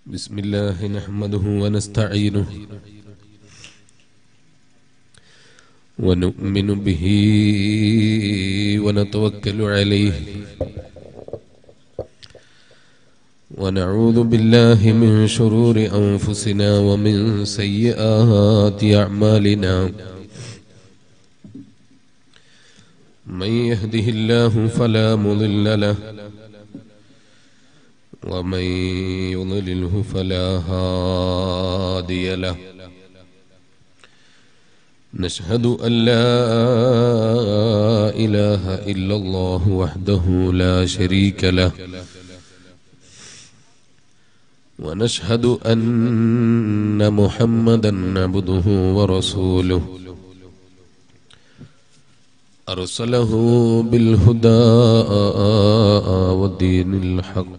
بسم الله نحمده ونستعينه ونؤمن به ونتوكل عليه ونعوذ بالله من شرور أنفسنا ومن سيئات أعمالنا من يهده الله فلا مضل له ومن يضلله فلا هادي له نشهد أن لا إله إلا الله وحده لا شريك له ونشهد أن محمدا عبده ورسوله أرسله بالهدى ودين الحق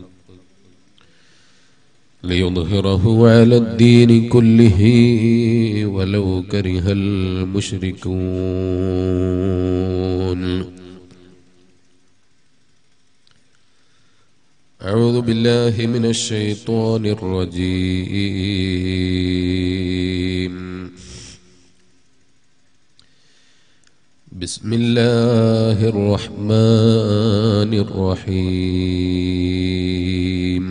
ليظهره على الدين كله ولو كره المشركون أعوذ بالله من الشيطان الرجيم بسم الله الرحمن الرحيم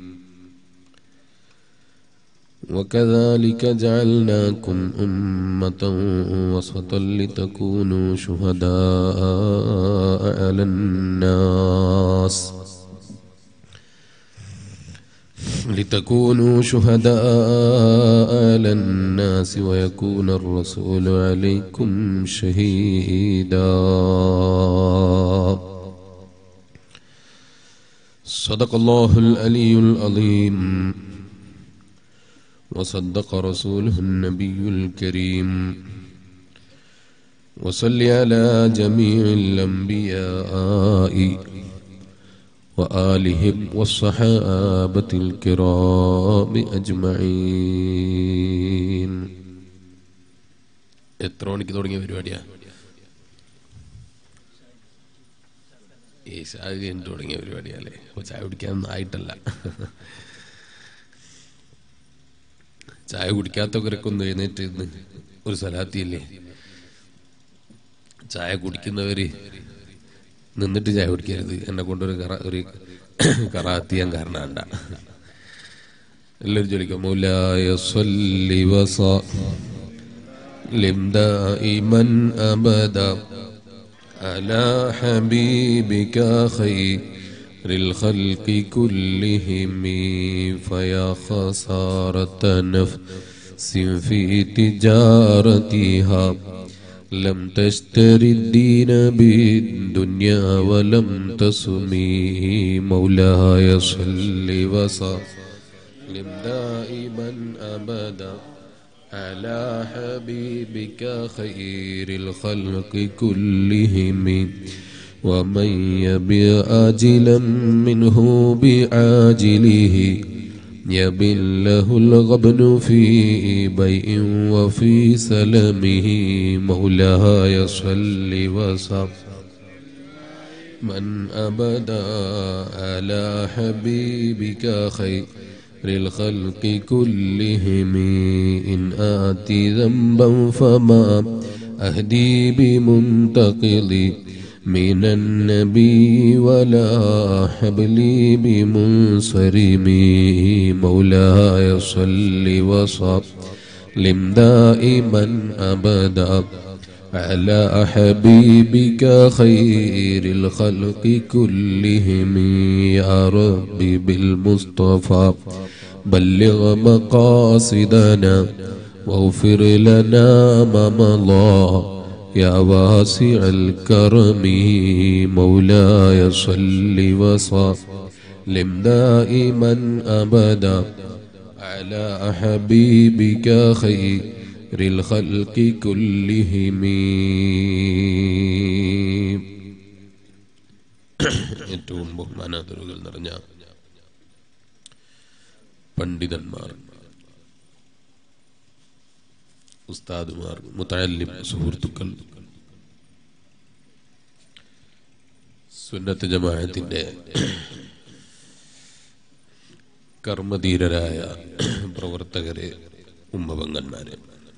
وكذلك جعلناكم أمة وسطا لتكونوا شهداء على الناس لتكونوا شهداء على الناس ويكون الرسول عليكم شهيدا صدق الله الألي العظيم وصدق رسوله النبي الكريم وصل على جميع الأنبياء وآلهم والصحابة الكرام أجمعين എത്ര മണിക്ക് തുടങ്ങിയ പരിപാടിയാ ഈ ചായ കഴിഞ്ഞിട്ട് തുടങ്ങിയ പരിപാടിയല്ലേ അപ്പോൾ ചായ കുടിക്കാനൊന്നും ആയിട്ടല്ല ചായ കുടിക്കാത്തവരൊക്കെ ഒന്ന് എഴുന്നേറ്റ് ഇരുന്ന് ഒരു സലാത്തിയല്ലേ ചായ കുടിക്കുന്നവര് നിന്നിട്ട് ചായ കുടിക്കരുത് എന്നെ കൊണ്ടൊരു കറ ഒരു കറാത്തിയാൻ കാരണണ്ട എല്ലാവരും ചോദിക്കാം മൗലായ സ്വല്ലി വസ دائما أبدا على حبيبك خير الخلق كلهم فيا خسارة نفس في تجارتها لم تشتري الدين بالدنيا ولم تسمي مولاي صل وسلم دائما أبدا على حبيبك خير الخلق كلهم ومن يبي آجلا منه بعاجله يبن له الغبن في بيء وفي سلمه مولاي صل وسلم من أبدا على حبيبك خير الخلق كلهم إن آتي ذنبا فما أهدي بمنتقضي من النبي ولا حبلي بمنصرمي مولاي صل وسلم دائما أبدا على حبيبك خير الخلق كلهم يا ربي بالمصطفى بلغ مقاصدنا واغفر لنا ما مضى يا واسع الكرم مولاي صل وسلم دائما ابدا على حبيبك خير الخلق كلهم ഏറ്റവും ബഹുമാനാദരുകൾ നിറഞ്ഞ പണ്ഡിതന്മാർ ഉസ്താദുമാർ മുത്തല്ലിം സുഹൃത്തുക്കൾ സുന്നത്ത് ജമാഅത്തിന്റെ കർമ്മധീരരായ പ്രവർത്തകരെ ഉമ്മപങ്കന്മാരെ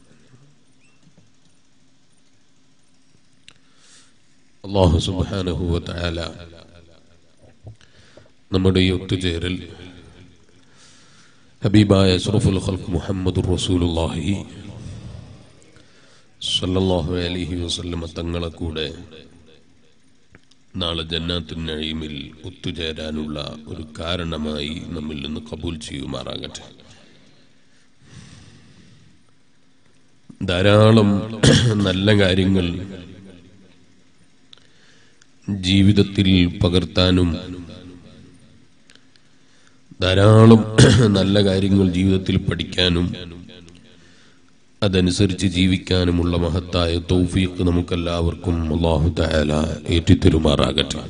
അള്ളാഹു സുബാനഹുവ തആല നമ്മുടെ ഈ ഒത്തുചേരൽ ഹബീബായ അഷ്റഫുൽ ഖൽഖ് മുഹമ്മദുർ റസൂലുള്ളാഹി സല്ലല്ലാഹു അലൈഹി വസല്ലമ തങ്ങളെ കൂടെ നാളെ ജന്നാത്തിൻ നഴീമിൽ ഒത്തുചേരാനുള്ള ഒരു കാരണമായി നമ്മിൽ നിന്ന് കബൂൽ ചെയ്യുമാറാകട്ടെ ധാരാളം നല്ല കാര്യങ്ങൾ ജീവിതത്തിൽ പകർത്താനും ധാരാളം നല്ല കാര്യങ്ങൾ ജീവിതത്തിൽ പഠിക്കാനും അതനുസരിച്ച് ജീവിക്കാനുമുള്ള മഹത്തായ തൗഫീഖ് നമുക്കെല്ലാവർക്കും അള്ളാഹു തആല ഏറ്റിത്തരുമാറാകട്ടെ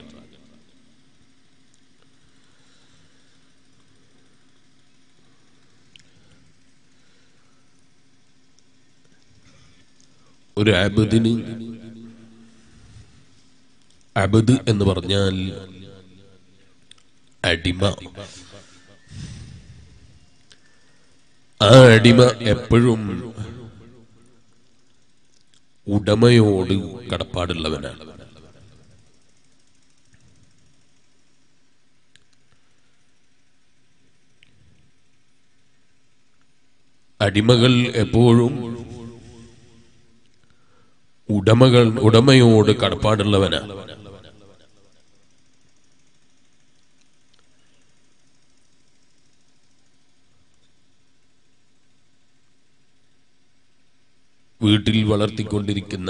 ഒരു അബദിന് അബദ് എന്ന് പറഞ്ഞാൽ അടിമ ആ അടിമ എപ്പോഴും ഉടമയോട് കടപ്പാടുള്ളവനാണ് അടിമകൾ എപ്പോഴും ഉടമകൾ ഉടമയോട് കടപ്പാടുള്ളവനാണ് വീട്ടിൽ വളർത്തിക്കൊണ്ടിരിക്കുന്ന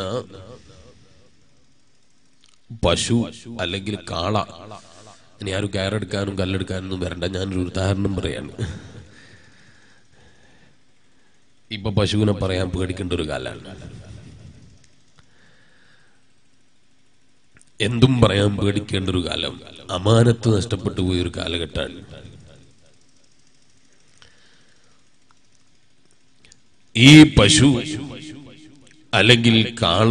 പശു അല്ലെങ്കിൽ കാള ഇനി ആരും കയറെടുക്കാനും കല്ലെടുക്കാനൊന്നും വരണ്ട ഞാനൊരു ഉദാഹരണം പറയാണ് ഇപ്പൊ പശുവിനെ പറയാൻ പേടിക്കേണ്ട ഒരു കാലാണ് എന്തും പറയാൻ പേടിക്കേണ്ട ഒരു കാലം അമാനത്ത് നഷ്ടപ്പെട്ടു പോയ ഒരു കാലഘട്ടമാണ് ഈ പശു അല്ലെങ്കിൽ കാള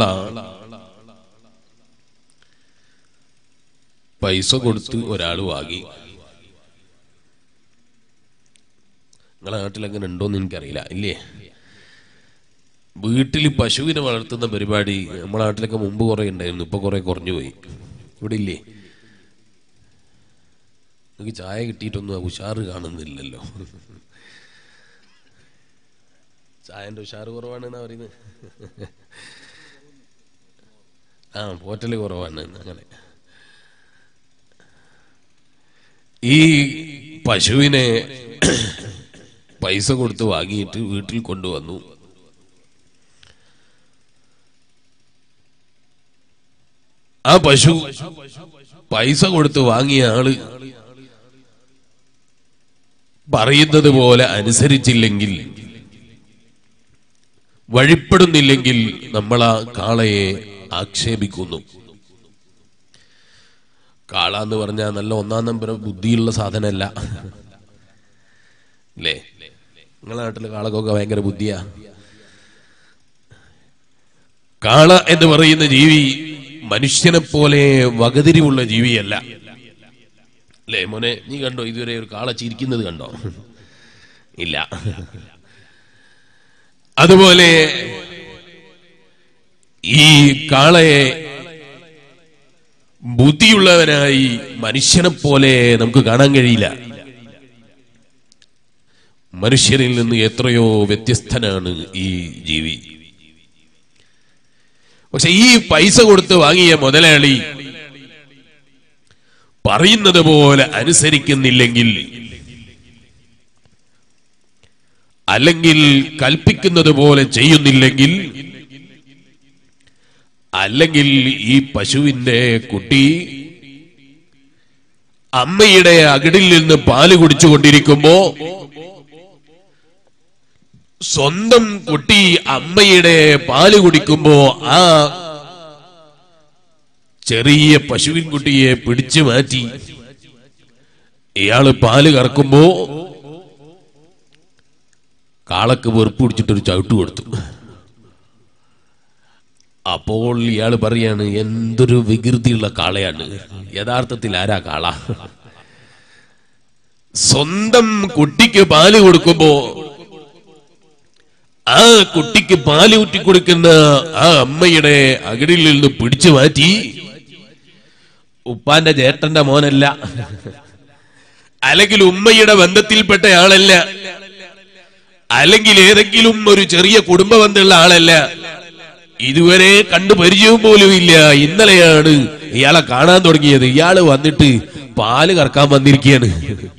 പൈസ കൊടുത്ത് ഒരാൾ വാങ്ങി നിങ്ങളെ നാട്ടിൽ അങ്ങനെ ഉണ്ടോന്ന് എനിക്കറിയില്ല ഇല്ലേ വീട്ടിൽ പശുവിനെ വളർത്തുന്ന പരിപാടി നമ്മളെ നാട്ടിലൊക്കെ മുമ്പ് കുറെ ഉണ്ടായിരുന്നു ഇപ്പൊ കുറെ കുറഞ്ഞു പോയി ഇവിടെ ഇല്ലേ എനിക്ക് ചായ കിട്ടിയിട്ടൊന്നും ഉഷാറ് കാണുന്നില്ലല്ലോ ചായന്റെ ഉഷാറ് കുറവാണെന്നാ പറയുന്നത് ആ പോറ്റല് കുറവാണ് അങ്ങനെ ഈ പശുവിനെ പൈസ കൊടുത്ത് വാങ്ങിയിട്ട് വീട്ടിൽ കൊണ്ടുവന്നു ആ പശു പൈസ കൊടുത്ത് വാങ്ങിയ ആള് പറയുന്നത് പോലെ അനുസരിച്ചില്ലെങ്കിൽ വഴിപ്പെടുന്നില്ലെങ്കിൽ നമ്മൾ ആ കാളയെ ആക്ഷേപിക്കുന്നു കാള എന്ന് പറഞ്ഞാൽ നല്ല ഒന്നാം നമ്പർ ബുദ്ധിയുള്ള സാധനമല്ല അല്ലേ നിങ്ങളെ നാട്ടിലെ കാളക്കൊക്കെ ഭയങ്കര ബുദ്ധിയാ കാള എന്ന് പറയുന്ന ജീവി മനുഷ്യനെ പോലെ വകതിരിവുള്ള ജീവിയല്ല അല്ലേ മോനെ നീ കണ്ടോ ഇതുവരെ ഒരു കാള ചിരിക്കുന്നത് കണ്ടോ ഇല്ല അതുപോലെ ഈ കാളയെ ബുദ്ധിയുള്ളവനായി മനുഷ്യനെ പോലെ നമുക്ക് കാണാൻ കഴിയില്ല മനുഷ്യരിൽ നിന്ന് എത്രയോ വ്യത്യസ്തനാണ് ഈ ജീവി പക്ഷെ ഈ പൈസ കൊടുത്ത് വാങ്ങിയ മുതലാളി പറയുന്നത് പോലെ അനുസരിക്കുന്നില്ലെങ്കിൽ അല്ലെങ്കിൽ കൽപ്പിക്കുന്നത് പോലെ ചെയ്യുന്നില്ലെങ്കിൽ അല്ലെങ്കിൽ ഈ പശുവിന്റെ കുട്ടി അമ്മയുടെ അകിടിൽ നിന്ന് പാല് കുടിച്ചുകൊണ്ടിരിക്കുമ്പോ സ്വന്തം കുട്ടി അമ്മയുടെ പാല് കുടിക്കുമ്പോ ആ ചെറിയ പശുവിൻ കുട്ടിയെ പിടിച്ചു മാറ്റി ഇയാള് പാല് കറക്കുമ്പോ കാളക്ക് വെറുപ്പ് പിടിച്ചിട്ടൊരു ചവിട്ട് കൊടുത്തു അപ്പോൾ ഇയാൾ പറയാണ് എന്തൊരു വികൃതിയുള്ള കാളയാണ് യഥാർത്ഥത്തിൽ ആരാ കാള സ്വന്തം കുട്ടിക്ക് പാല് കൊടുക്കുമ്പോ ആ കുട്ടിക്ക് പാല് ഊറ്റി കൊടുക്കുന്ന ആ അമ്മയുടെ അകിടിൽ നിന്ന് പിടിച്ചു മാറ്റി ഉപ്പാന്റെ ചേട്ടന്റെ മോനല്ല അല്ലെങ്കിൽ ഉമ്മയുടെ ബന്ധത്തിൽപ്പെട്ട ആളല്ല അല്ലെങ്കിൽ ഏതെങ്കിലും ഒരു ചെറിയ കുടുംബ ബന്ധമുള്ള ആളല്ല ഇതുവരെ കണ്ടു പരിചയവും പോലും ഇല്ല ഇന്നലെയാണ് ഇയാളെ കാണാൻ തുടങ്ങിയത് ഇയാള് വന്നിട്ട് പാല് കറക്കാൻ വന്നിരിക്കുകയാണ്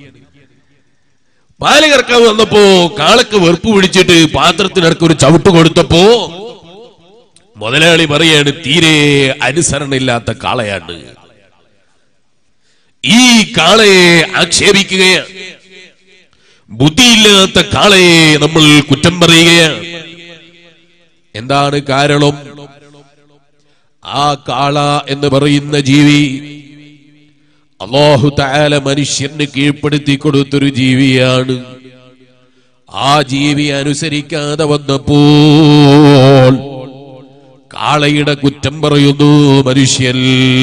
പാല് കറക്കാൻ വന്നപ്പോ കാളക്ക് വെറുപ്പ് പിടിച്ചിട്ട് പാത്രത്തിനടക്ക് ഒരു ചവിട്ട് കൊടുത്തപ്പോ മുതലാളി പറയാണ് തീരെ അനുസരണയില്ലാത്ത കാളയാണ് ഈ കാളയെ ആക്ഷേപിക്കുകയാണ് ബുദ്ധിയില്ലാത്ത കാളയെ നമ്മൾ കുറ്റം പറയുകയാണ് എന്താണ് കാരണം ആ കാള എന്ന് പറയുന്ന ജീവി അള്ളാഹു താല മനുഷ്യന് കീഴ്പ്പെടുത്തി കൊടുത്തൊരു ജീവിയാണ് ആ ജീവി അനുസരിക്കാതെ വന്നപ്പോൾ കാളയുടെ കുറ്റം പറയുന്നു മനുഷ്യൻ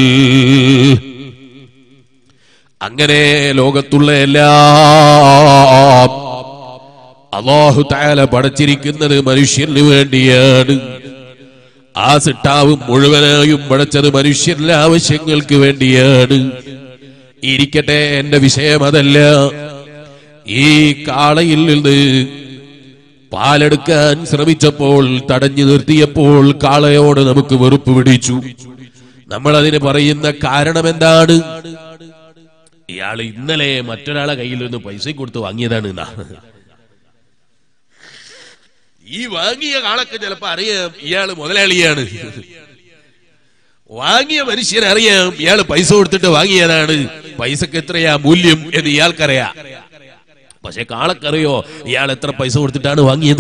അങ്ങനെ ലോകത്തുള്ള എല്ലാം അള്ളാഹു താല പടച്ചിരിക്കുന്നത് മനുഷ്യന് വേണ്ടിയാണ് ആ സിട്ടാവ് മുഴുവനായും പടച്ചത് മനുഷ്യന്റെ ആവശ്യങ്ങൾക്ക് വേണ്ടിയാണ് ഇരിക്കട്ടെ എന്റെ വിഷയം അതല്ല ഈ കാളയിൽ നിന്ന് പാലെടുക്കാൻ ശ്രമിച്ചപ്പോൾ തടഞ്ഞു നിർത്തിയപ്പോൾ കാളയോട് നമുക്ക് വെറുപ്പ് പിടിച്ചു നമ്മൾ അതിന് പറയുന്ന കാരണം എന്താണ് ഇയാൾ ഇന്നലെ മറ്റൊരാളെ കയ്യിൽ നിന്ന് പൈസ കൊടുത്ത് വാങ്ങിയതാണ് എന്നാ ഈ വാങ്ങിയ കാളൊക്കെ ചിലപ്പോ അറിയാം ഇയാള് മുതലാളിയാണ് വാങ്ങിയ മനുഷ്യനറിയാം ഇയാള് പൈസ കൊടുത്തിട്ട് വാങ്ങിയതാണ് പൈസക്ക് എത്രയാ മൂല്യം എന്ന് ഇയാൾക്കറിയാം പക്ഷെ കാളക്കറിയോ ഇയാൾ എത്ര പൈസ കൊടുത്തിട്ടാണ് വാങ്ങിയത്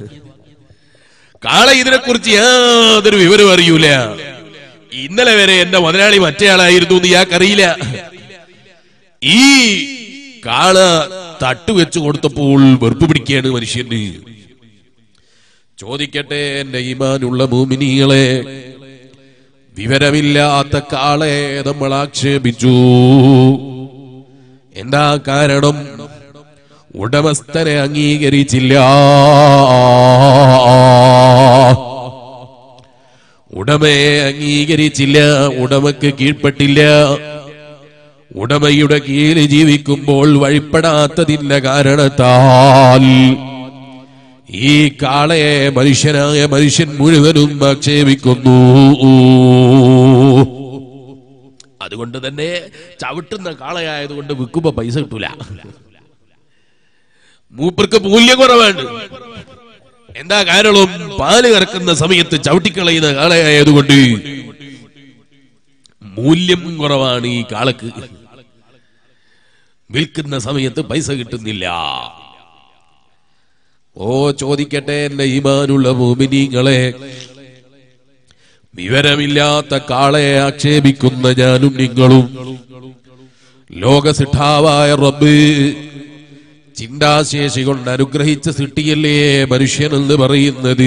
കാള ഇതിനെക്കുറിച്ച് യാതൊരു വിവരം അറിയൂല ഇന്നലെ വരെ എന്റെ മുതലാളി മറ്റേയാളായിരുന്നു എന്ന് ഇയാൾക്കറിയില്ല ഈ കാള തട്ടുവെച്ച് കൊടുത്തപ്പോൾ വെറുപ്പ് പിടിക്കുകയാണ് മനുഷ്യന് ചോദിക്കട്ടെ എന്റെ ഈമാനുള്ള ഭൂമിനികളെ വിവരമില്ലാത്ത കാളെ നമ്മൾ ആക്ഷേപിച്ചു എന്താ കാരണം ഉടമസ്ഥനെ അംഗീകരിച്ചില്ല ഉടമയെ അംഗീകരിച്ചില്ല ഉടമക്ക് കീഴ്പ്പെട്ടില്ല ഉടമയുടെ കീഴിൽ ജീവിക്കുമ്പോൾ വഴിപ്പെടാത്തതിന്റെ കാരണത്താൽ ഈ കാളയെ മനുഷ്യനായ മനുഷ്യൻ മുഴുവനും ആക്ഷേപിക്കുന്നു അതുകൊണ്ട് തന്നെ ചവിട്ടുന്ന കാളയായതുകൊണ്ട് വിൽക്കുമ്പോ പൈസ കിട്ടൂല മൂപ്പർക്ക് മൂല്യം കുറവാണ് എന്താ കാരണം പാല് കറക്കുന്ന സമയത്ത് ചവിട്ടിക്കളയുന്ന കാളയായതുകൊണ്ട് മൂല്യം കുറവാണ് ഈ കാളക്ക് വിൽക്കുന്ന സമയത്ത് പൈസ കിട്ടുന്നില്ല ഓ ചോദിക്കട്ടെ എന്റെ ഈമാനുള്ള ഭൂമിനീങ്ങളെ വിവരമില്ലാത്ത കാളയെ ആക്ഷേപിക്കുന്ന ഞാനും നിങ്ങളും ലോകസിഠാവായ റബ്ബ് ചിന്താശേഷി കൊണ്ട് അനുഗ്രഹിച്ച സിട്ടിയല്ലേ മനുഷ്യൻ എന്ന് പറയുന്നത്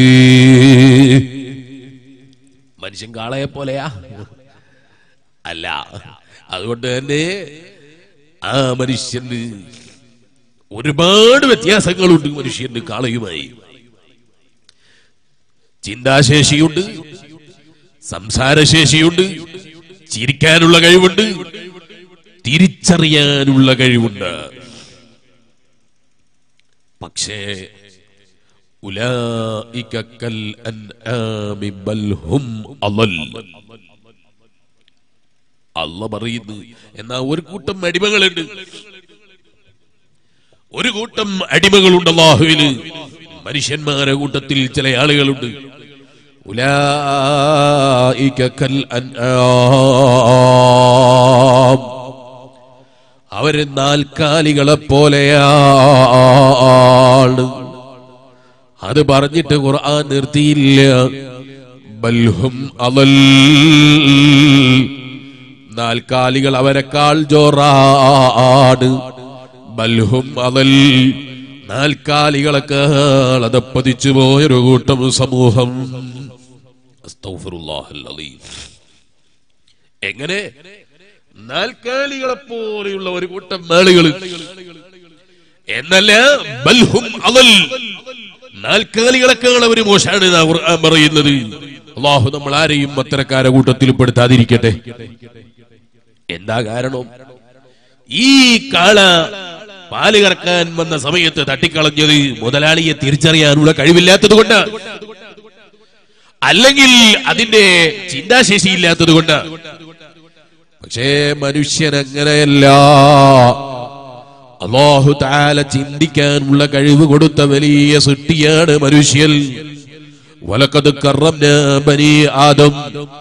മനുഷ്യൻ കാളയെ പോലെയാ അല്ല അതുകൊണ്ട് തന്നെ ആ മനുഷ്യന് ഒരുപാട് വ്യത്യാസങ്ങളുണ്ട് മനുഷ്യന് കാളയുമായി ചിന്താശേഷിയുണ്ട് സംസാരശേഷിയുണ്ട് ചിരിക്കാനുള്ള കഴിവുണ്ട് തിരിച്ചറിയാനുള്ള കഴിവുണ്ട് പക്ഷേ ഉലായിക കൽ അൻആമി ബൽ ഹും അളൽ അല്ല പറയുന്നു എന്നാ ഒരു കൂട്ടം അടിമകളുണ്ട് ഒരു കൂട്ടം അടിമകളുണ്ട് അള്ളാഹുവിന് മനുഷ്യന്മാരെ കൂട്ടത്തിൽ ചില ആളുകളുണ്ട് ഉലായിക കൽ അൻആം അവര് നാൽക്കാലികളെ പോലെയാണ് അത് പറഞ്ഞിട്ട് ഖുർആൻ നിർത്തിയില്ല ബൽഹും അലൽ നാൽക്കാലികൾ അവരെക്കാൾ ജോറാണ് ബൽഹും അലൽ നാൽക്കാലികളെക്കാൾ അതപ്പതിച്ചു പോയൊരു കൂട്ടം സമൂഹം അസ്തഗ്ഫിറുല്ലാഹൽ അലീം. എങ്ങനെ നാൽക്കാലികളെ പോലെയുള്ള ഒരു കൂട്ടം ആളുകൾ എന്നല്ല ബൽഹും അവൽ നാൽക്കാലികളെക്കാൾ അവര് മോശമാണ് എന്നാ ഖുർആൻ പറയുന്നത് അള്ളാഹു നമ്മൾ ആരെയും അത്തരക്കാര കൂട്ടത്തിൽ പെടുത്താതിരിക്കട്ടെ എന്താ കാരണം ഈ കാള പാല് കറക്കാൻ വന്ന സമയത്ത് തട്ടിക്കളഞ്ഞത് മുതലാളിയെ തിരിച്ചറിയാനുള്ള കഴിവില്ലാത്തത് കൊണ്ട് അല്ലെങ്കിൽ അതിന്റെ ചിന്താശേഷി ഇല്ലാത്തത് കൊണ്ട് പക്ഷേ മനുഷ്യൻ അങ്ങനെയല്ല അള്ളാഹു താല ചിന്തിക്കാനുള്ള കഴിവ് കൊടുത്ത വലിയ സൃഷ്ടിയാണ് മനുഷ്യൻ വലക്കത് കറം ബനി ആദം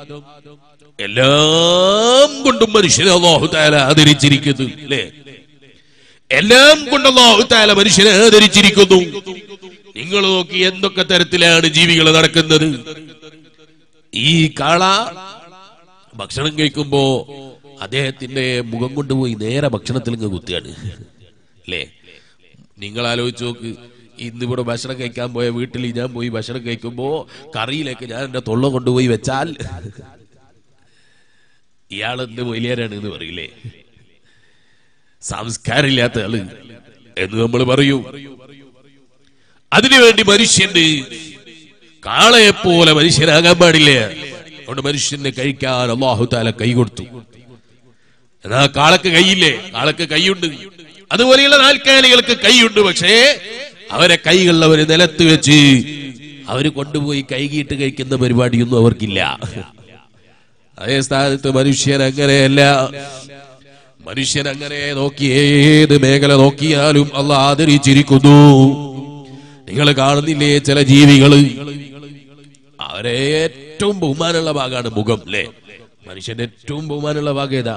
എല്ലാം കൊണ്ടും മനുഷ്യനെ അള്ളാഹു താല ആദരിച്ചിരിക്കുന്നു അല്ലേ എല്ലാം കൊണ്ട് അള്ളാഹു താല മനുഷ്യനെ ആദരിച്ചിരിക്കുന്നു നിങ്ങൾ നോക്കി എന്തൊക്കെ തരത്തിലാണ് ജീവികൾ നടക്കുന്നത് ഈ കാള ഭക്ഷണം കഴിക്കുമ്പോ അദ്ദേഹത്തിന്റെ മുഖം കൊണ്ടുപോയി നേരെ ഭക്ഷണത്തിൽ ഇങ്ങ് കുത്തുകയാണ് അല്ലേ നിങ്ങൾ ആലോചിച്ച് നോക്ക് ഇന്നിവിടെ ഭക്ഷണം കഴിക്കാൻ പോയ വീട്ടിൽ ഞാൻ പോയി ഭക്ഷണം കഴിക്കുമ്പോ കറിയിലേക്ക് ഞാൻ എന്റെ തൊള്ള കൊണ്ടുപോയി വെച്ചാൽ ഇയാൾ എന്ത് വലിയരാണ് എന്ന് പറയില്ലേ സംസ്കാരമില്ലാത്ത ആള് എന്ന് നമ്മൾ പറയൂ അതിനുവേണ്ടി മനുഷ്യന് കാളയെപ്പോലെ മനുഷ്യനാകാൻ പാടില്ല അതുകൊണ്ട് മനുഷ്യനെ കഴിക്കാൻ അള്ളാഹു താല കൈ കൊടുത്തു എന്നാ കാളക്ക് കൈയില്ലേ കാളക്ക് കൈയുണ്ട് അതുപോലെയുള്ള നാൽക്കാലികൾക്ക് കൈയുണ്ട് പക്ഷേ അവരെ കൈകൾ അവര് നിലത്ത് വെച്ച് അവര് കൊണ്ടുപോയി കൈകീട്ട് കഴിക്കുന്ന പരിപാടിയൊന്നും അവർക്കില്ല അതേ സ്ഥാനത്ത് മനുഷ്യൻ അങ്ങനെയല്ല മനുഷ്യൻ അങ്ങനെ നോക്കി ഏത് മേഖല നോക്കിയാലും അല്ല ആദരിച്ചിരിക്കുന്നു നിങ്ങൾ കാണുന്നില്ലേ ചില ജീവികള് അവരെ ഏറ്റവും ബഹുമാനമുള്ള ഭാഗമാണ് മുഖം അല്ലേ മനുഷ്യന്റെ ഏറ്റവും ബഹുമാനമുള്ള ഭാഗം ഏതാ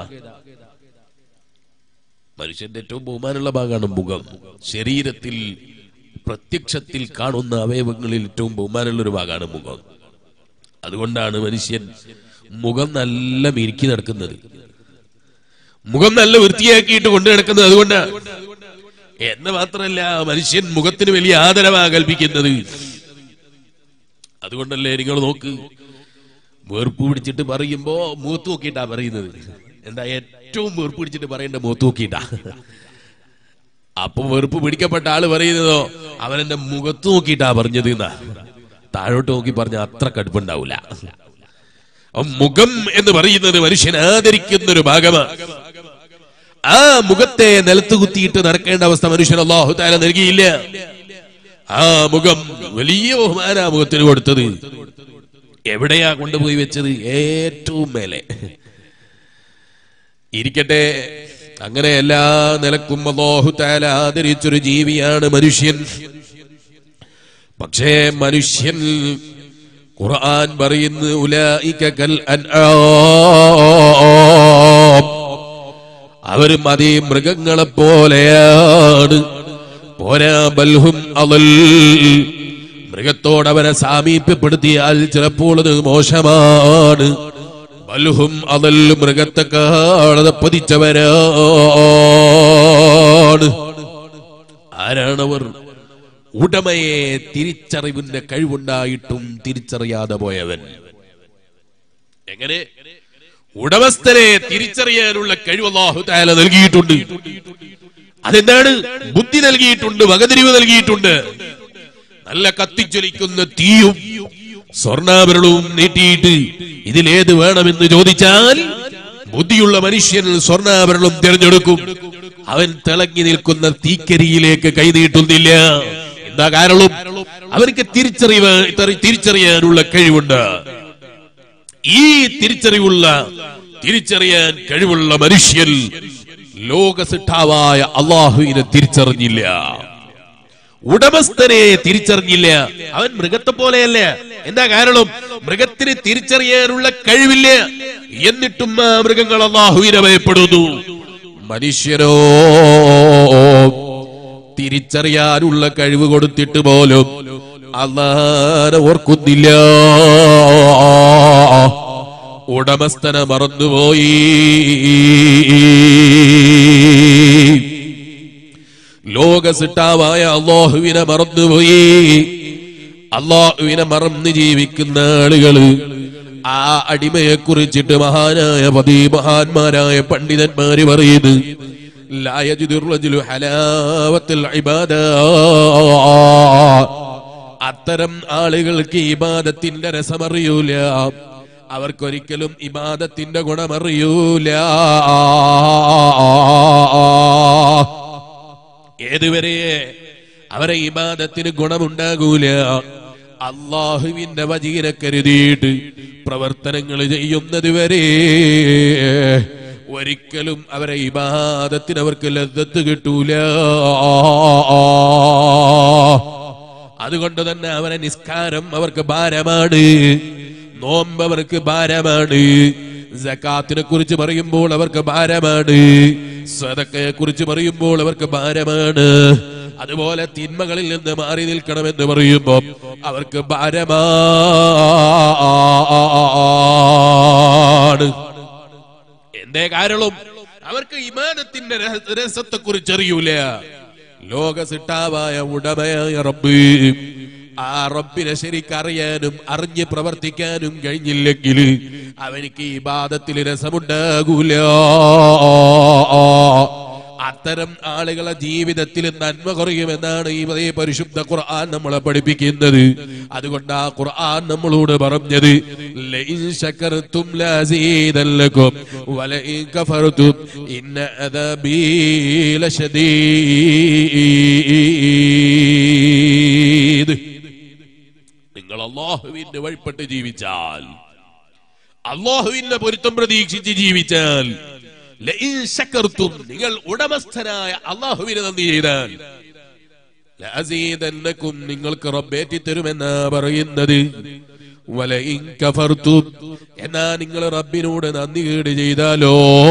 മനുഷ്യന്റെ ഏറ്റവും ബഹുമാനമുള്ള ഭാഗമാണ് മുഖം ശരീരത്തിൽ പ്രത്യക്ഷത്തിൽ കാണുന്ന അവയവങ്ങളിൽ ഏറ്റവും ബഹുമാനമുള്ള ഒരു ഭാഗമാണ് മുഖം അതുകൊണ്ടാണ് മനുഷ്യൻ മുഖം നല്ല മിരുക്കി നടക്കുന്നത് മുഖം നല്ല വൃത്തിയാക്കിയിട്ട് കൊണ്ടു നടക്കുന്നത് അതുകൊണ്ടാണ് എന്ന് മാത്രമല്ല മനുഷ്യൻ മുഖത്തിന് വലിയ ആദരവാ കൽപ്പിക്കുന്നത് അതുകൊണ്ടല്ലേ നിങ്ങൾ നോക്ക് വേർപ്പ് പിടിച്ചിട്ട് പറയുമ്പോ മൂത്ത് നോക്കിയിട്ടാ പറയുന്നത് എന്താ ഏറ്റവും വേർപ്പ് പിടിച്ചിട്ട് പറയേണ്ട മൂത്ത് നോക്കിയിട്ടാ അപ്പൊ വെറുപ്പ് പിടിക്കപ്പെട്ട ആള് പറയുന്നതോ അവൻ എന്റെ മുഖത്ത് നോക്കിയിട്ടാ പറഞ്ഞത് എന്നാ താഴോട്ട് നോക്കി പറഞ്ഞ അത്ര കടുപ്പുണ്ടാവൂല അപ്പൊ മുഖം എന്ന് പറയുന്നത് മനുഷ്യൻ ആദരിക്കുന്ന ഒരു ഭാഗമാണ് ആ മുഖത്തെ നിലത്ത് കുത്തിയിട്ട് നടക്കേണ്ട അവസ്ഥ മനുഷ്യൻ അള്ളാഹു താല നൽകിയില്ല ആ മുഖം വലിയ ബഹുമാന മുഖത്തിന് കൊടുത്തത് എവിടെയാ കൊണ്ടുപോയി വെച്ചത് ഏറ്റവും മേലെ ഇരിക്കട്ടെ അങ്ങനെ എല്ലാ നിലക്കും അള്ളാഹു താല ആദരിച്ചൊരു ജീവിയാണ് മനുഷ്യൻ പക്ഷേ മനുഷ്യൻ ഖുർആൻ പറയുന്നു ഉലായിക കൽ അൻആം അവരും അതേ മൃഗങ്ങളെ പോലെയാണ് പോരാ ബൽഹും അവൽ മൃഗത്തോട് അവരെ സാമീപ്യപ്പെടുത്തിയാൽ ചിലപ്പോൾ അത് മോശമാണ് ബൽഹും അതൽ മൃഗത്തെക്കാളത് പതിച്ചവരാണ് ആരാണവർ ഉടമയെ തിരിച്ചറിവിന്റെ കഴിവുണ്ടായിട്ടും തിരിച്ചറിയാതെ പോയവൻ എങ്ങനെ ഉടമസ്ഥനെ തിരിച്ചറിയാനുള്ള കഴിവ് അള്ളാഹു താല നൽകിയിട്ടുണ്ട് അതെന്താണ് ബുദ്ധി നൽകിയിട്ടുണ്ട് വകതിരിവ് നൽകിയിട്ടുണ്ട് നല്ല കത്തിജ്വലിക്കുന്ന തീയും സ്വർണ്ണാഭരണവും നീട്ടിയിട്ട് ഇതിലേത് വേണമെന്ന് ചോദിച്ചാൽ ബുദ്ധിയുള്ള മനുഷ്യൻ സ്വർണ്ണാഭരണം തിരഞ്ഞെടുക്കും അവൻ തിളങ്ങി നിൽക്കുന്ന തീക്കരിയിലേക്ക് കൈനീട്ടുന്നില്ല എന്താ കാരണം അവർക്ക് തിരിച്ചറിവ് തിരിച്ചറിയാനുള്ള കഴിവുണ്ട് ഈ തിരിച്ചറിവുള്ള തിരിച്ചറിയാൻ കഴിവുള്ള മനുഷ്യൻ ലോകസിട്ടാവായ അള്ളാഹുവിനെ തിരിച്ചറിഞ്ഞില്ല ഉടമസ്ഥനെ തിരിച്ചറിഞ്ഞില്ല അവൻ മൃഗത്തെ പോലെയല്ല എന്താ കാരണം മൃഗത്തിന് തിരിച്ചറിയാനുള്ള കഴിവില്ല എന്നിട്ടും ആ മൃഗങ്ങൾ അള്ളാഹുവിനെ ഭയപ്പെടുന്നു മനുഷ്യരോ തിരിച്ചറിയാനുള്ള കഴിവ് കൊടുത്തിട്ട് പോലും അള്ളാനെ ഓർക്കുന്നില്ല ഉടമസ്ഥനെ മറന്നുപോയി ലോകസിട്ടാവായ അള്ളാഹുവിനെ മറന്നുപോയി അള്ളാഹുവിനെ മറന്ന് ജീവിക്കുന്ന ആളുകള് ആ അടിമയെ കുറിച്ചിട്ട് മഹാനായ പതി മഹാന്മാരായ പണ്ഡിതന്മാര് പറയുന്നു لا يجد الرجل حلاوة العبادة അത്തരം ആളുകൾക്ക് ഇബാദത്തിന്റെ രസമറിയൂല അവർക്കൊരിക്കലും ഇബാദത്തിന്റെ ഗുണമറിയൂല ഏതുവരെ അവരെ ഇബാദത്തിന് ഗുണമുണ്ടാകൂല അള്ളാഹുവിന്റെ വജീനെ കരുതിയിട്ട് പ്രവർത്തനങ്ങൾ ചെയ്യുന്നത് വരെ ഒരിക്കലും അവരെ ഇബാദത്തിന് അവർക്ക് ലദ്ദത്ത് കിട്ടൂല അതുകൊണ്ട് തന്നെ അവരെ നിസ്കാരം അവർക്ക് ഭാരമാണ് നോമ്പ് അവർക്ക് ഭാരമാണ് ജക്കാത്തിനെ കുറിച്ച് പറയുമ്പോൾ അവർക്ക് ഭാരമാണ് സദക്കയെ കുറിച്ച് പറയുമ്പോൾ അവർക്ക് ഭാരമാണ് അതുപോലെ തിന്മകളിൽ നിന്ന് മാറി നിൽക്കണമെന്ന് പറയുമ്പോൾ അവർക്ക് ഭാരമാണ് എന്തേ കാരണം അവർക്ക് ഇമാനത്തിന്റെ രസത്തെ കുറിച്ച് അറിയൂല ലോക സിട്ടാവായ ഉടമയായ റബ്ബ് ആ റബ്ബിനെ ശരിക്കറിയാനും അറിഞ്ഞ് പ്രവർത്തിക്കാനും കഴിഞ്ഞില്ലെങ്കിൽ അവനിക്ക് ഈ ബാധത്തിൽ രസമുണ്ടാകൂല അത്തരം ആളുകളെ ജീവിതത്തിൽ നന്മ കുറയുമെന്നാണ് ഈ അതേ പരിശുദ്ധ ഖുർആൻ നമ്മളെ പഠിപ്പിക്കുന്നത് അതുകൊണ്ട് ആ ഖുർആൻ നമ്മളോട് പറഞ്ഞത് ലഇൻ ശകർതും ലസീദല്ലകും വലഇൻ കഫർതും ഇന്ന അദബീ ലശദീദ് നിങ്ങൾ അള്ളാഹുവിന്റെ വഴിപ്പെട്ട് ജീവിച്ചാൽ അള്ളാഹുവിന്റെ പൊരുത്തം പ്രതീക്ഷിച്ച് ജീവിച്ചാൽ ലഇൻ ശകർതും നിങ്ങൾ ഉടമസ്ഥനായ അള്ളാഹുവിനെ നന്ദി ചെയ്താൽ ലഅസീദന്നകും നിങ്ങൾക്ക് റബ്ബേറ്റി തരുമെന്നാ പറയുന്നത് വലഇൻ കഫർതും എന്നാ നിങ്ങൾ റബ്ബിനോട് നന്ദി കേട് ചെയ്താലോ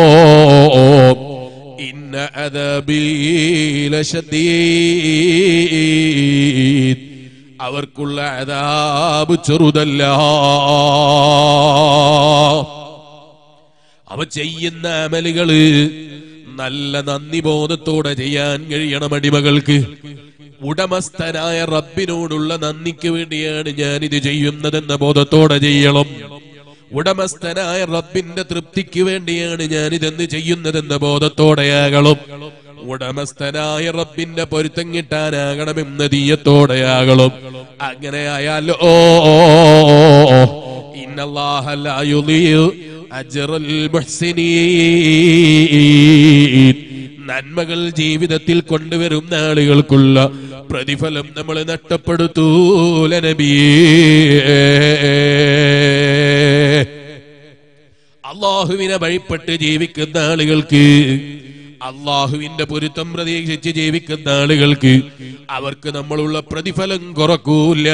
ഇന്ന അദബീ ലശദീദ് അവർക്കുള്ള അതാബ് ചെറുതല്ല അവ ചെയ്യുന്ന അമലുകള് നല്ല നന്ദി ബോധത്തോടെ ചെയ്യാൻ കഴിയണം അടിമകൾക്ക് ഉടമസ്ഥനായ റബ്ബിനോടുള്ള നന്ദിക്ക് വേണ്ടിയാണ് ഞാൻ ഇത് ചെയ്യുന്നതെന്ന ബോധത്തോടെ ചെയ്യണം ഉടമസ്ഥനായ റബ്ബിന്റെ തൃപ്തിക്ക് വേണ്ടിയാണ് ഞാൻ ഇതെന്ന് ചെയ്യുന്നതെന്ന ബോധത്തോടെയാകണം ഉടമസ്ഥനായ റബ്ബിന്റെ പൊരുത്തം കിട്ടാനാകണമെന്ന തീയത്തോടെയാകണം അങ്ങനെ ആയാലോ ഇന്നല്ലാഹ ലാ യുളിയു അജ്റൽ മുഹ്സിനീൻ നന്മകൾ ജീവിതത്തിൽ കൊണ്ടുവരുന്ന ആളുകൾക്കുള്ള പ്രതിഫലം നമ്മൾ നഷ്ടപ്പെടുത്തൂല നബിയേ അള്ളാഹുവിനെ വഴിപ്പെട്ട് ജീവിക്കുന്ന ആളുകൾക്ക് അള്ളാഹുവിന്റെ പൊരുത്തം പ്രതീക്ഷിച്ച് ജീവിക്കുന്ന ആളുകൾക്ക് അവർക്ക് നമ്മളുള്ള പ്രതിഫലം കുറക്കൂല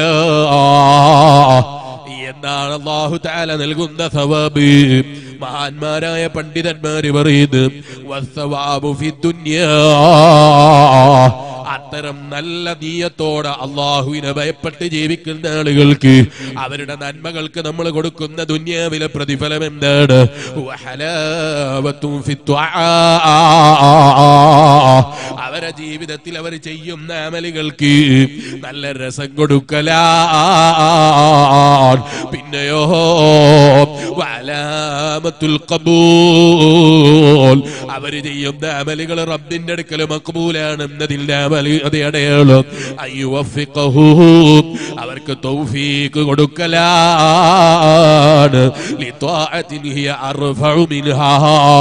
എന്താണ് അള്ളാഹു താല നൽകുന്ന സവാബ് മഹാന്മാരായ പണ്ഡിതന്മാര് പറയുന്നത് വസ്സവാബു ഫി ദുനിയാ അത്തരം നല്ല നീയത്തോടെ അള്ളാഹുവിനെ ഭയപ്പെട്ട് ജീവിക്കുന്ന ആളുകൾക്ക് അവരുടെ നന്മകൾക്ക് നമ്മൾ കൊടുക്കുന്ന ദുന്യാവിലെ പ്രതിഫലം എന്താണ് വഹലാവത്തും ഫി ദ്വാ. അവരെ ജീവിതത്തിൽ അവർ ചെയ്യുന്ന അമലുകൾക്ക് നല്ല രസം കൊടുക്കലാ പിന്നെയോ വലാമത്തുൽ ഖബൂൽ അവര് ചെയ്യുന്ന അമലുകൾ റബ്ബിന്റെ അടുക്കൽ മക്ബൂലാണ് എന്നതിന്റെ അമല് അത് അടയാളം അയ്യുവഫിഖഹു അവർക്ക് തൗഫീക്ക് കൊടുക്കലാണ് ലിത്വാഅത്തിൻ ഹിയ അർഫഉ മിൻഹാ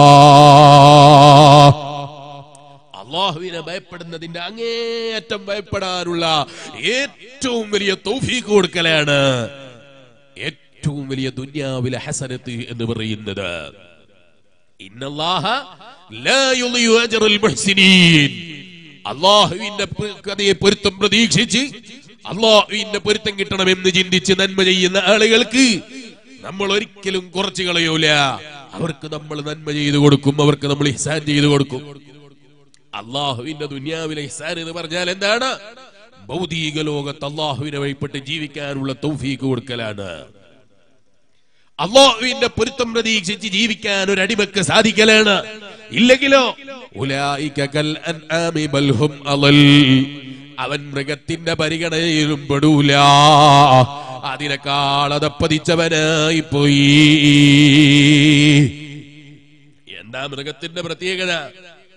അള്ളാഹുവിനെ ഭയപ്പെടുന്നതിന്റെ അങ്ങേയറ്റം ഭയപ്പെടാനുള്ള ഏറ്റവും വലിയ തൗഫീക്ക് കൊടുക്കലാണ് ഏറ്റവും വലിയ ദുന്യാവിലെ ഹസനത്ത് എന്ന് പറയുന്നത് ഇന്നല്ലാഹ ലാ യുളിയു അജ്റൽ മുഹ്സിനീൻ അള്ളാഹുവിന്റെ പ- കഥയെ പൊരുത്തം പ്രതീക്ഷിച്ച് അള്ളാഹുവിന്റെ പൊരുത്തം കിട്ടണമെന്ന് ചിന്തിച്ച് നന്മ ചെയ്യുന്ന ആളുകൾക്ക് നമ്മൾ ഒരിക്കലും കുറച്ചു കളയൂല അവർക്ക് നമ്മൾ നന്മ ചെയ്തു കൊടുക്കും അവർക്ക് നമ്മൾ ഇഹ്സാൻ ചെയ്തു കൊടുക്കും അള്ളാഹുവിന്റെ ദുനിയാവിലെ ഇഹ്സാൻ എന്ന് പറഞ്ഞാൽ എന്താണ് ഭൗതിക ലോകത്ത് അള്ളാഹുവിനെ വഴിപ്പെട്ട് ജീവിക്കാനുള്ള തൗഫീക്ക് കൊടുക്കലാണ് അള്ളാഹുവിന്റെ പൊരുത്തം പ്രതീക്ഷിച്ച് ജീവിക്കാൻ ഒരു അടിമക്ക് സാധിക്കലാണ് ഇല്ലെങ്കിലോ ഉലായിക കൽ അൻആമി ബൽ ഹും അളൽ. അവൻ മൃഗത്തിന്റെ പരിഗണനയിലും പെടൂല അതിനേക്കാൾ അതപ്പതിച്ചവനായി പോയി എന്താ മൃഗത്തിന്റെ പ്രത്യേകത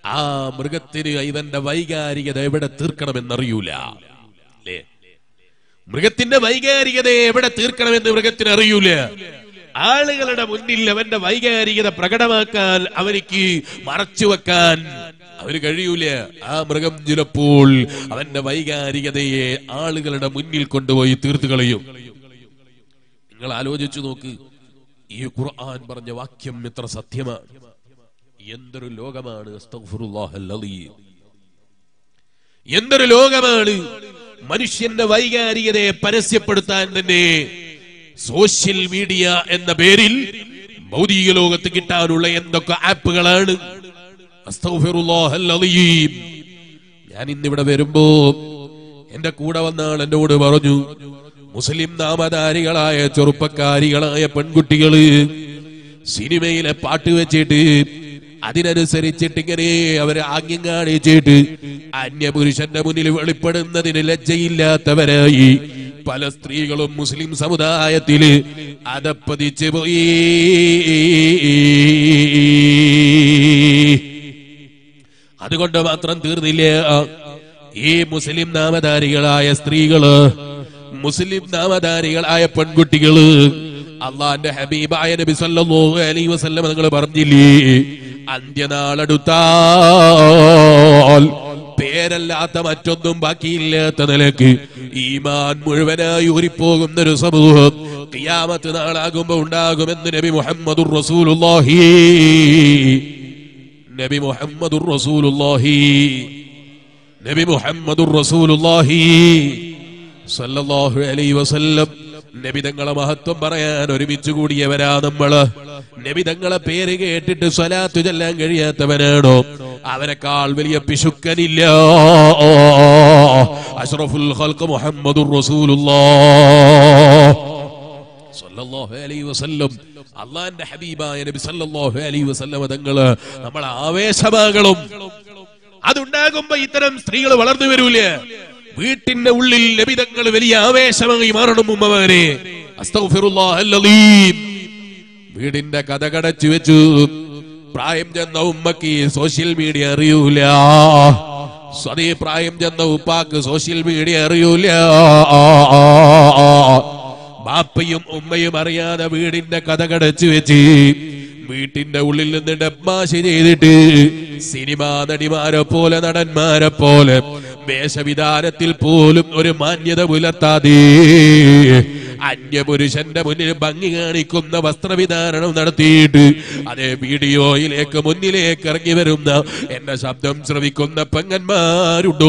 ആ മൃഗത്തിന് ഇവന്റെ വൈകാരികത എവിടെ തീർക്കണമെന്നറിയൂല അല്ലേ മൃഗത്തിന്റെ വൈകാരികതയെ എവിടെ തീർക്കണമെന്ന് മൃഗത്തിന് അറിയൂല ആളുകളുടെ മുന്നിൽ അവന്റെ വൈകാരികത പ്രകടമാക്കാൻ അവനിക്ക് മറച്ചു വെക്കാൻ അവന് കഴിയൂല ആ മൃഗം ചിലപ്പോൾ അവന്റെ വൈകാരികതയെ ആളുകളുടെ മുന്നിൽ കൊണ്ടുപോയി തീർത്തു കളയും നിങ്ങൾ ആലോചിച്ചു നോക്ക് ഈ ഖുർആൻ പറഞ്ഞ വാക്യം എത്ര സത്യമാണ് എന്തൊരു ലോകമാണ് അസ്തഗ്ഫിറുല്ലാഹൽ അലീം. എന്തൊരു ലോകമാണ് മനുഷ്യന്റെ വൈകാരികതയെ പരസ്യപ്പെടുത്താൻ തന്നെ സോഷ്യൽ മീഡിയ എന്ന പേരിൽ ഭൗതിക ലോകത്ത് കിട്ടാനുള്ള എന്തൊക്കെ ആപ്പുകളാണ് അസ്തഗ്ഫിറുല്ലാഹൽ അലീം. ഞാൻ ഇന്നിവിടെ വരുമ്പോ എന്റെ കൂടെ വന്ന ആൾ എന്നോട് പറഞ്ഞു മുസ്ലിം നാമധാരികളായ ചെറുപ്പക്കാരികളായ പെൺകുട്ടികള് സിനിമയിലെ പാട്ട് വെച്ചിട്ട് അതിനനുസരിച്ചിട്ട് ഇങ്ങനെ അവരെ ആംഗ്യം കാണിച്ചിട്ട് അന്യപുരുഷന്റെ മുന്നിൽ വെളിപ്പെടുന്നതിന് ലജ്ജയില്ലാത്തവരായി പല സ്ത്രീകളും മുസ്ലിം സമുദായത്തില് അതപ്പതിച്ചു പോയി അതുകൊണ്ട് മാത്രം തീർന്നില്ല ഈ മുസ്ലിം നാമധാരികളായ സ്ത്രീകള് മുസ്ലിം നാമധാരികളായ പെൺകുട്ടികള് അള്ളാന്റെ ഹബീബായ നബി സല്ലല്ലാഹു അലൈഹി വസല്ലം നിങ്ങൾ പറഞ്ഞില്ലേ അന്ത്യനാളെടുത്താൽ പേരല്ലാത്ത മറ്റൊന്നും ബാക്കിയില്ലാത്ത നിലക്ക് ഈമാൻ മുഴുവനായി ഊരിപ്പോകുന്ന ഒരു സമൂഹം ഖിയാമത്ത് നാളാകുമ്പോ ഉണ്ടാകുമെന്ന് നബി മുഹമ്മദുർ റസൂലുള്ളാഹി നബി മുഹമ്മദുർ റസൂലുള്ളാഹി നബി മുഹമ്മദുർ റസൂലുള്ളാഹി സല്ലല്ലാഹു അലൈഹി വസല്ലം നബി തങ്ങളെ മഹത്വം പറയാൻ ഒരുമിച്ച് കൂടിയവരാ നമ്മള് നബി തങ്ങളെ പേര് കേട്ടിട്ട് സ്വലാത്തു ചെല്ലാൻ കഴിയാത്തവനാണോ അവരെക്കാൾ വലിയ പിശുക്കനില്ല അഷ്റഫുൽ ഖൽഖ് മുഹമ്മദുർ റസൂലുള്ളാഹ് സല്ലല്ലാഹു അലൈഹി വസല്ലം അള്ളാന്റെ ഹബീബായ നബി സല്ലല്ലാഹു അലൈഹി വസല്ലം തങ്ങള് നമ്മളെ ആവേശമാകളും അതുണ്ടാകുമ്പോ ഇത്തരം സ്ത്രീകൾ വളർന്നു വരൂല വീട്ടിന്റെ ഉള്ളിൽ ലഭിതങ്ങൾ വലിയ ആവേശമായി മാറണം ഉമ്മമാരെ അസ്തഗ്ഫിറുല്ലാഹൽ അലീം. വീടിന്റെ കഥ കടച്ചു വെച്ചു പ്രായം ചെന്ന ഉമ്മക്ക് ഈ സോഷ്യൽ മീഡിയ അറിയൂല അതേ പ്രായം ചെന്ന ഉപ്പാക്ക് സോഷ്യൽ മീഡിയ അറിയൂല ബാപ്പയും ഉമ്മയും അറിയാതെ വീടിന്റെ കഥ കടച്ചു വെച്ച് വീട്ടിന്റെ ഉള്ളിൽ നിന്ന് ഡബ്മാശി ചെയ്തിട്ട് സിനിമാ നടിമാരെ പോലെ നടന്മാരെ പോലെ വേഷവിധാനത്തിൽ പോലും ഒരു മാന്യത പുലർത്താതെ അന്യപുരുഷന്റെ മുന്നിൽ ഭംഗി കാണിക്കുന്ന വസ്ത്രവിധാരണം നടത്തിയിട്ട് അതേ വീഡിയോയിലേക്ക് മുന്നിലേക്ക് ഇറങ്ങി വരുന്ന എന്റെ ശബ്ദം ശ്രവിക്കുന്ന പെങ്ങന്മാരുണ്ടോ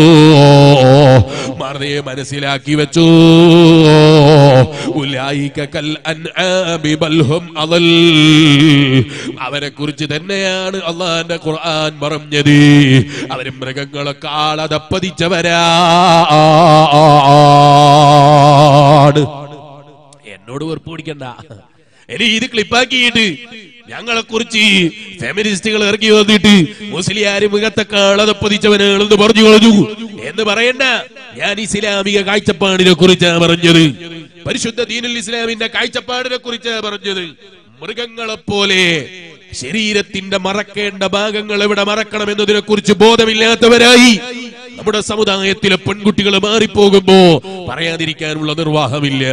മറന്നേ മനസ്സിലാക്കി വെച്ചു ഉലായിക കൽ അൻആമി ബൽ ഹും അളൽ അവരെ കുറിച്ച് തന്നെയാണ് അള്ളാന്റെ ഖുർആൻ പറഞ്ഞത് അവര് മൃഗങ്ങളെക്കാൾ അതപ്പതിച്ചവരാണ് എന്നോട് വെറുപ്പ് പിടിക്കണ്ട ഇനി ഇത് ക്ലിപ്പാക്കിയിട്ട് ഞങ്ങളെ കുറിച്ച് ഫെമിനിസ്റ്റുകൾ ഇറങ്ങി വന്നിട്ട് മുസ്ലിയാര് മുഖത്തെക്കാൾ അതപ്പതിച്ചവനാണെന്ന് പറഞ്ഞു കളഞ്ഞു എന്ന് പറയണ്ട ഞാൻ ഇസ്ലാമിക കാഴ്ചപ്പാടിനെ കുറിച്ചാണ് പറഞ്ഞത് പരിശുദ്ധ ദീനുൽ ഇസ്ലാമിന്റെ കാഴ്ചപ്പാടിനെ കുറിച്ചാണ് പറഞ്ഞത് മൃഗങ്ങളെ പോലെ ശരീരത്തിന്റെ മറക്കേണ്ട ഭാഗങ്ങൾ എവിടെ മറക്കണം എന്നതിനെ കുറിച്ച് ബോധമില്ലാത്തവരായി നമ്മുടെ സമുദായത്തിലെ പെൺകുട്ടികൾ മാറിപ്പോകുമ്പോ പറയാതിരിക്കാനുള്ള നിർവാഹമില്ല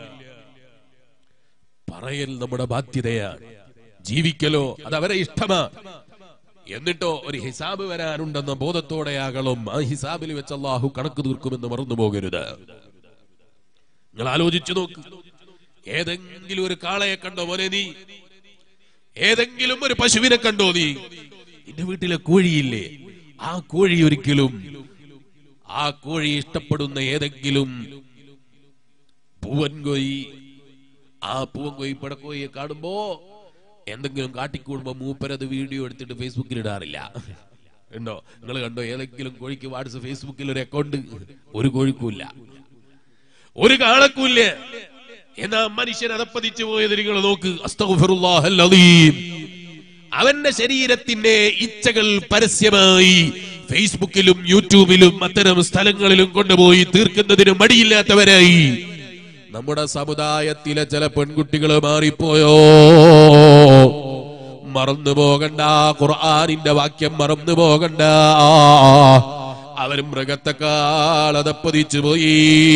പറയൽ നമ്മുടെ ബാധ്യതയാണ് ജീവിക്കലോ അത് അവരെ ഇഷ്ടമാ എന്നിട്ടോ ഒരു ഹിസാബ് വരാനുണ്ടെന്ന ബോധത്തോടെയാകണം ആ ഹിസാബിൽ വെച്ച് അള്ളാഹു കണക്ക് തീർക്കുമെന്ന് മറന്നു പോകരുത് നിങ്ങൾ ആലോചിച്ചു നോക്ക് ഏതെങ്കിലും ഒരു കാളയെ കണ്ടോ മോനെ നീ ഏതെങ്കിലും ഒരു പശുവിനെ കണ്ടോ നീ നിന്റെ വീട്ടിലെ കോഴിയില്ലേ ആ കോഴി ഒരിക്കലും ആ കോഴി ഇഷ്ടപ്പെടുന്ന ഏതെങ്കിലും പൂവൻകോയി ആ പൂവൻകോയി പടക്കോയിയെ കാണുമ്പോ എന്തെങ്കിലും കാട്ടിക്കൂടുമ്പോ മൂപ്പരത് വീഡിയോ എടുത്തിട്ട് ഫേസ്ബുക്കിൽ ഇടാറില്ല ഉണ്ടോ നിങ്ങൾ കണ്ടോ ഏതെങ്കിലും കോഴിക്ക് വാട്സ് ഫേസ്ബുക്കിൽ ഒരു അക്കൗണ്ട് ഒരു കോഴിക്കുമില്ല ഒരു കാളക്കൂല്ല എന്നാ മനുഷ്യൻ അതപ്പതിച്ചു പോയത് നിങ്ങൾ നോക്ക് അസ്തഗ്ഫിറുല്ലാഹൽ അലീം. അവന്റെ ശരീരത്തിന്റെ ഇച്ഛകൾ പരസ്യമായി ഫേസ്ബുക്കിലും യൂട്യൂബിലും അത്തരം സ്ഥലങ്ങളിലും കൊണ്ടുപോയി തീർക്കുന്നതിന് മടിയില്ലാത്തവരായി നമ്മുടെ സമുദായത്തിലെ ചില പെൺകുട്ടികൾ മാറിപ്പോയോ മറന്നു പോകണ്ട ഖുർആനിന്റെ വാക്യം മറന്നു പോകണ്ട അവരും മൃഗത്തെക്കാൾ അതപ്പതിച്ചു പോയി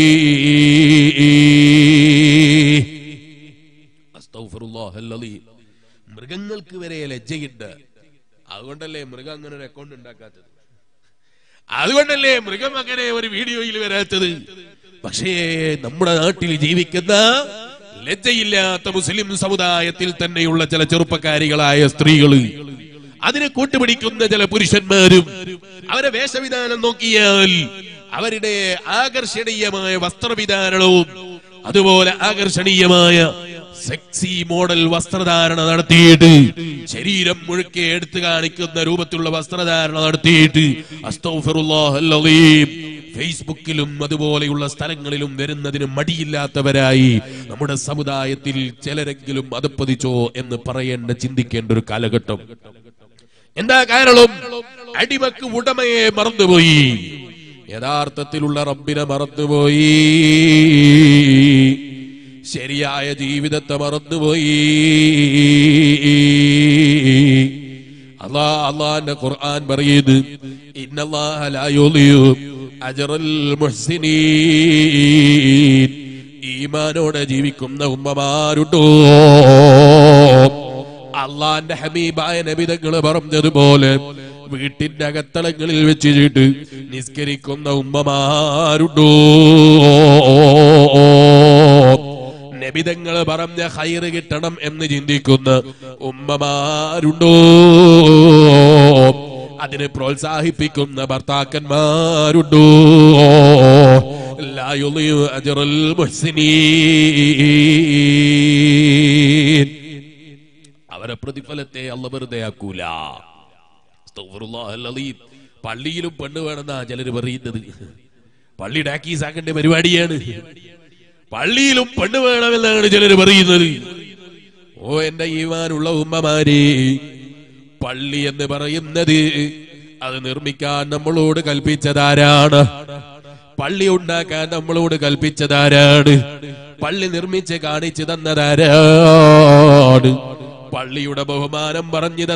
അസ്തഗ്ഫിറുല്ലാഹൽ അലീം. മൃഗങ്ങൾക്ക് വരെ ലജ്ജയുണ്ട് അതുകൊണ്ടല്ലേ മൃഗം അങ്ങനെ ഒരു അക്കൗണ്ട് ഉണ്ടാക്കാത്തത് അതുകൊണ്ടല്ലേ മൃഗം അങ്ങനെ ഒരു വീഡിയോയിൽ വരാത്തത് പക്ഷേ നമ്മുടെ നാട്ടിൽ ജീവിക്കുന്ന ലജ്ജയില്ലാത്ത മുസ്ലിം സമുദായത്തിൽ തന്നെയുള്ള ചില ചെറുപ്പക്കാരികളായ സ്ത്രീകള് അതിനെ കൂട്ടുപിടിക്കുന്ന ചില പുരുഷന്മാരും അവരെ വേഷവിധാനം നോക്കിയാൽ അവരുടെ ആകർഷണീയമായ വസ്ത്രവിധാനവും അതുപോലെ ആകർഷണീയമായ സെക്സി മോഡൽ വസ്ത്രധാരണ നടത്തിയിട്ട് ശരീരം മുഴുക്കെ എടുത്തു കാണിക്കുന്ന രൂപത്തിലുള്ള വസ്ത്രധാരണ നടത്തിയിട്ട് അസ്തഗ്ഫിറുല്ലാഹൽ അലീം ഫേസ്ബുക്കിലും അതുപോലെയുള്ള സ്ഥലങ്ങളിലും വരുന്നതിന് മടിയില്ലാത്തവരായി നമ്മുടെ സമുദായത്തിൽ ചിലരെങ്കിലും അതപ്പതിച്ചോ എന്ന് പറയേണ്ട ചിന്തിക്കേണ്ട ഒരു കാലഘട്ടം എന്താ കാരണം അടിമക്ക് ഉടമയെ മറന്നുപോയി യഥാർത്ഥത്തിലുള്ള റബ്ബിനെ മറന്നുപോയി ശരിയായ ജീവിതത്തെ മറന്നുപോയി അള്ളാ അള്ളാന്റെ ഖുർആൻ പറയുന്നത് ഇന്നല്ലാഹ ലാ യുളിയു അജ്റൽ മുഹ്സിനീൻ ഈമാനോടെ ജീവിക്കുന്ന ഉമ്മമാരുണ്ടോ അള്ളാന്റെ ഹബീബായ നബിതങ്ങൾ പറഞ്ഞതുപോലെ വീട്ടിന്റെ അകത്തളങ്ങളിൽ വെച്ചിട്ട് നിസ്കരിക്കുന്ന ഉമ്മമാരുണ്ടോ നബിതങ്ങൾ പറഞ്ഞ ഹൈറ് കിട്ടണം എന്ന് ചിന്തിക്കുന്ന ഉമ്മമാരുണ്ടോ അതിനെ പ്രോത്സാഹിപ്പിക്കുന്ന ഭർത്താക്കന്മാരുണ്ടോ ലാ യുളിയു അജ്റൽ മുഹ്സിനീൻ അവരെ പ്രതിഫലത്തെ അല്ല വെറുതെ ആക്കൂല അസ്തഗ്ഫിറുല്ലാഹൽ അലീം. പള്ളിയിലും പെണ്ണ് വേണമെന്നാ ചിലര് പറയുന്നത് പള്ളി ഡാക്കീസ് ആക്കേണ്ട പരിപാടിയാണ് പള്ളിയിലും പെണ്ണ് വേണമെന്നാണ് ചിലര് പറയുന്നത് ഓ എന്റെ ഈമാനുള്ള ഉമ്മമാരെ പള്ളി എന്ന് പറയുന്നത് അത് നിർമ്മിക്കാൻ നമ്മളോട് കൽപ്പിച്ചതാരാണ് പള്ളി ഉണ്ടാക്കാൻ നമ്മളോട് കൽപ്പിച്ചതാരാണ് പള്ളി നിർമ്മിച്ച് കാണിച്ചു തന്നതാരാണ് പള്ളിയുടെ ബഹുമാനം പറഞ്ഞു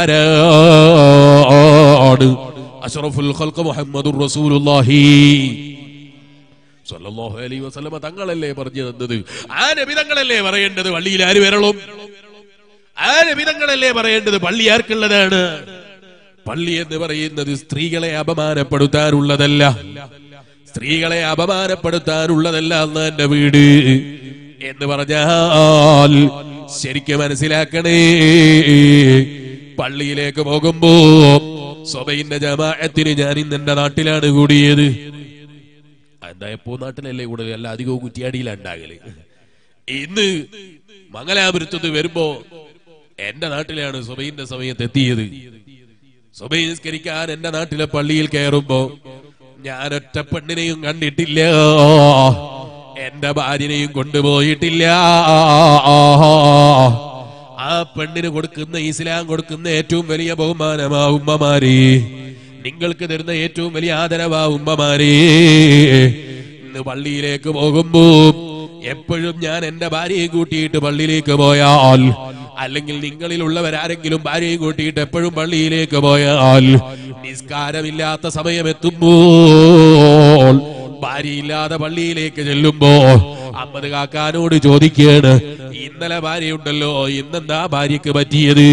തന്നതാരാണ് അഷ്റഫുൽ ഖൽഖ് മുഹമ്മദുർ റസൂലുള്ളാഹി സല്ലല്ലാഹു അലൈഹി വസല്ലമ തങ്ങളല്ലേ പറഞ്ഞു തന്നത് ആ നബി തങ്ങളല്ലേ പറയേണ്ടത് പള്ളിയിൽ ആര് വരളും ആ നബി തങ്ങളല്ലേ പറയേണ്ടത് പള്ളി ആർക്കുള്ളതാണ് പള്ളി എന്ന് പറയുന്നത് സ്ത്രീകളെ അപമാനപ്പെടുത്താനുള്ളതല്ല സ്ത്രീകളെ അപമാനപ്പെടുത്താനുള്ളതല്ല അന്ന് എന്റെ വീട് എന്ന് പറഞ്ഞാൽ ശരിക്കും മനസ്സിലാക്കണേ പള്ളിയിലേക്ക് പോകുമ്പോ സ്വബൈന്റെ ജമാഅത്തിന് ഞാൻ ഇന്ന് എന്റെ നാട്ടിലാണ് കൂടിയത് എന്താ എപ്പോ നാട്ടിലല്ലേ കൂടുതൽ അല്ല അധികവും കുറ്റിയാടിയിലാണ് ഉണ്ടാകല് ഇന്ന് മംഗലാപുരത്തുനിന്ന് വരുമ്പോ എന്റെ നാട്ടിലാണ് സുബൈന്റെ സമയത്ത് എത്തിയത് സുബൈ നിസ്കരിക്കാൻ എന്റെ നാട്ടിലെ പള്ളിയിൽ കയറുമ്പോ ഞാൻ ഒറ്റ പെണ്ണിനെയും കണ്ടിട്ടില്ല എന്റെ ഭാര്യനെയും കൊണ്ടുപോയിട്ടില്ല ആ പെണ്ണിന് കൊടുക്കുന്ന ഇസ്ലാം കൊടുക്കുന്ന ഏറ്റവും വലിയ ബഹുമാനമാ ഉമ്മമാരെ നിങ്ങൾക്ക് തരുന്ന ഏറ്റവും വലിയ ആദരവാ ഉമ്മമാരെ ഇന്ന് പള്ളിയിലേക്ക് പോകുമ്പോ എപ്പോഴും ഞാൻ എന്റെ ഭാര്യയെ കൂട്ടിയിട്ട് പള്ളിയിലേക്ക് പോയാൽ അല്ലെങ്കിൽ നിങ്ങളിലുള്ളവരാരെങ്കിലും ഭാര്യയെ കൂട്ടിയിട്ട് എപ്പോഴും പള്ളിയിലേക്ക് പോയാൽ നിസ്കാരമില്ലാത്ത സമയമെത്തുമ്പോൾ ഭാര്യയില്ലാതെ പള്ളിയിലേക്ക് ചെല്ലുമ്പോ അമ്മത് കാക്കാനോട് ചോദിക്കാണ് ഇന്നലെ ഭാര്യയുണ്ടല്ലോ ഇന്നെന്താ ഭാര്യക്ക് പറ്റിയത്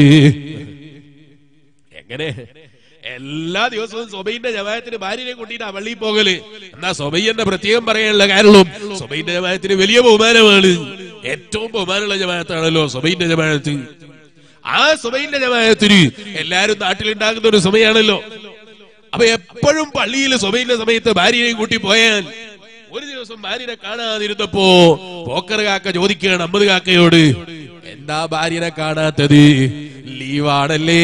എങ്ങനെ എല്ലാ ദിവസവും സൊബൈന്റെ ജമായത്തിന് ഭാര്യനെ കൂട്ടിയിട്ട് ആ പള്ളിയിൽ പോകല് എന്നാ സൊബയ്യന്റെ പ്രത്യേകം പറയാനുള്ള കാരണം സൊബൈന്റെ ജമായത്തിന് വലിയ ബഹുമാനമാണ് ഏറ്റവും ബഹുമാനമുള്ള ജമായത്താണല്ലോ സൊബൈന്റെ ജമായത്ത് ആ സുബൈന്റെ ജമായത്തിന് എല്ലാരും നാട്ടിലുണ്ടാകുന്ന ഒരു സമയമാണല്ലോ അപ്പൊ എപ്പോഴും പള്ളിയിൽ സുബൈന്റെ സമയത്ത് ഭാര്യയെയും കൂട്ടി പോയാൽ ഒരു ദിവസം ഭാര്യനെ കാണാതിരുന്നപ്പോ പോക്കർ കാക്ക ചോദിക്കുകയാണ് അമ്പത് കാക്കയോട് എന്താ ഭാര്യനെ കാണാത്തത് ലീവാണല്ലേ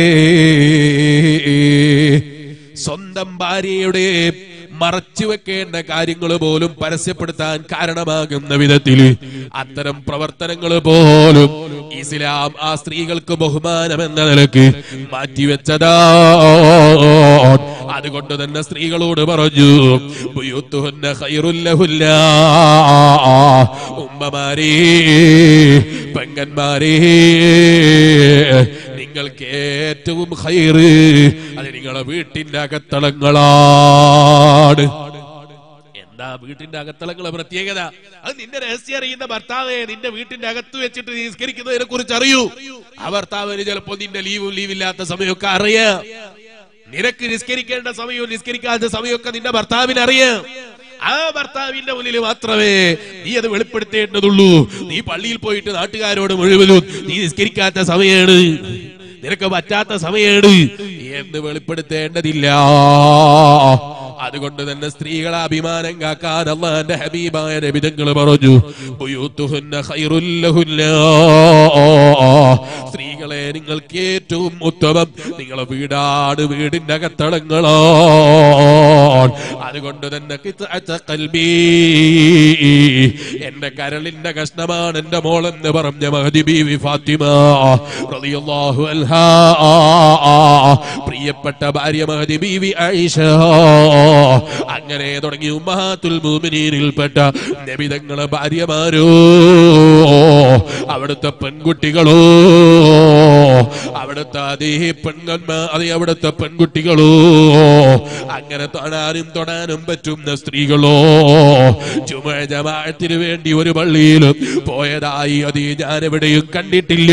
സ്വന്തം ഭാര്യയുടെ മറച്ചു വെക്കേണ്ട കാര്യങ്ങൾ പോലും പരസ്യപ്പെടുത്താൻ കാരണമാകുന്ന വിധത്തിൽ അത്തരം പ്രവർത്തനങ്ങൾ പോലും ഇസ്ലാം ആ സ്ത്രീകൾക്ക് ബഹുമാനം എന്ന നിലക്ക് മാറ്റിവെച്ചതാ അതുകൊണ്ട് തന്നെ സ്ത്രീകളോട് പറഞ്ഞു ബുയൂത്തുഹുന്ന ഖൈറുൽ ലഹുല്ല ഉമ്മമാരേ പെങ്ങന്മാരേ നിങ്ങൾക്ക് ഏറ്റവും ഹൈറ് അത് നിങ്ങളെ വീട്ടിന്റെ അകത്തളങ്ങളാണ് എന്താ വീട്ടിന്റെ അകത്തളങ്ങളെ പ്രത്യേകത അത് നിന്റെ രഹസ്യം അറിയുന്ന ഭർത്താവെ നിന്റെ വീട്ടിന്റെ അകത്ത് വെച്ചിട്ട് നിസ്കരിക്കുന്നതിനെ കുറിച്ച് അറിയൂ ആ ഭർത്താവിന് ചിലപ്പോ നിന്റെ ലീവും ലീവില്ലാത്ത സമയമൊക്കെ അറിയാം നിനക്ക് നിസ്കരിക്കേണ്ട സമയവും നിസ്കരിക്കാത്ത സമയമൊക്കെ നിന്റെ ഭർത്താവിന് അറിയാം ആ ഭർത്താവിന്റെ മുന്നിൽ മാത്രമേ നീ അത് വെളിപ്പെടുത്തേണ്ടതുള്ളൂ നീ പള്ളിയിൽ പോയിട്ട് നാട്ടുകാരോട് മുഴുവനും നീ നിസ്കരിക്കാത്ത സമയമാണ് നിനക്ക് പറ്റാത്ത സമയമാണ് എന്ന് വെളിപ്പെടുത്തേണ്ടതില്ല അതുകൊണ്ട് തന്നെ സ്ത്രീകളെ അഭിമാനം കാക്കാൻ അള്ളാന്റെ ഹബീബായ നബിതങ്ങൾ പറഞ്ഞു ബുയൂത്തുഹുന്ന ഖൈറുൽ ലഹുന്ന. സ്ത്രീകളെ നിങ്ങൾക്ക് ഏറ്റവും ഉത്തമം നിങ്ങളെ വീടാണ് വീടിന്റെ അകത്തളങ്ങളാണ് അതുകൊണ്ട് തന്നെ കിത്അത്ത ഖൽബി എന്റെ കരളിന്റെ കഷ്ണമാണ് എന്റെ മോളെന്ന് പറഞ്ഞ മഹദി ബീവി ഫാത്തിമ റളിയല്ലാഹു അൻഹാ പ്രിയപ്പെട്ട ഭാര്യ മഹദി ബീവി ആയിഷ അങ്ങനെ തുടങ്ങി ഉമ്മഹാത്തുൽ മുഅ്മിനീനിൽപ്പെട്ട നബിതങ്ങളെ ഭാര്യമാരോ അവിടുത്തെ പെൺകുട്ടികളോ അവിടുത്തെ അതേ പെൺകന്മാർ അതേ അവിടുത്തെ പെൺകുട്ടികളോ അങ്ങനെ തൊടാനും തൊടാനും പറ്റുന്ന സ്ത്രീകളോ ചുമ ജമാഅത്തിന് വേണ്ടി ഒരു പള്ളിയിലും പോയതായി അത് ഞാൻ എവിടെയും കണ്ടിട്ടില്ല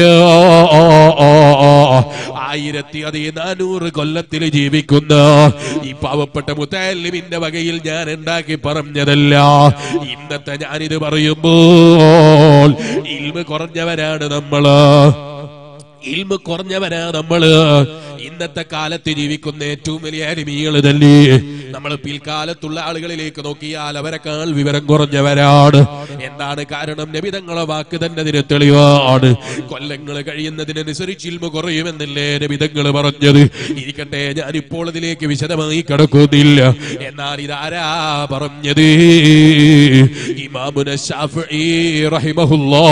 ആയിരത്തി അതേ നാനൂറ് കൊല്ലത്തിൽ ജീവിക്കുന്ന ഈ പാവപ്പെട്ട മുത്തല്ലിമിന്റെ വകയിൽ ഞാൻ ഉണ്ടാക്കി പറഞ്ഞതല്ല ഇന്നത്തെ ഞാനിത് പറയുമ്പോൾ ഇൽമ കുറഞ്ഞവരാണ് നമ്മള് ഇൽമ കുറഞ്ഞവനാ നമ്മള് ഇന്നത്തെ കാലത്ത് ജീവിക്കുന്ന ഏറ്റവും വലിയ അരിമികൾ തന്നെ നമ്മൾ പിൽക്കാലത്തുള്ള ആളുകളിലേക്ക് നോക്കിയാൽ അവരെക്കാൾ വിവരം കുറഞ്ഞവരാണ് എന്താണ് കാരണം നബിതങ്ങളെ വാക്ക് തന്നെ അതിന് തെളിവാണ് കൊല്ലങ്ങൾ കഴിയുന്നതിനനുസരിച്ച് ഇൽമ കുറയുമെന്നല്ലേ നബിതങ്ങൾ പറഞ്ഞത് ഇരിക്കട്ടെ ഞാൻ ഇപ്പോൾ അതിലേക്ക് വിശദമായി കടക്കുന്നില്ല എന്നാൽ ഇതാരാ പറഞ്ഞത് ഇമാമുന ഷാഫി റഹിമഹുല്ലാ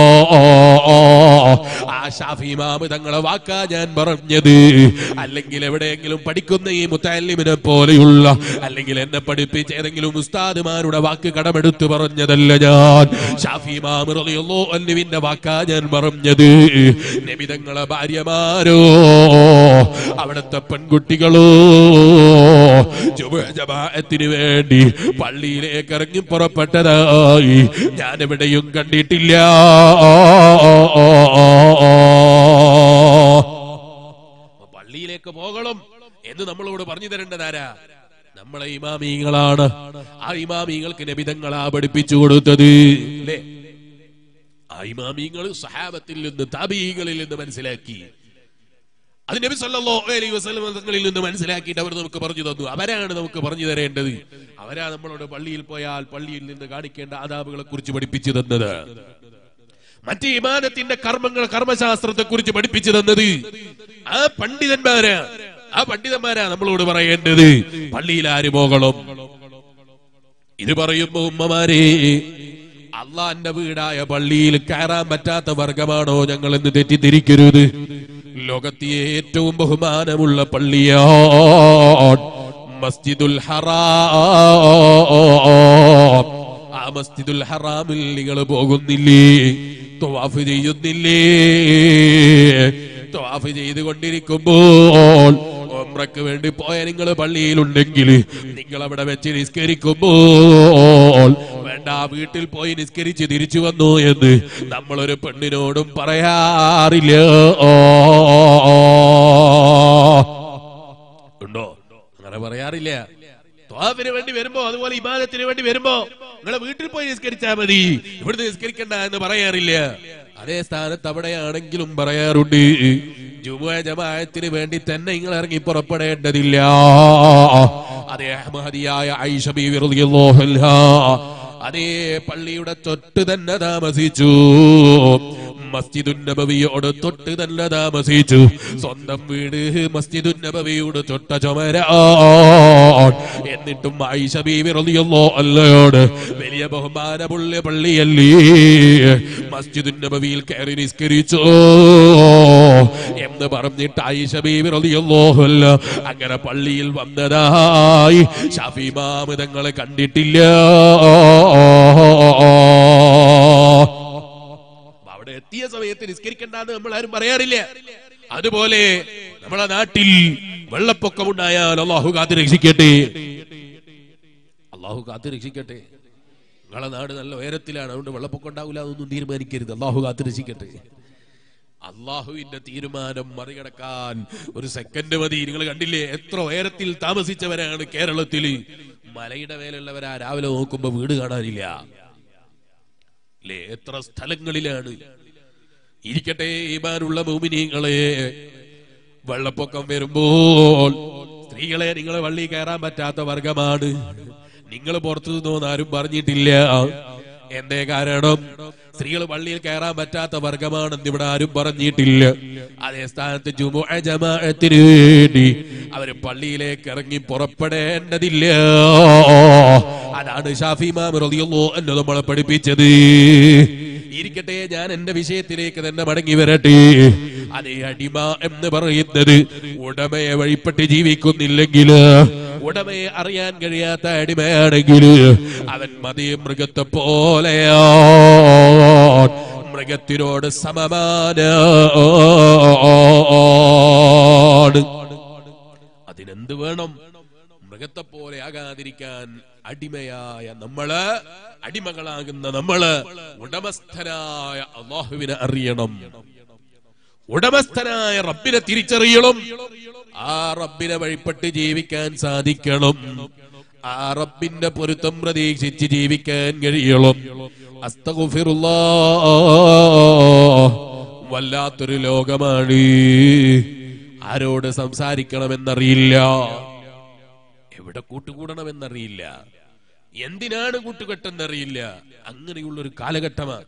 ആ ഷാഫി ഇമാമ് തങ്ങളെ വാക്കാ ഞാൻ പറഞ്ഞത് അല്ലെങ്കിൽ എവിടെയെങ്കിലും പഠിക്കുന്ന ഈ മുത്താലിമിനെ പോലെയുള്ള അല്ലെങ്കിൽ എന്നെ പഠിപ്പിച്ച ഏതെങ്കിലും ഉസ്താദുമാരുടെ വാക്ക് കടമെടുത്ത് പറഞ്ഞതല്ല ഞാൻ ഷാഫി ഇമാം റളിയല്ലാഹു അൻഹുവിന്റെ വാക്കാ ഞാൻ പറഞ്ഞത് നബിതങ്ങളെ ഭാര്യമാരോ അവിടുത്തെ പെൺകുട്ടികളോ ജുമുഅ ജമാഅത്തിന് വേണ്ടി പള്ളിയിലേക്ക് ഇറങ്ങി പുറപ്പെട്ടതായി ഞാൻ എവിടെയും കണ്ടിട്ടില്ല പള്ളിയിലേക്ക് പോകണം എന്ന് നമ്മളോട് പറഞ്ഞു തരേണ്ടതാരാ നമ്മളെ ഇമാമീങ്ങളാണ് ആ ഇമാമീങ്ങൾക്ക് നബിതങ്ങളാ പഠിപ്പിച്ചു കൊടുത്തത് അല്ലേ ആ ഇമാമീങ്ങൾ സഹാബത്തിൽ നിന്ന് താബീകളിൽ നിന്ന് മനസ്സിലാക്കി അത് നബി സല്ലല്ലാഹു അലൈഹി വസല്ലം തങ്ങളിൽ നിന്ന് മനസ്സിലാക്കിയിട്ട് അവർ നമുക്ക് പറഞ്ഞു തന്നു അവരാണ് നമുക്ക് പറഞ്ഞു തരേണ്ടത് അവരാ നമ്മളോട് പള്ളിയിൽ പോയാൽ പള്ളിയിൽ നിന്ന് കാണിക്കേണ്ട ആദാബുകളെ കുറിച്ച് പഠിപ്പിച്ചു തന്നത് മറ്റ് ഇമാനത്തിന്റെ കർമ്മങ്ങൾ കർമ്മശാസ്ത്രത്തെ കുറിച്ച് പഠിപ്പിച്ചു തന്നത് ആ പണ്ഡിതന്മാരാ ആ പണ്ഡിതന്മാരാ നമ്മളോട് പറയേണ്ടത് പള്ളിയിൽ ആര് പോകണം ഇത് പറയുമ്പോ ഉമ്മമാരെ അള്ളാന്റെ വീടായ പള്ളിയിൽ കയറാൻ പറ്റാത്ത വർഗമാണോ ഞങ്ങൾ എന്ന് തെറ്റിദ്ധരിക്കരുത് ലോകത്തെ ഏറ്റവും ബഹുമാനമുള്ള പള്ളിയാണ് മസ്ജിദുൽ ഹറാം ആ മസ്ജിദുൽ ഹറാമിൽ നിങ്ങൾ പോകുന്നില്ലേ ത്വാഫ് ചെയ്യുന്നില്ലേ ത്വാഫ് ചെയ്തുകൊണ്ടിരിക്കുമ്പോൾ ഉംറക്ക് വേണ്ടി പോയ നിങ്ങൾ പള്ളിയിലുണ്ടെങ്കിൽ നിങ്ങൾ അവിടെ വെച്ച് നിസ്കരിക്കുമ്പോൾ വേണ്ട വീട്ടിൽ പോയി നിസ്കരിച്ച് തിരിച്ചു വന്നു എന്ന് നമ്മളൊരു പെണ്ണിനോടും പറയാറില്ല ഉണ്ടോ അങ്ങനെ പറയാറില്ല ത്വാഫിന് വേണ്ടി വരുമ്പോ അതുപോലെ ഇബാദത്തിന് വേണ്ടി വരുമ്പോ നിങ്ങളെ വീട്ടിൽ പോയി നിസ്കരിച്ചാ മതി ഇവിടുന്ന് നിസ്കരിക്കണ്ട എന്ന് പറയാറില്ല അതേ സ്ഥാനത്ത് അവിടെയാണെങ്കിലും പറയാറുണ്ട് ജുമുഅ ജമാഅത്തിന് വേണ്ടി തന്നെ നിങ്ങൾ ഇറങ്ങി പുറപ്പെടേണ്ടതില്ല അതേ അഹമ്മദിയായ ഐഷ ബീവി റളിയല്ലാഹു അൻഹാ അതേ പള്ളിയുടെ തൊട്ട് തന്നെ താമസിച്ചു മസ്ജിദുൻ നബവിയോട് തൊട്ട് തന്നെ താമസിച്ചു സ്വന്തം വീട് മസ്ജിദുൻ നബവിയോട് തൊട്ട ചുമരാൻ എന്നിട്ടും ആയിഷ ബീവി റളിയല്ലാഹു അല്ലയോട് വലിയ ബഹുമാനമുള്ള പള്ളിയല്ലേ മസ്ജിദുൻ നബവിയിൽ കയറി നിസ്കരിച്ചോ എന്ന് പറഞ്ഞിട്ട് ആയിഷ ബീവി റളിയല്ലാഹു അല്ല അങ്ങനെ പള്ളിയിൽ വന്നതായി ഷാഫി ഇമാം തങ്ങളെ കണ്ടിട്ടില്ല അവിടെ എത്തിയ സമയത്ത് നിസ്കരിക്കണ്ടെന്ന് നമ്മൾ ആരും പറയാറില്ല അതുപോലെ നമ്മളെ നാട്ടിൽ വെള്ളപ്പൊക്കമുണ്ടായാൽ അള്ളാഹു കാത്ത് രക്ഷിക്കട്ടെ അള്ളാഹു കാത്ത് രക്ഷിക്കട്ടെ നിങ്ങളെ നാട് നല്ല ഉയരത്തിലാണ് അതുകൊണ്ട് വെള്ളപ്പൊക്കം ഉണ്ടാവില്ല അതൊന്നും തീരുമാനിക്കരുത് അള്ളാഹു കാത്ത് രക്ഷിക്കട്ടെ അള്ളാഹുവിന്റെ തീരുമാനം മറികടക്കാൻ ഒരു സെക്കൻഡ് മതി നിങ്ങൾ കണ്ടില്ലേ എത്ര ഉയരത്തിൽ താമസിച്ചവരാണ് കേരളത്തിൽ മലയുടെ മേലുള്ളവരാ രാവിലെ നോക്കുമ്പോ വീട് കാണാനില്ല അല്ലേ എത്ര സ്ഥലങ്ങളിലാണ് ഇരിക്കട്ടെ ഈമാനുള്ള ഭൂമിനിങ്ങളെ വെള്ളപ്പൊക്കം വരുമ്പോൾ സ്ത്രീകളെ നിങ്ങളെ വള്ളി കയറാൻ പറ്റാത്ത വർഗമാണ് നിങ്ങൾ പുറത്തു നിന്നോന്ന് ആരും പറഞ്ഞിട്ടില്ല എന്തേ കാരണം സ്ത്രീകൾ പള്ളിയിൽ കയറാൻ പറ്റാത്ത വർഗമാണെന്ന് ഇവിടെ ആരും പറഞ്ഞിട്ടില്ല അതേ സ്ഥാനത്ത് ജുമുഅ ജമാഅത്തിന് വേണ്ടി അവര് പള്ളിയിലേക്ക് ഇറങ്ങി പുറപ്പെടേണ്ടതില്ല അതാണ് ഷാഫി മാം റളിയല്ലാഹു അൻഹു നമ്മളെ പഠിപ്പിച്ചത് ഇരിക്കട്ടെ ഞാൻ എന്റെ വിഷയത്തിലേക്ക് തന്നെ മടങ്ങി വരട്ടെ അതേ അടിമ എന്ന് പറയുന്നത് ഉടമയെ വഴിപ്പെട്ട് ജീവിക്കുന്നില്ലെങ്കിൽ ഉടമയെ അറിയാൻ കഴിയാത്ത അടിമയാണെങ്കിൽ അവൻ മതി മൃഗത്തെ പോലെയോ മൃഗത്തിനോട് സമമാന അതിനെന്ത് വേണം മൃഗത്തെ പോലെ ആകാതിരിക്കാൻ അടിമയായ നമ്മള് അടിമകളാകുന്ന നമ്മള് ഉടമസ്ഥനായ അള്ളാഹുവിനെ അറിയണം ഉടമസ്ഥനായ റബ്ബിനെ തിരിച്ചറിയണം ആ റബ്ബിനെ വഴിപ്പെട്ട് ജീവിക്കാൻ സാധിക്കണം ആ റബ്ബിന്റെ പൊരുത്തം പ്രതീക്ഷിച്ച് ജീവിക്കാൻ കഴിയണം അസ്തഗുഫിറുല്ലാ വല്ലാത്തൊരു ലോകമാണ് ആരോട് സംസാരിക്കണമെന്നറിയില്ല എവിടെ കൂട്ടുകൂടണമെന്നറിയില്ല എന്തിനാണ് കൂട്ടുകെട്ടെന്നറിയില്ല അങ്ങനെയുള്ള ഒരു കാലഘട്ടമാണ്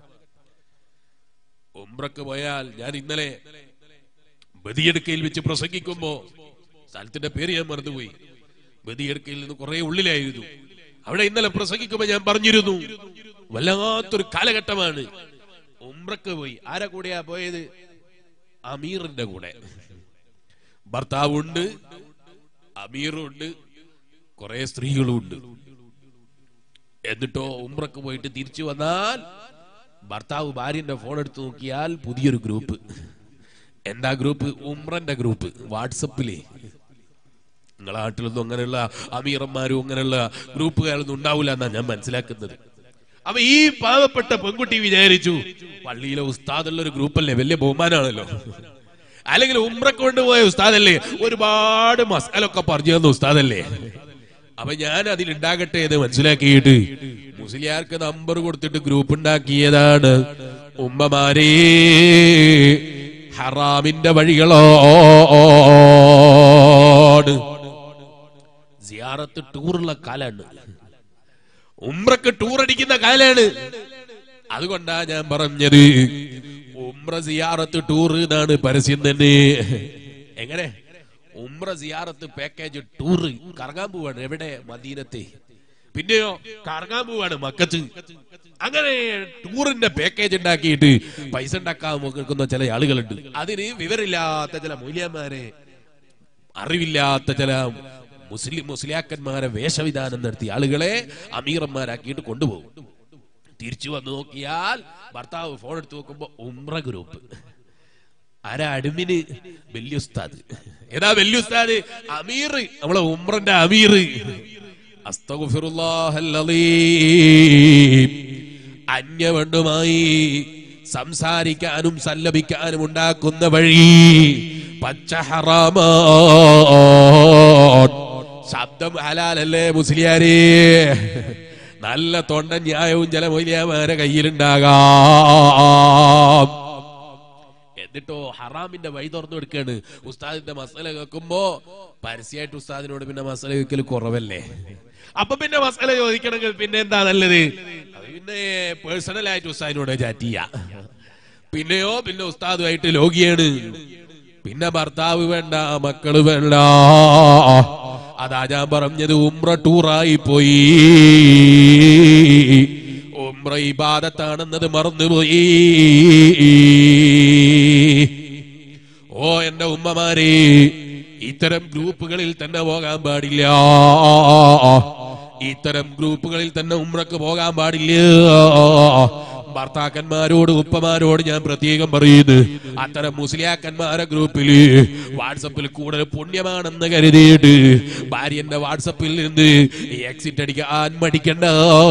ഉംറക്ക് പോയാൽ ഞാൻ ഇന്നലെ ബദിയെടുക്കയിൽ വെച്ച് പ്രസംഗിക്കുമ്പോ സ്ഥലത്തിന്റെ പേര് ഞാൻ മറന്നുപോയി ബദിയെടുക്കയിൽ നിന്ന് കുറെ ഉള്ളിലായിരുന്നു അവിടെ ഇന്നലെ പ്രസംഗിക്കുമ്പോ ഞാൻ പറഞ്ഞിരുന്നു വല്ലാത്തൊരു കാലഘട്ടമാണ് ഉംറക്ക് പോയി ആരെ കൂടെയാ പോയത് അമീറിന്റെ കൂടെ ഭർത്താവുണ്ട് അമീറുണ്ട് കുറെ സ്ത്രീകളുണ്ട് എന്നിട്ടോ ഉംറക്ക് പോയിട്ട് തിരിച്ചു വന്നാൽ ഭർത്താവ് ഭാര്യന്റെ ഫോൺ എടുത്ത് നോക്കിയാൽ പുതിയൊരു ഗ്രൂപ്പ് എന്താ ഗ്രൂപ്പ് ഉംറന്റെ ഗ്രൂപ്പ് വാട്സപ്പില് നിങ്ങളെ നാട്ടിലൊന്നും അങ്ങനെയുള്ള അമീറന്മാരും അങ്ങനെയുള്ള ഗ്രൂപ്പുകാരൊന്നും ഉണ്ടാവില്ല എന്നാ ഞാൻ മനസ്സിലാക്കുന്നത് അപ്പൊ ഈ പാവപ്പെട്ട പെൺകുട്ടി വിചാരിച്ചു പള്ളിയിലെ ഉസ്താദുള്ള ഒരു ഗ്രൂപ്പല്ലേ വലിയ ബഹുമാനാണല്ലോ അല്ലെങ്കിൽ ഉമ്രക്ക് കൊണ്ടുപോയ ഉസ്താദല്ലേ ഒരുപാട് മസാലൊക്കെ പറഞ്ഞു തന്ന ഉസ്താദല്ലേ അപ്പൊ ഞാൻ അതിൽ ഉണ്ടാകട്ടെ എന്ന് മനസ്സിലാക്കിയിട്ട് മുസ്ലിയാർക്ക് നമ്പർ കൊടുത്തിട്ട് ഗ്രൂപ്പ് ഉണ്ടാക്കിയതാണ് ഉമ്മമാരേ ഹറാമിന്റെ വഴികളോട് സിയാറത്ത് ടൂറുള്ള കാലാണ് ഉമ്രക്ക് ടൂർ അടിക്കുന്ന കാലാണ് അതുകൊണ്ടാ ഞാൻ പറഞ്ഞത് ഉമ്ര സിയാറത്ത് ടൂർ എന്നാണ് പരസ്യം തന്നെ എങ്ങനെ ഉമ്ര സിയാറത്ത് പാക്കേജ് ടൂർ കറങ്ങാൻ പോവാണ് എവിടെ മദീനത്തെ പിന്നെയോ കറങ്ങാൻ പോവാണ് മക്കത്ത് അങ്ങനെ ടൂറിന്റെ പാക്കേജ് ഉണ്ടാക്കിയിട്ട് പൈസ ഉണ്ടാക്കാൻ നോക്കുന്ന ചില ആളുകളുണ്ട് അതിന് വിവരമില്ലാത്ത ചില മൂല്യന്മാരെ അറിവില്ലാത്ത ചില മുസ്ലിം മുസ്ലിയാക്കന്മാരെ വേഷവിധാനം നടത്തിയ ആളുകളെ അമീറന്മാരാക്കിയിട്ട് കൊണ്ടുപോകും തിരിച്ചു വന്ന് നോക്കിയാൽ ഭർത്താവ് ഫോൺ എടുത്ത് നോക്കുമ്പോ ഉമ്ര ഗ്രൂപ്പ് ആരാ അഡ്മിന് വലിയ ഉസ്താദ് ഏതാ വലിയ ഉസ്താദ് അമീർ നമ്മളെ ഉമ്രന്റെ അമീർ അസ്തഗുഫിറുല്ലാഹല്ലീം അന്യവണ്ടുമായി സംസാരിക്കാനും സല്ലപിക്കാനും ഉണ്ടാക്കുന്ന വഴി പച്ച ഹറാമാ ശബ്ദം ഹലാലല്ലേ മുസ്ലിയാരേ നല്ല തൊണ്ട ന്യായവും ചില മൊയ്ലിയാമാരെ കയ്യിലുണ്ടാകാം എന്നിട്ടോ ഹറാമിന്റെ വഴി തുറന്നു കൊടുക്കാണ് ഉസ്താദിന്റെ മസല കേൾക്കുമ്പോ പരസ്യമായിട്ട് ഉസ്താദിനോട് പിന്നെ മസല കേൾക്കൽ കുറവല്ലേ അപ്പൊ പിന്നെ മസല ചോദിക്കണമെങ്കിൽ പിന്നെ എന്താ നല്ലത് അത് പിന്നെ പേഴ്സണൽ ആയിട്ട് ഉസ്താദിനോട് ചാറ്റ് ചെയ്യാ പിന്നെയോ പിന്നെ ഉസ്താദുമായിട്ട് ലോകിയാണ് പിന്നെ ഭർത്താവ് വേണ്ട മക്കള് വേണ്ട അതാ ഞാൻ പറഞ്ഞത് ഉംറ ടൂറായി പോയി ഉംറ ഇബാദത്താണെന്നത് മറന്നുപോയി ഓ എന്റെ ഉമ്മമാരെ ഇത്തരം ഗ്രൂപ്പുകളിൽ തന്നെ പോകാൻ പാടില്ല ഇത്തരം ഗ്രൂപ്പുകളിൽ തന്നെ ഉമ്രക്ക് പോകാൻ പാടില്ല ഭർത്താക്കന്മാരോട് ഉപ്പമാരോട് ഞാൻ പ്രത്യേകം പറയുന്നു അത്തരം മുസ്ലിയാക്കന്മാരെ ഗ്രൂപ്പില് വാട്സപ്പിൽ കൂടുതൽ പുണ്യമാണെന്ന് കരുതിയിട്ട് ഭാര്യന്റെ വാട്സപ്പിൽ നിന്ന് എക്സിറ്റ് അടിക്കാൻ മടിക്കണ്ട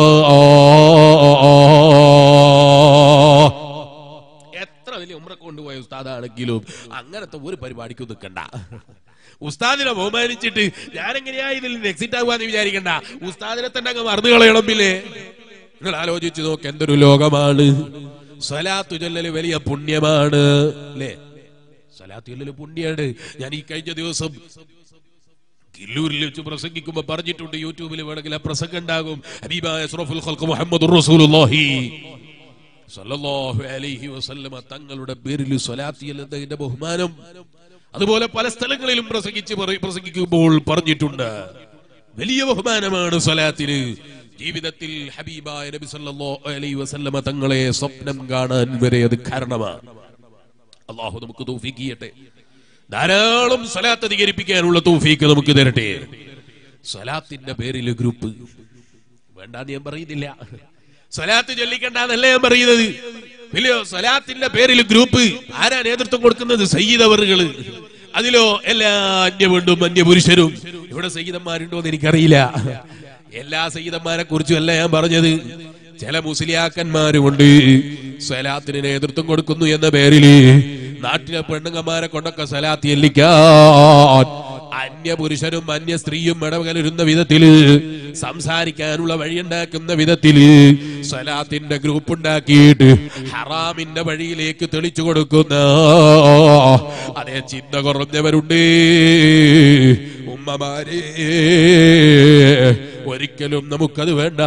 എത്ര വലിയ ഉമ്ര കൊണ്ടുപോയ ഉസ്താദാണെങ്കിലും അങ്ങനത്തെ ഒരു പരിപാടിക്കും നിൽക്കണ്ട ഉസ്താദിനെ ബഹുമാനിച്ചിട്ട് ഞാൻ എങ്ങനെയാ ഇതിൽ നിന്ന് എക്സിറ്റ് ആകുവാന്ന് വിചാരിക്കണ്ട ഉസ്താദിനെ തന്നെ അങ്ങ് മറന്നു കളയണം പിന്നെ നിങ്ങൾ ആലോചിച്ച് നോക്ക് എന്തൊരു ലോകമാണ് സ്വലാത്തു ചൊല്ലല് വലിയ പുണ്യമാണ് അല്ലേ സ്വലാത്തു ചൊല്ലല് പുണ്യാണ് ഞാൻ ഈ കഴിഞ്ഞ ദിവസം കില്ലൂരിൽ വെച്ച് പ്രസംഗിക്കുമ്പോ പറഞ്ഞിട്ടുണ്ട് യൂട്യൂബിൽ വേണമെങ്കിൽ ആ പ്രസംഗം ഉണ്ടാകും ഹബീബായ അഷ്റഫുൽ ഖൽഖ് മുഹമ്മദുർ റസൂലുള്ളാഹി സല്ലല്ലാഹു അലൈഹി വസല്ലമ തങ്ങളുടെ പേരിൽ സ്വലാത്ത് ചെല്ലുന്നതിന്റെ ബഹുമാനം അതുപോലെ പല സ്ഥലങ്ങളിലും പ്രസംഗിച്ച് പറ- പ്രസംഗിക്കുമ്പോൾ പറഞ്ഞിട്ടുണ്ട് വലിയ ബഹുമാനമാണ് സ്വലാത്തിന് ജീവിതത്തിൽ ഹബീബായ നബി സല്ലല്ലാഹു അലൈഹി വസല്ലമ തങ്ങളെ സ്വപ്നം കാണാൻ വരെ അത് കാരണമാണ് അള്ളാഹു നമുക്ക് തൗഫീഖ് ചെയ്യട്ടെ ധാരാളം സ്വലാത്ത് അധികരിപ്പിക്കാനുള്ള തൗഫീഖ് നമുക്ക് തരട്ടെ സ്വലാത്തിന്റെ പേരിൽ ഗ്രൂപ്പ് വേണ്ടാന്ന് ഞാൻ പറയുന്നില്ല സ്വലാത്ത് ചൊല്ലിക്കണ്ടെന്നല്ല ഞാൻ പറയുന്നത് ഇല്ലയോ സ്വലാത്തിന്റെ പേരിൽ ഗ്രൂപ്പ് ആരാ നേതൃത്വം കൊടുക്കുന്നത് സയ്യിദവറുകള് അതിലോ എല്ലാ അന്യപെണ്ണും അന്യപുരുഷരും ഇവിടെ സയ്യിദന്മാരുണ്ടോ എന്ന് എനിക്കറിയില്ല എല്ലാ സയ്യിദന്മാരെ കുറിച്ചും അല്ല ഞാൻ പറഞ്ഞത് ചില മുസ്ലിയാക്കന്മാരുമുണ്ട് സ്വലാത്തിന് നേതൃത്വം കൊടുക്കുന്നു എന്ന പേരില് നാട്ടിലെ പെണ്ണുങ്ങന്മാരെ കൊണ്ടൊക്കെ സ്വലാത്ത് ചെല്ലിക്കാൻ അന്യ പുരുഷനും അന്യ സ്ത്രീയും ഇടകലരുന്ന വിധത്തില് സംസാരിക്കാനുള്ള വഴിയുണ്ടാക്കുന്ന വിധത്തില് സ്വലാത്തിന്റെ ഗ്രൂപ്പ് ഉണ്ടാക്കിയിട്ട് ഹറാമിന്റെ വഴിയിലേക്ക് തെളിച്ചു കൊടുക്കുന്ന അതേ ചിന്ത കുറഞ്ഞവരുണ്ട് ഉമ്മമാരെ ഒരിക്കലും നമുക്കത് വേണ്ട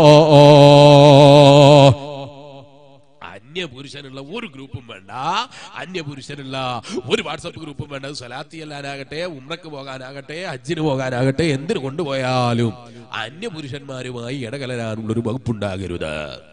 അന്യപുരുഷനുള്ള ഒരു ഗ്രൂപ്പും വേണ്ട അന്യപുരുഷനുള്ള ഒരു വാട്സപ്പ് ഗ്രൂപ്പും വേണ്ട അത് സ്വലാത്തി ചെല്ലാനാകട്ടെ ഉമ്രക്ക് പോകാനാകട്ടെ ഹജ്ജിന് പോകാനാകട്ടെ എന്തിനു കൊണ്ടുപോയാലും അന്യപുരുഷന്മാരുമായി ഇടകലരാനുള്ള ഒരു വകുപ്പുണ്ടാകരുത്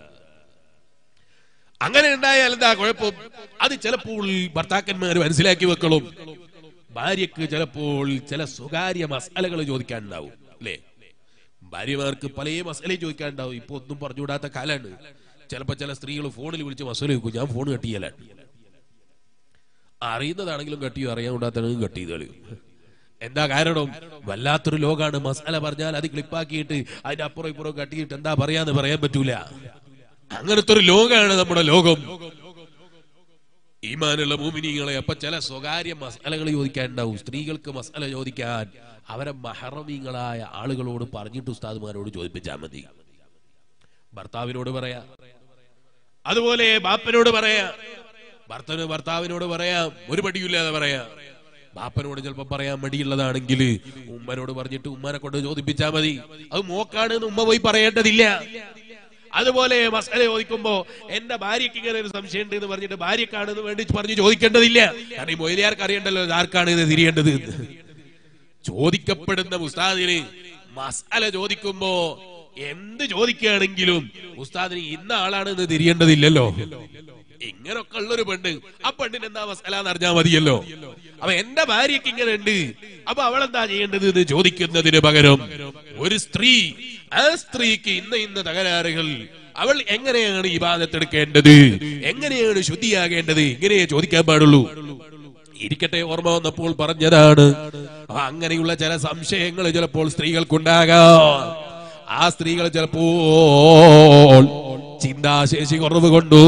അങ്ങനെ ഉണ്ടായാൽ എന്താ കുഴപ്പം അത് ചിലപ്പോൾ ഭർത്താക്കന്മാർ മനസ്സിലാക്കി വെക്കളും ഭാര്യക്ക് ചിലപ്പോൾ ചില സ്വകാര്യ മസാലകൾ ചോദിക്കാനുണ്ടാവും അല്ലേ ഭാര്യമാർക്ക് പല മസാലയും ചോദിക്കാനുണ്ടാവും ഇപ്പൊ ഒന്നും പറഞ്ഞുകൂടാത്ത കാലാണ് ചിലപ്പോ ചില സ്ത്രീകൾ ഫോണിൽ വിളിച്ച് മസാല ചോദിക്കും ഞാൻ ഫോൺ കട്ടിയലാണ് അറിയുന്നതാണെങ്കിലും കട്ടിയോ അറിയാൻ കൂടാത്തതാണെങ്കിലും കട്ട് ചെയ്ത് കളയും എന്താ കാരണം വല്ലാത്തൊരു ലോകാണ് മസാല പറഞ്ഞാൽ അത് ക്ലിപ്പാക്കിയിട്ട് അതിന്റെ അപ്പുറം ഇപ്പുറം കട്ടിയിട്ട് എന്താ പറയാന്ന് പറയാൻ പറ്റൂല അങ്ങനത്തെ ഒരു ലോകമാണ് നമ്മുടെ ലോകം ഈമാനുള്ള ഭൂമിനികളെ അപ്പൊ ചില സ്വകാര്യ മസാലകൾ ചോദിക്കാനുണ്ടാവും സ്ത്രീകൾക്ക് മസാല ചോദിക്കാൻ അവരെ മഹറമീങ്ങളായ ആളുകളോട് പറഞ്ഞിട്ട് ഉസ്താദുമാരോട് ചോദിപ്പിച്ചാൽ മതി ഭർത്താവിനോട് പറയാ അതുപോലെ ബാപ്പനോട് പറയാ ഭർത്തന് ഭർത്താവിനോട് പറയാം ഒരു മടിയില്ലാതെ പറയാ ബാപ്പനോട് ചിലപ്പോ പറയാൻ മടിയുള്ളതാണെങ്കിൽ ഉമ്മനോട് പറഞ്ഞിട്ട് ഉമ്മനെ കൊണ്ട് ചോദിപ്പിച്ചാ മതി അത് മോക്കാണ് എന്ന് ഉമ്മ പോയി പറയേണ്ടതില്ല അതുപോലെ മസാല ചോദിക്കുമ്പോ എന്റെ ഭാര്യയ്ക്ക് ഇങ്ങനെ ഒരു സംശയം ഉണ്ട് എന്ന് പറഞ്ഞിട്ട് ഭാര്യക്കാണെന്ന് വേണ്ടി പറഞ്ഞ് ചോദിക്കേണ്ടതില്ല കാരണം ഈ മൊയിലിയാർക്ക് അറിയണ്ടല്ലോ ഇത് ആർക്കാണ് ഇത് തിരിയേണ്ടത് എന്ന്. ചോദിക്കപ്പെടുന്ന ഉസ്താദിന് മസാല ചോദിക്കുമ്പോ എന്ത് ചോദിക്കുകയാണെങ്കിലും ഉസ്താദിന് ഇന്ന ആളാണെന്ന് തിരിയേണ്ടതില്ലല്ലോ ഇങ്ങനൊക്കെ ഉള്ളൊരു പെണ്ണ് ആ പെണ്ണിന് എന്താ മസാല എന്ന് അറിഞ്ഞാൽ മതിയല്ലോ അപ്പൊ എന്റെ ഭാര്യക്ക് ഇങ്ങനെ ഉണ്ട് അപ്പൊ അവളെന്താ ചെയ്യേണ്ടത് എന്ന് ചോദിക്കുന്നതിന് പകരം ഒരു സ്ത്രീ ആ സ്ത്രീക്ക് ഇന്ന ഇന്ന തകരാറുകൾ അവൾ എങ്ങനെയാണ് ഇബാദത്തെടുക്കേണ്ടത് എങ്ങനെയാണ് ശുദ്ധിയാകേണ്ടത് ഇങ്ങനെയേ ചോദിക്കാൻ പാടുള്ളൂ ഇരിക്കട്ടെ ഓർമ്മ വന്നപ്പോൾ പറഞ്ഞതാണ് അപ്പൊ അങ്ങനെയുള്ള ചില സംശയങ്ങൾ ചിലപ്പോൾ സ്ത്രീകൾക്കുണ്ടാകാം ആ സ്ത്രീകൾ ചിലപ്പോൾ ചിന്താശേഷി കുറവ് കൊണ്ടോ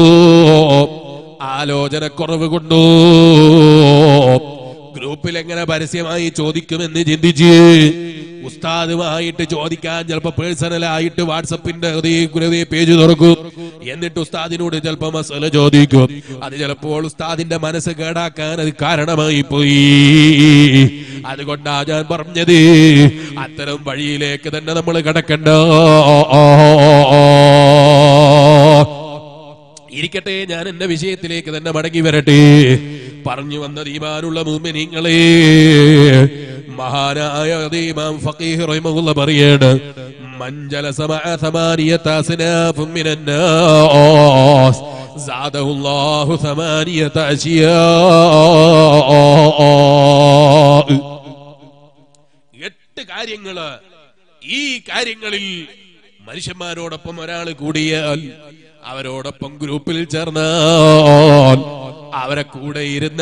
ആലോചന കുറവ് കൊണ്ടോ ഗ്രൂപ്പിൽ എങ്ങനെ പരസ്യമായി ചോദിക്കുമെന്ന് ചിന്തിച്ച് ഉസ്താദുമായിട്ട് ചോദിക്കാൻ ചിലപ്പോ പേഴ്സണലായിട്ട് വാട്സപ്പിന്റെ ഹൃദയ പേജ് തുറക്കും എന്നിട്ട് ഉസ്താദിനോട് ചിലപ്പോ മസല ചോദിക്കും അത് ചിലപ്പോൾ ഉസ്താദിന്റെ മനസ്സ് കേടാക്കാൻ അത് കാരണമായി പോയി അതുകൊണ്ടാ ഞാൻ പറഞ്ഞത് അത്തരം വഴിയിലേക്ക് തന്നെ നമ്മൾ കിടക്കണ്ട ഇരിക്കട്ടെ ഞാൻ എന്റെ വിഷയത്തിലേക്ക് തന്നെ മടങ്ങി വരട്ടെ പറഞ്ഞു വന്ന ദീപാനുള്ള മുമ്പിനിങ്ങളെ മഹാനായ ഇമാം ഫഖീഹ് റഹിമഹുള്ള പറയാണ് من جلس مع ثمانية أصناف من الناس زاده الله ثمانية أشياء എട്ട് കാര്യങ്ങള് ഈ കാര്യങ്ങളിൽ മനുഷ്യന്മാരോടൊപ്പം ഒരാൾ കൂടിയാൽ അവരോടൊപ്പം ഗ്രൂപ്പിൽ ചേർന്നാൽ അവരെ കൂടെ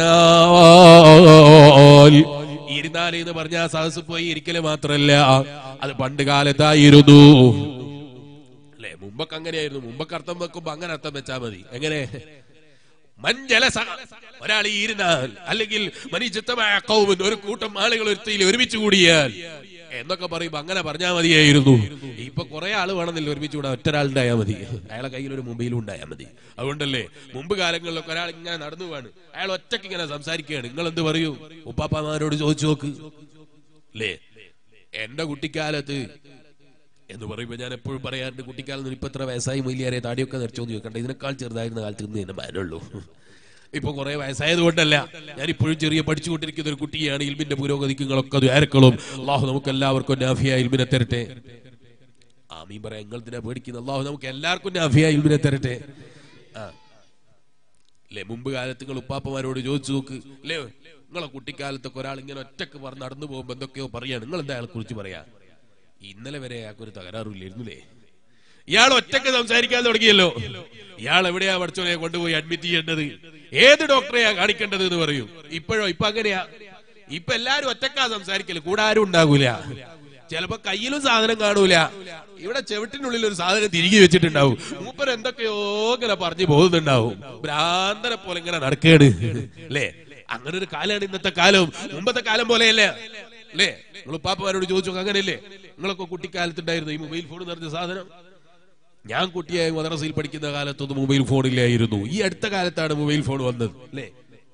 ഇരുന്നാൽ ഇരുന്നാൽ എന്ന് പറഞ്ഞ സദസ് പോയി ഇരിക്കല് മാത്രല്ല അത് പണ്ട് കാലത്തായിരുന്നു അല്ലെ മുമ്പൊക്കെ അങ്ങനെയായിരുന്നു മുമ്പൊക്കെ അർത്ഥം വെക്കുമ്പോ അങ്ങനെ അർത്ഥം വെച്ചാ മതി എങ്ങനെ മഞ്ചല ഒരാൾ ഈ ഇരുന്നാൽ അല്ലെങ്കിൽ മനുഷ്യത്തമായ കൗമൻ ഒരു കൂട്ടം ആളുകൾ ഒരുത്തിയിൽ ഒരുമിച്ച് കൂടിയാൽ എന്നൊക്കെ പറയുമ്പോ അങ്ങനെ പറഞ്ഞാൽ മതിയായിരുന്നു ഇപ്പൊ കുറെ ആള് വേണമെന്നില്ല ഒരുമിച്ച് കൂടാ ഒറ്റ ഒരാളുണ്ടായാൽ മതി അയാളെ കയ്യിൽ ഒരു മൊബൈലും ഉണ്ടായാൽ മതി അതുകൊണ്ടല്ലേ മുമ്പ് കാലങ്ങളിലൊക്കെ ഒരാൾ ഇങ്ങനെ നടന്നു പോവാണ് അയാൾ ഒറ്റയ്ക്ക് ഇങ്ങനെ സംസാരിക്കുകയാണ് നിങ്ങൾ എന്ത് പറയൂ ഉപ്പാപ്പമാരോട് ചോദിച്ചു നോക്ക് അല്ലേ എന്റെ കുട്ടിക്കാലത്ത് എന്ന് പറയുമ്പോ ഞാൻ എപ്പോഴും പറയാറുണ്ട് കുട്ടിക്കാലത്ത് ഇപ്പൊ എത്ര വയസ്സായി മൊയിലിയാരെ താടിയൊക്കെ നിറച്ചോന്ന് ചോദിക്കണ്ട ഇതിനേക്കാൾ ചെറുതായിരുന്ന കാലത്ത് നിന്ന് എന്നെ മാനുള്ളൂ ഇപ്പൊ കുറെ വയസ്സായത് കൊണ്ടല്ല ഞാൻ ഇപ്പോഴും ചെറിയ പഠിച്ചുകൊണ്ടിരിക്കുന്ന ഒരു കുട്ടിയാണ് ഇൽമിന്റെ പുരോഗതിക്ക് നിങ്ങളൊക്കെ ദ്വാരക്കളും അള്ളാഹു നമുക്ക് എല്ലാവർക്കും നാഫിയ ഇൽമിനെ തരട്ടെ ആമീൻ പറയാം നിങ്ങൾ ഇതിനെ പേടിക്കുന്ന അള്ളാഹു നമുക്ക് എല്ലാവർക്കും നാഫിയ ഇൽമിനെ തരട്ടെ ആ അല്ലെ മുമ്പ് കാലത്ത് നിങ്ങൾ ഉപ്പാപ്പമാരോട് ചോദിച്ചു നോക്ക് അല്ലേ നിങ്ങളെ കുട്ടിക്കാലത്തൊക്കെ ഒരാൾ ഇങ്ങനെ ഒറ്റക്ക് പറഞ്ഞ് നടന്നു പോകുമ്പോ എന്തൊക്കെയോ പറയാണ് നിങ്ങൾ എന്താ അയാളെ കുറിച്ച് പറയാ ഇന്നലെ വരെ അയാൾക്ക് ഒരു തകരാറില്ലായിരുന്നില്ലേ ഇയാൾ ഒറ്റക്ക് സംസാരിക്കാൻ തുടങ്ങിയല്ലോ ഇയാൾ എവിടെയാ പഠിച്ചോനെ കൊണ്ടുപോയി അഡ്മിറ്റ് ചെയ്യേണ്ടത് ഏത് ഡോക്ടറെയാ കാണിക്കേണ്ടത് എന്ന് പറയൂ ഇപ്പോഴോ ഇപ്പൊ അങ്ങനെയാ ഇപ്പൊ എല്ലാരും ഒറ്റക്കാ സംസാരിക്കല് കൂടെ ആരും ഉണ്ടാകൂല ചിലപ്പോ കയ്യിലും സാധനം കാണൂല ഇവിടെ ചെവിട്ടിനുള്ളിൽ ഒരു സാധനം തിരികെ വെച്ചിട്ടുണ്ടാവും മൂപ്പർ എന്തൊക്കെയോ ഇങ്ങനെ പറഞ്ഞു പോകുന്നുണ്ടാവും ഭ്രാന്തനെ പോലെ ഇങ്ങനെ നടക്കേണ് അല്ലേ അങ്ങനെ ഒരു കാലാണ് ഇന്നത്തെ കാലം മുമ്പത്തെ കാലം പോലെയല്ലേ അല്ലേ നിങ്ങൾ പാപ്പമാരോട് ചോദിച്ചു അങ്ങനെയല്ലേ നിങ്ങളൊക്കെ കുട്ടിക്കാലത്തുണ്ടായിരുന്നു ഈ മൊബൈൽ ഫോൺ നിറഞ്ഞ സാധനം ഞാൻ കുട്ടിയായി മദ്രസയിൽ പഠിക്കുന്ന കാലത്തൊന്നും മൊബൈൽ ഫോൺ ഇല്ലായിരുന്നു ഈ അടുത്ത കാലത്താണ് മൊബൈൽ ഫോൺ വന്നത് അല്ലേ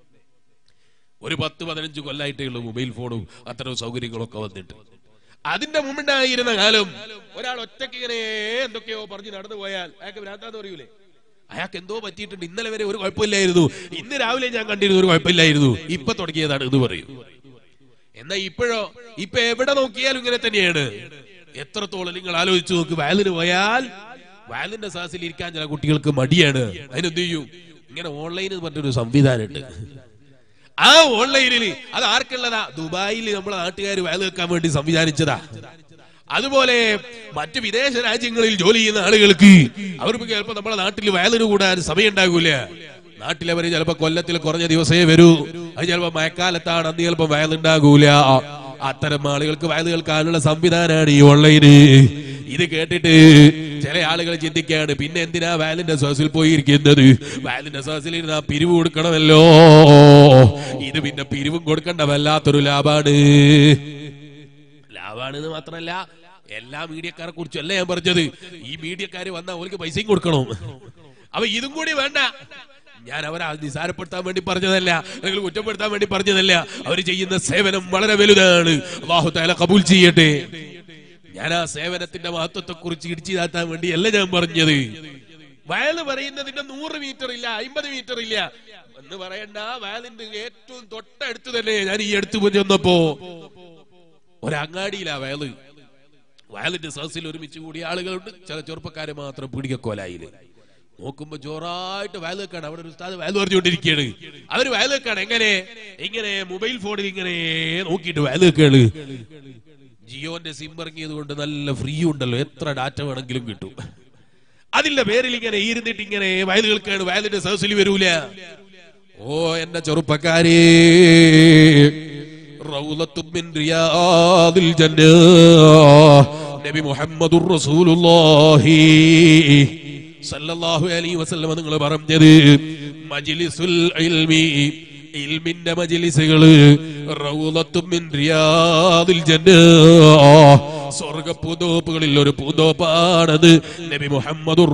ഒരു പത്ത് പതിനഞ്ച് കൊല്ലായിട്ടേ ഉള്ളൂ മൊബൈൽ ഫോണും അത്തരം സൗകര്യങ്ങളൊക്കെ വന്നിട്ട് അതിന്റെ മുമ്പുണ്ടായിരുന്ന കാലം ഒരാൾ ഒറ്റയ്ക്ക് ഇങ്ങനെ എന്തൊക്കെയോ പറഞ്ഞ് നടന്നു പോയാൽ അയാൾക്ക് ഭ്രാന്താന്ന് പറയൂലേ അയാൾക്ക് എന്തോ പറ്റിയിട്ടുണ്ട് ഇന്നലെ വരെ ഒരു കുഴപ്പമില്ലായിരുന്നു ഇന്ന് രാവിലെ ഞാൻ കണ്ടിരുന്നു ഒരു കുഴപ്പമില്ലായിരുന്നു ഇപ്പൊ തുടങ്ങിയതാണ് എന്ന് പറയും എന്നാ ഇപ്പോഴോ ഇപ്പൊ എവിടെ നോക്കിയാലും ഇങ്ങനെ തന്നെയാണ് എത്രത്തോളം നിങ്ങൾ ആലോചിച്ചു നോക്ക് വയലിന് പോയാൽ വയലിന്റെ സാസിൽ ഇരിക്കാൻ ചില കുട്ടികൾക്ക് മടിയാണ് അതിനെന്ത് ചെയ്യും ഇങ്ങനെ ഓൺലൈൻ എന്ന് പറഞ്ഞൊരു സംവിധാനമുണ്ട് ആ ഓൺലൈനിൽ അത് ആർക്കുള്ളതാ ദുബായിൽ നമ്മളെ നാട്ടുകാർ വയൽ വെക്കാൻ വേണ്ടി സംവിധാനിച്ചതാ അതുപോലെ മറ്റു വിദേശ രാജ്യങ്ങളിൽ ജോലി ചെയ്യുന്ന ആളുകൾക്ക് അവർക്ക് ചിലപ്പോ നമ്മളെ നാട്ടിൽ വയലിന് കൂടാൻ സമയം ഉണ്ടാകൂല നാട്ടിലവര് ചിലപ്പോ കൊല്ലത്തിൽ കുറഞ്ഞ ദിവസമേ വരൂ അത് ചിലപ്പോ മഴക്കാലത്താണ് അന്ന് ചിലപ്പോ വയലുണ്ടാകൂല അത്തരം ആളുകൾക്ക് വയൽ കേൾക്കാനുള്ള സംവിധാനമാണ് ഈ ഓൺലൈന് ഇത് കേട്ടിട്ട് ചില ആളുകൾ ചിന്തിക്കുകയാണ് പിന്നെ എന്തിനാ വാലിന്റെ സോസിൽ പോയിരിക്കുന്നത് വാലിന്റെ സോസിൽ ഇരുന്ന് ആ പിരിവ് കൊടുക്കണമല്ലോ ഇത് പിന്നെ പിരിവും കൊടുക്കേണ്ട വല്ലാത്തൊരു ലാഭാണ് ലാഭാണെന്ന് മാത്രമല്ല എല്ലാ മീഡിയക്കാരെ കുറിച്ചല്ല ഞാൻ പറഞ്ഞത് ഈ മീഡിയക്കാര് വന്നാൽ അവർക്ക് പൈസയും കൊടുക്കണം അപ്പൊ ഇതും കൂടി വേണ്ട ഞാൻ അവരെ നിസാരപ്പെടുത്താൻ വേണ്ടി പറഞ്ഞതല്ല അല്ലെങ്കിൽ കുറ്റപ്പെടുത്താൻ വേണ്ടി പറഞ്ഞതല്ല അവർ ചെയ്യുന്ന സേവനം വളരെ വലുതാണ് അള്ളാഹു താല കബൂൽ ചെയ്യട്ടെ ഞാൻ ആ സേവനത്തിന്റെ മഹത്വത്തെ കുറിച്ച് ഇടിച്ചു താത്താൻ വേണ്ടിയല്ല ഞാൻ പറഞ്ഞത് വയല് പറയുന്നതിന്റെ നൂറ് മീറ്റർ ഇല്ല അമ്പത് മീറ്റർ ഇല്ല എന്ന് പറയണ്ട വയലിന്റെ ഏറ്റവും തൊട്ടടുത്ത് തന്നെ ഞാൻ ഈ അടുത്ത് ചെന്നപ്പോ ഒരങ്ങാടിയിലാ വയല് വയലിന്റെ സദസ്സിൽ ഒരുമിച്ച് കൂടിയ ആളുകളുണ്ട് ചില ചെറുപ്പക്കാരെ മാത്രം പിടിക്കക്കോലായില് നോക്കുമ്പോ ജോറായിട്ട് വയൽ വെക്കാണ് അവിടെ ഒരു ഉസ്താദ് വയൽ പറഞ്ഞുകൊണ്ടിരിക്കുകയാണ് അവര് വയൽ വെക്കാണ് എങ്ങനെ ഇങ്ങനെ മൊബൈൽ ഫോണിൽ ഇങ്ങനെ നോക്കിയിട്ട് വയൽ വെക്കാണ് ജിയോന്റെ സിം ഇറങ്ങിയത് കൊണ്ട് നല്ല ഫ്രീ ഉണ്ടല്ലോ എത്ര ഡാറ്റ വേണമെങ്കിലും കിട്ടും അതിന്റെ പേരിൽ ഇങ്ങനെ ഇരുന്നിട്ട് ഇങ്ങനെ വയൽ കേൾക്കാണ് വയലിന്റെ സദസ്സിൽ വരൂല ഓ എന്റെ ചെറുപ്പക്കാരേ റൗളത്തും മിൻ റിയാദിൽ ജന്ന നബി മുഹമ്മദുർ റസൂലുള്ളാഹി സല്ലല്ലാഹു അലൈഹി വസല്ലം നിങ്ങൾ പറഞ്ഞത് മജ്ലിസുൽ ഇൽമി ഇൽമിന്റെ മജ്ലിസുകള് റൗളത്തും മിൻ റിയാദിൽ ജന്ന സ്വർഗ പൂന്തോപ്പുകളിൽ ഒരു പൂന്തോപ്പാണത് നബി മുഹമ്മദുർ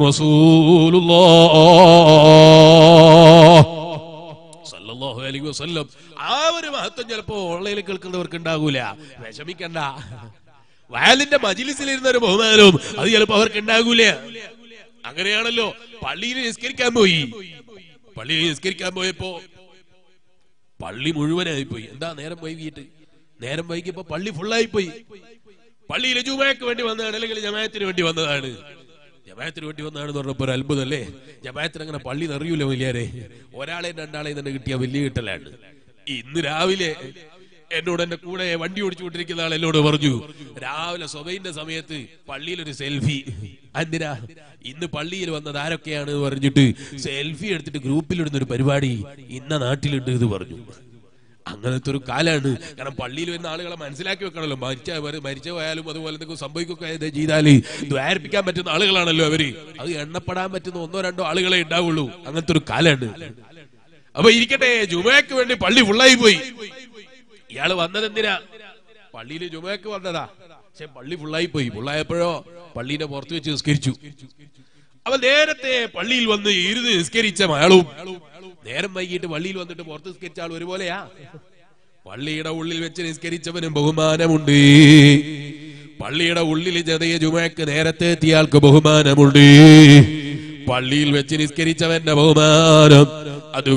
റസൂലുള്ളാഹ് സല്ലല്ലാഹു അലൈഹി വസല്ലം ആ ഒരു മഹത്വം ചിലപ്പോ ഓൺലൈനിൽ കേൾക്കുന്നവർക്ക് ഉണ്ടാകൂല വിഷമിക്കണ്ട വയലിന്റെ മജിലിസിലിരുന്ന ഒരു ബഹുമാനവും അത് ചിലപ്പോ അവർക്ക് ഉണ്ടാകൂല അങ്ങനെയാണല്ലോ പള്ളിയിൽ നിസ്കരിക്കാൻ പോയി പള്ളിയിൽ നിസ്കരിക്കാൻ പോയപ്പോ പള്ളി മുഴുവനായി പോയി എന്താ നേരം വൈകിട്ട് നേരം വൈകിയപ്പോ പള്ളി ഫുള്ളായി പോയി പള്ളിയിലെ ജുമാക്ക് വേണ്ടി വന്നതാണ് അല്ലെങ്കിൽ ജമായത്തിന് വേണ്ടി വന്നതാണ് ജമായത്തിന് വേണ്ടി വന്നതാണെന്ന് പറഞ്ഞപ്പോ ഒരു അത്ഭുതമല്ലേ ജമായത്തിന് അങ്ങനെ പള്ളി നിറയൂല വലിയാരെ ഒരാളെയും രണ്ടാളെയും തന്നെ കിട്ടിയ വലിയ കിട്ടലാണ് ഇന്ന് രാവിലെ എന്നോട് എന്റെ കൂടെ വണ്ടി ഓടിച്ചുകൊണ്ടിരിക്കുന്ന ആൾ എന്നോട് പറഞ്ഞു രാവിലെ സ്വബൈന്റെ സമയത്ത് പള്ളിയിൽ ഒരു സെൽഫി എന്തിനാ ഇന്ന് പള്ളിയിൽ വന്നത് ആരൊക്കെയാണ് എന്ന് പറഞ്ഞിട്ട് സെൽഫി എടുത്തിട്ട് ഗ്രൂപ്പിലിടുന്ന ഒരു പരിപാടി ഇന്ന നാട്ടിലുണ്ട് എന്ന് പറഞ്ഞു അങ്ങനത്തെ ഒരു കാലാണ് കാരണം പള്ളിയിൽ വരുന്ന ആളുകളെ മനസ്സിലാക്കി വെക്കണമല്ലോ മരിച്ച മരിച്ചു പോയാലും അതുപോലെ എന്തെങ്കിലും സംഭവിക്കുകയൊക്കെ ചെയ്താല് ദ്വാരിപ്പിക്കാൻ പറ്റുന്ന ആളുകളാണല്ലോ അവര് അത് എണ്ണപ്പെടാൻ പറ്റുന്ന ഒന്നോ രണ്ടോ ആളുകളെ ഉണ്ടാവുള്ളൂ അങ്ങനത്തെ ഒരു കാലാണ് അപ്പൊ ഇരിക്കട്ടെ ജുമയ്ക്ക് വേണ്ടി പള്ളി ഫുള്ളായി പോയി ഇയാള് വന്നത് എന്തിനാ പള്ളിയിൽ ജുമയ്ക്ക് വന്നതാ പക്ഷെ പള്ളി ഫുള്ളായി പോയി ഫുള്ളായപ്പോഴോ പള്ളിയുടെ പുറത്ത് വെച്ച് നിസ്കരിച്ചു അവൻ നേരത്തെ പള്ളിയിൽ വന്ന് ഇരുന്ന് നിസ്കരിച്ച അയാളും നേരം വൈകിട്ട് പള്ളിയിൽ വന്നിട്ട് പുറത്ത് നിസ്കരിച്ച ആൾ ഒരുപോലെയാ പള്ളിയുടെ ഉള്ളിൽ വെച്ച് നിസ്കരിച്ചവനും ബഹുമാനമുണ്ട് പള്ളിയുടെ ഉള്ളിൽ ജതയ ജുമയ്ക്ക് നേരത്തെ എത്തിയ ആൾക്ക് ബഹുമാനമുണ്ട് പള്ളിയിൽ വെച്ച് നിസ്കരിച്ചവന്റെ ബഹുമാനം അത്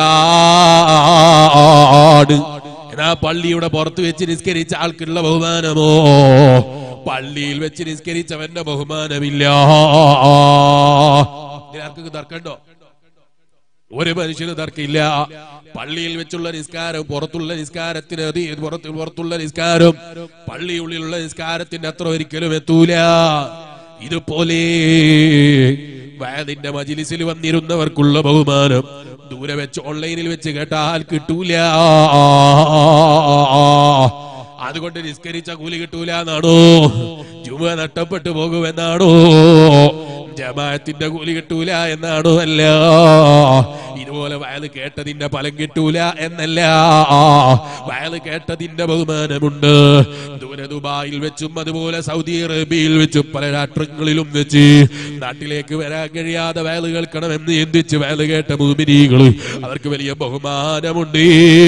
വലുതാണ് എന്നാ പള്ളിയുടെ പുറത്ത് വെച്ച് നിസ്കരിച്ച ആൾക്കുള്ള ബഹുമാനമോ പള്ളിയിൽ വെച്ച് നിസ്കരിച്ചവന്റെ ബഹുമാനമില്ല ആർക്കൊക്കെ തർക്കണ്ടോ ഒരു മനുഷ്യന് തർക്കമില്ല പള്ളിയിൽ വെച്ചുള്ള നിസ്കാരം പുറത്തുള്ള നിസ്കാരത്തിന് അതി പുറത്ത് പുറത്തുള്ള നിസ്കാരം പള്ളിയുള്ളിലുള്ള നിസ്കാരത്തിന്റെ അത്ര ഒരിക്കലും എത്തൂല ഇതുപോലെ വയതിന്റെ മജിലിസിൽ വന്നിരുന്നവർക്കുള്ള ബഹുമാനം ദൂരെ വെച്ച് ഓൺലൈനിൽ വെച്ച് കേട്ടാൽ കിട്ടൂല അതുകൊണ്ട് നിസ്കരിച്ച കൂലി കിട്ടൂല എന്നാണോ ജുമ നഷ്ടപ്പെട്ടു പോകുമെന്നാണോ ജമാഅത്തിന്റെ കൂലി കിട്ടൂല എന്നാണോ അല്ല ഇതുപോലെ വയത് കേട്ടതിന്റെ ഫലം കിട്ടൂല എന്നല്ല വയത് കേട്ടതിന്റെ ബഹുമാനമുണ്ട് ദൂരെ ദുബായിൽ വെച്ചും അതുപോലെ സൗദി അറേബ്യയിൽ വെച്ചും പല രാഷ്ട്രങ്ങളിലും വെച്ച് നാട്ടിലേക്ക് വരാൻ കഴിയാതെ വയത് കേൾക്കണമെന്ന് ചിന്തിച്ച് വയത് കേട്ട ഭൂമിനികൾ അവർക്ക് വലിയ ബഹുമാനമുണ്ട്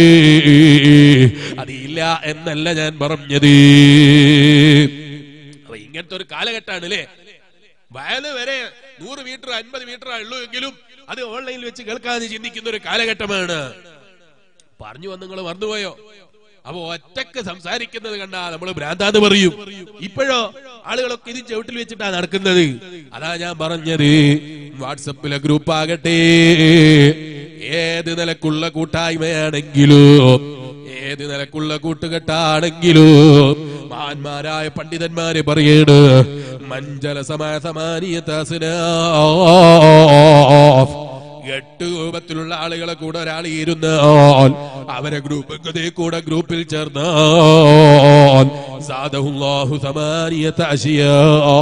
അതില്ല എന്നല്ല ഞാൻ പറഞ്ഞത് അപ്പൊ ഇങ്ങനത്തെ ഒരു കാലഘട്ടമാണ് അല്ലേ വയല് വരെ നൂറ് മീറ്റർ അൻപത് മീറ്റർ ഉള്ളൂ എങ്കിലും അത് ഓൺലൈനിൽ വെച്ച് കേൾക്കാതെ ചിന്തിക്കുന്ന ഒരു കാലഘട്ടമാണ് പറഞ്ഞു വന്ന് നിങ്ങൾ മറന്നുപോയോ അപ്പൊ ഒറ്റക്ക് സംസാരിക്കുന്നത് കണ്ടാ നമ്മൾ ഭ്രാന്താന്ന് പറയും ഇപ്പോഴോ ആളുകളൊക്കെ ഇത് ചവിട്ടിൽ വെച്ചിട്ടാ നടക്കുന്നത് അതാ ഞാൻ പറഞ്ഞത് വാട്സപ്പിലെ ഗ്രൂപ്പ് ആകട്ടെ ഏത് നിലക്കുള്ള കൂട്ടായ്മയാണെങ്കിലും ഏത് നിലക്കുള്ള കൂട്ടുകെട്ടാണെങ്കിലും മഹാന്മാരായ പണ്ഡിതന്മാര് പറയേണ് മഞ്ചല സമാസമാനിയതാസിന എട്ട് രൂപത്തിലുള്ള ആളുകളെ കൂടെ ഒരാൾ ഇരുന്നാൽ അവരെ ഗ്രൂപ്പ് ഗതേ കൂടെ ഗ്രൂപ്പിൽ ചേർന്നാൽ സാദഹുല്ലാഹു സമാനിയത അശിയാ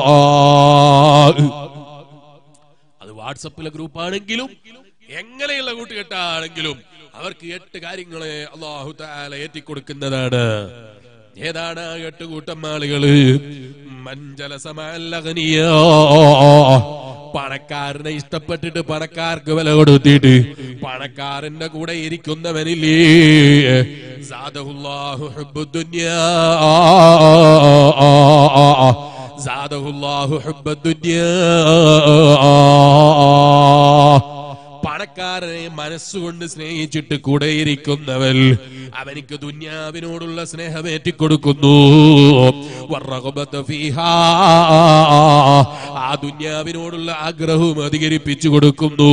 അത് വാട്സപ്പിലെ ഗ്രൂപ്പാണെങ്കിലും എങ്ങനെയുള്ള കൂട്ടുകെട്ടാണെങ്കിലും അവർക്ക് എട്ട് കാര്യങ്ങളെ അള്ളാഹു താല ഏറ്റിക്കൊടുക്കുന്നതാണ് ഏതാണ് ആ എട്ട് കൂട്ടം ആളുകള് മഞ്ചല സമാലകനിയ പണക്കാരനെ ഇഷ്ടപ്പെട്ടിട്ട് പണക്കാർക്ക് വില കൊടുത്തിട്ട് പണക്കാരന്റെ കൂടെ ഇരിക്കുന്നവനില്ലേ സാദഹുല്ലാഹു ഹുബ്ബുദ്ദുന്യാ സാദഹുല്ലാഹു ഹുബ്ബുദ്ദുന്യാ പണക്കാരനെ മനസ്സുകൊണ്ട് സ്നേഹിച്ചിട്ട് കൂടെയിരിക്കുന്നവൻ അവനിക്ക് ദുന്യാവിനോടുള്ള സ്നേഹം ഏറ്റിക്കൊടുക്കുന്നു വറഗബത ഫീഹാ. ആ ദുന്യാവിനോടുള്ള ആഗ്രഹവും അധികരിപ്പിച്ചു കൊടുക്കുന്നു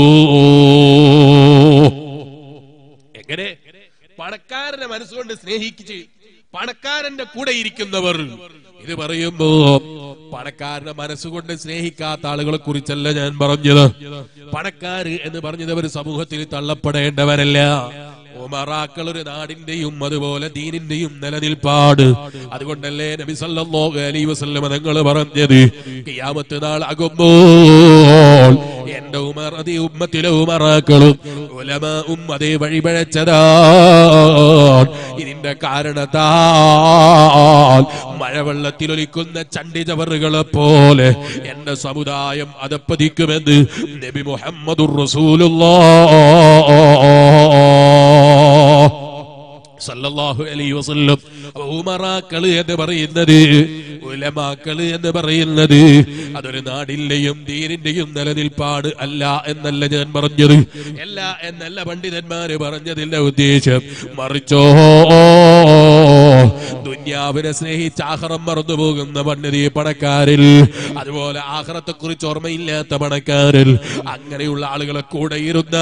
എങ്ങനെ പണക്കാരനെ മനസ്സുകൊണ്ട് സ്നേഹിച്ച് പണക്കാരന്റെ കൂടെ ഇരിക്കുന്നവർ ഇത് പറയുമ്പോ പണക്കാരനെ മനസ്സുകൊണ്ട് സ്നേഹിക്കാത്ത ആളുകളെ കുറിച്ചല്ല ഞാൻ പറഞ്ഞത് പണക്കാര് എന്ന് പറഞ്ഞത് അവർ സമൂഹത്തിൽ തള്ളപ്പെടേണ്ടവരല്ല ഉമറാക്കൾ ഒരു നാടിന്റെയും അതുപോലെ ദീനിന്റെയും നിലനിൽപ്പാട് അതുകൊണ്ടല്ലേ നബി സല്ലല്ലാഹു അലൈഹി വസല്ലം തങ്ങൾ പറഞ്ഞത് ഖിയാമത്ത് നാൾ ആകുമ്പോൾ എന്റെ ഉമർ അതേ ഉമ്മത്തിലെ ഉമറാക്കളും ഉലമാവും അതേ വഴിപഴച്ചതാ ഇതിന്റെ കാരണത്താൽ മഴവെള്ളത്തിലൊലിക്കുന്ന ചണ്ടിചവറുകളെ പോലെ എന്റെ സമുദായം അതപ്പതിക്കുമെന്ന് നബി മുഹമ്മദുർ റസൂലുള്ള സല്ലല്ലാഹു അലൈഹി വസല്ലം ഉമറാക്കള് എന്ന് പറയുന്നത് ഉലമാക്കള് എന്ന് പറയുന്നത് അതൊരു നാടിന്റെയും ദീനിന്റെയും നിലനിൽപ്പാട് അല്ല എന്നല്ല ഞാൻ പറഞ്ഞത് അല്ല എന്നല്ല പണ്ഡിതന്മാര് പറഞ്ഞതിന്റെ ഉദ്ദേശം മറിച്ചോ ദുന്യാവിനെ സ്നേഹിച്ച് ആഹ്റം മറന്നു പോകുന്ന പണ്ഡിതി പണക്കാരിൽ അതുപോലെ ആഹ്റത്തെ കുറിച്ച് ഓർമ്മയില്ലാത്ത പണക്കാരിൽ അങ്ങനെയുള്ള ആളുകളെ കൂടെ ഇരുന്ന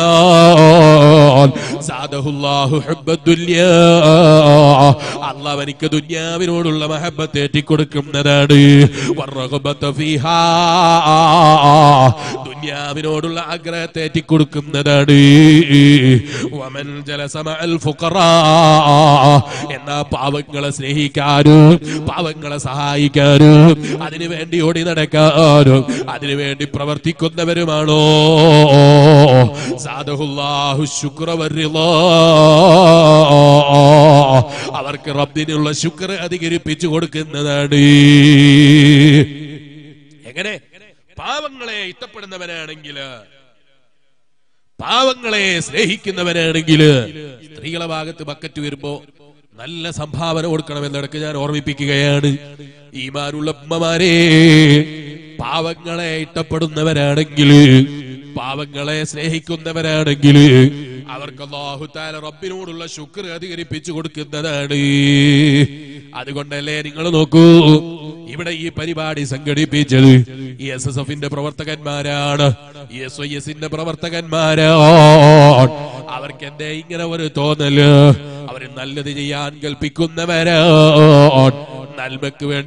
അള്ളാഹ് എനിക്ക് ദുന്യാവിനോടുള്ള മഹബത്ത് ഏറ്റിക്കൊടുക്കുന്നതാണ് വറഗബത്ത ഫീഹാ. ദുന്യാവിനോടുള്ള ആഗ്രഹത്തെ ഏറ്റിക്കൊടുക്കുന്നതാണ് വമൻ ജലസ മഅൽ ഫുഖറാ. എന്നാ പാവങ്ങളെ സ്നേഹിക്കാനും പാവങ്ങളെ സഹായിക്കാനും അതിനു വേണ്ടി ഓടി നടക്കാനും അതിനു വേണ്ടി പ്രവർത്തിക്കുന്നവരുമാണോ സാദഹുല്ലാഹു ശുക്ര വരിളാ. അവർക്ക് റബ്ബിനുള്ള ശുക്ർ അധികരിപ്പിച്ചു കൊടുക്കുന്നതാണ് എങ്ങനെ പാവങ്ങളെ ഇഷ്ടപ്പെടുന്നവനാണെങ്കിൽ പാവങ്ങളെ സ്നേഹിക്കുന്നവനാണെങ്കിൽ സ്ത്രീകളെ ഭാഗത്ത് ബക്കറ്റ് വരുമ്പോ നല്ല സംഭാവന കൊടുക്കണമെന്നിടക്ക് ഞാൻ ഓർമ്മിപ്പിക്കുകയാണ് ഈമാനുള്ള ഉമ്മമാരെ പാവങ്ങളെ ഇഷ്ടപ്പെടുന്നവരാണെങ്കിൽ പാവങ്ങളെ സ്നേഹിക്കുന്നവരാണെങ്കിൽ അവർക്ക് അല്ലാഹുത്താല റബ്ബിനോടുള്ള ശുക്ർ അധികരിപ്പിച്ചു കൊടുക്കുന്നതാണ് അതുകൊണ്ടല്ലേ നിങ്ങൾ നോക്കൂ ഇവിടെ ഈ പരിപാടി സംഘടിപ്പിച്ചത് ഈ എസ് എസ് എഫിന്റെ പ്രവർത്തകന്മാരാണ് ഈ എസ് ഐ എസിന്റെ പ്രവർത്തകന്മാരാണ് അവർക്ക് എന്തേ ഇങ്ങനെ ഒരു തോന്നല് അവര് നല്ലത് ചെയ്യാൻ കൽപ്പിക്കുന്നവരാണ് നന്മക്ക് വേണ്ടി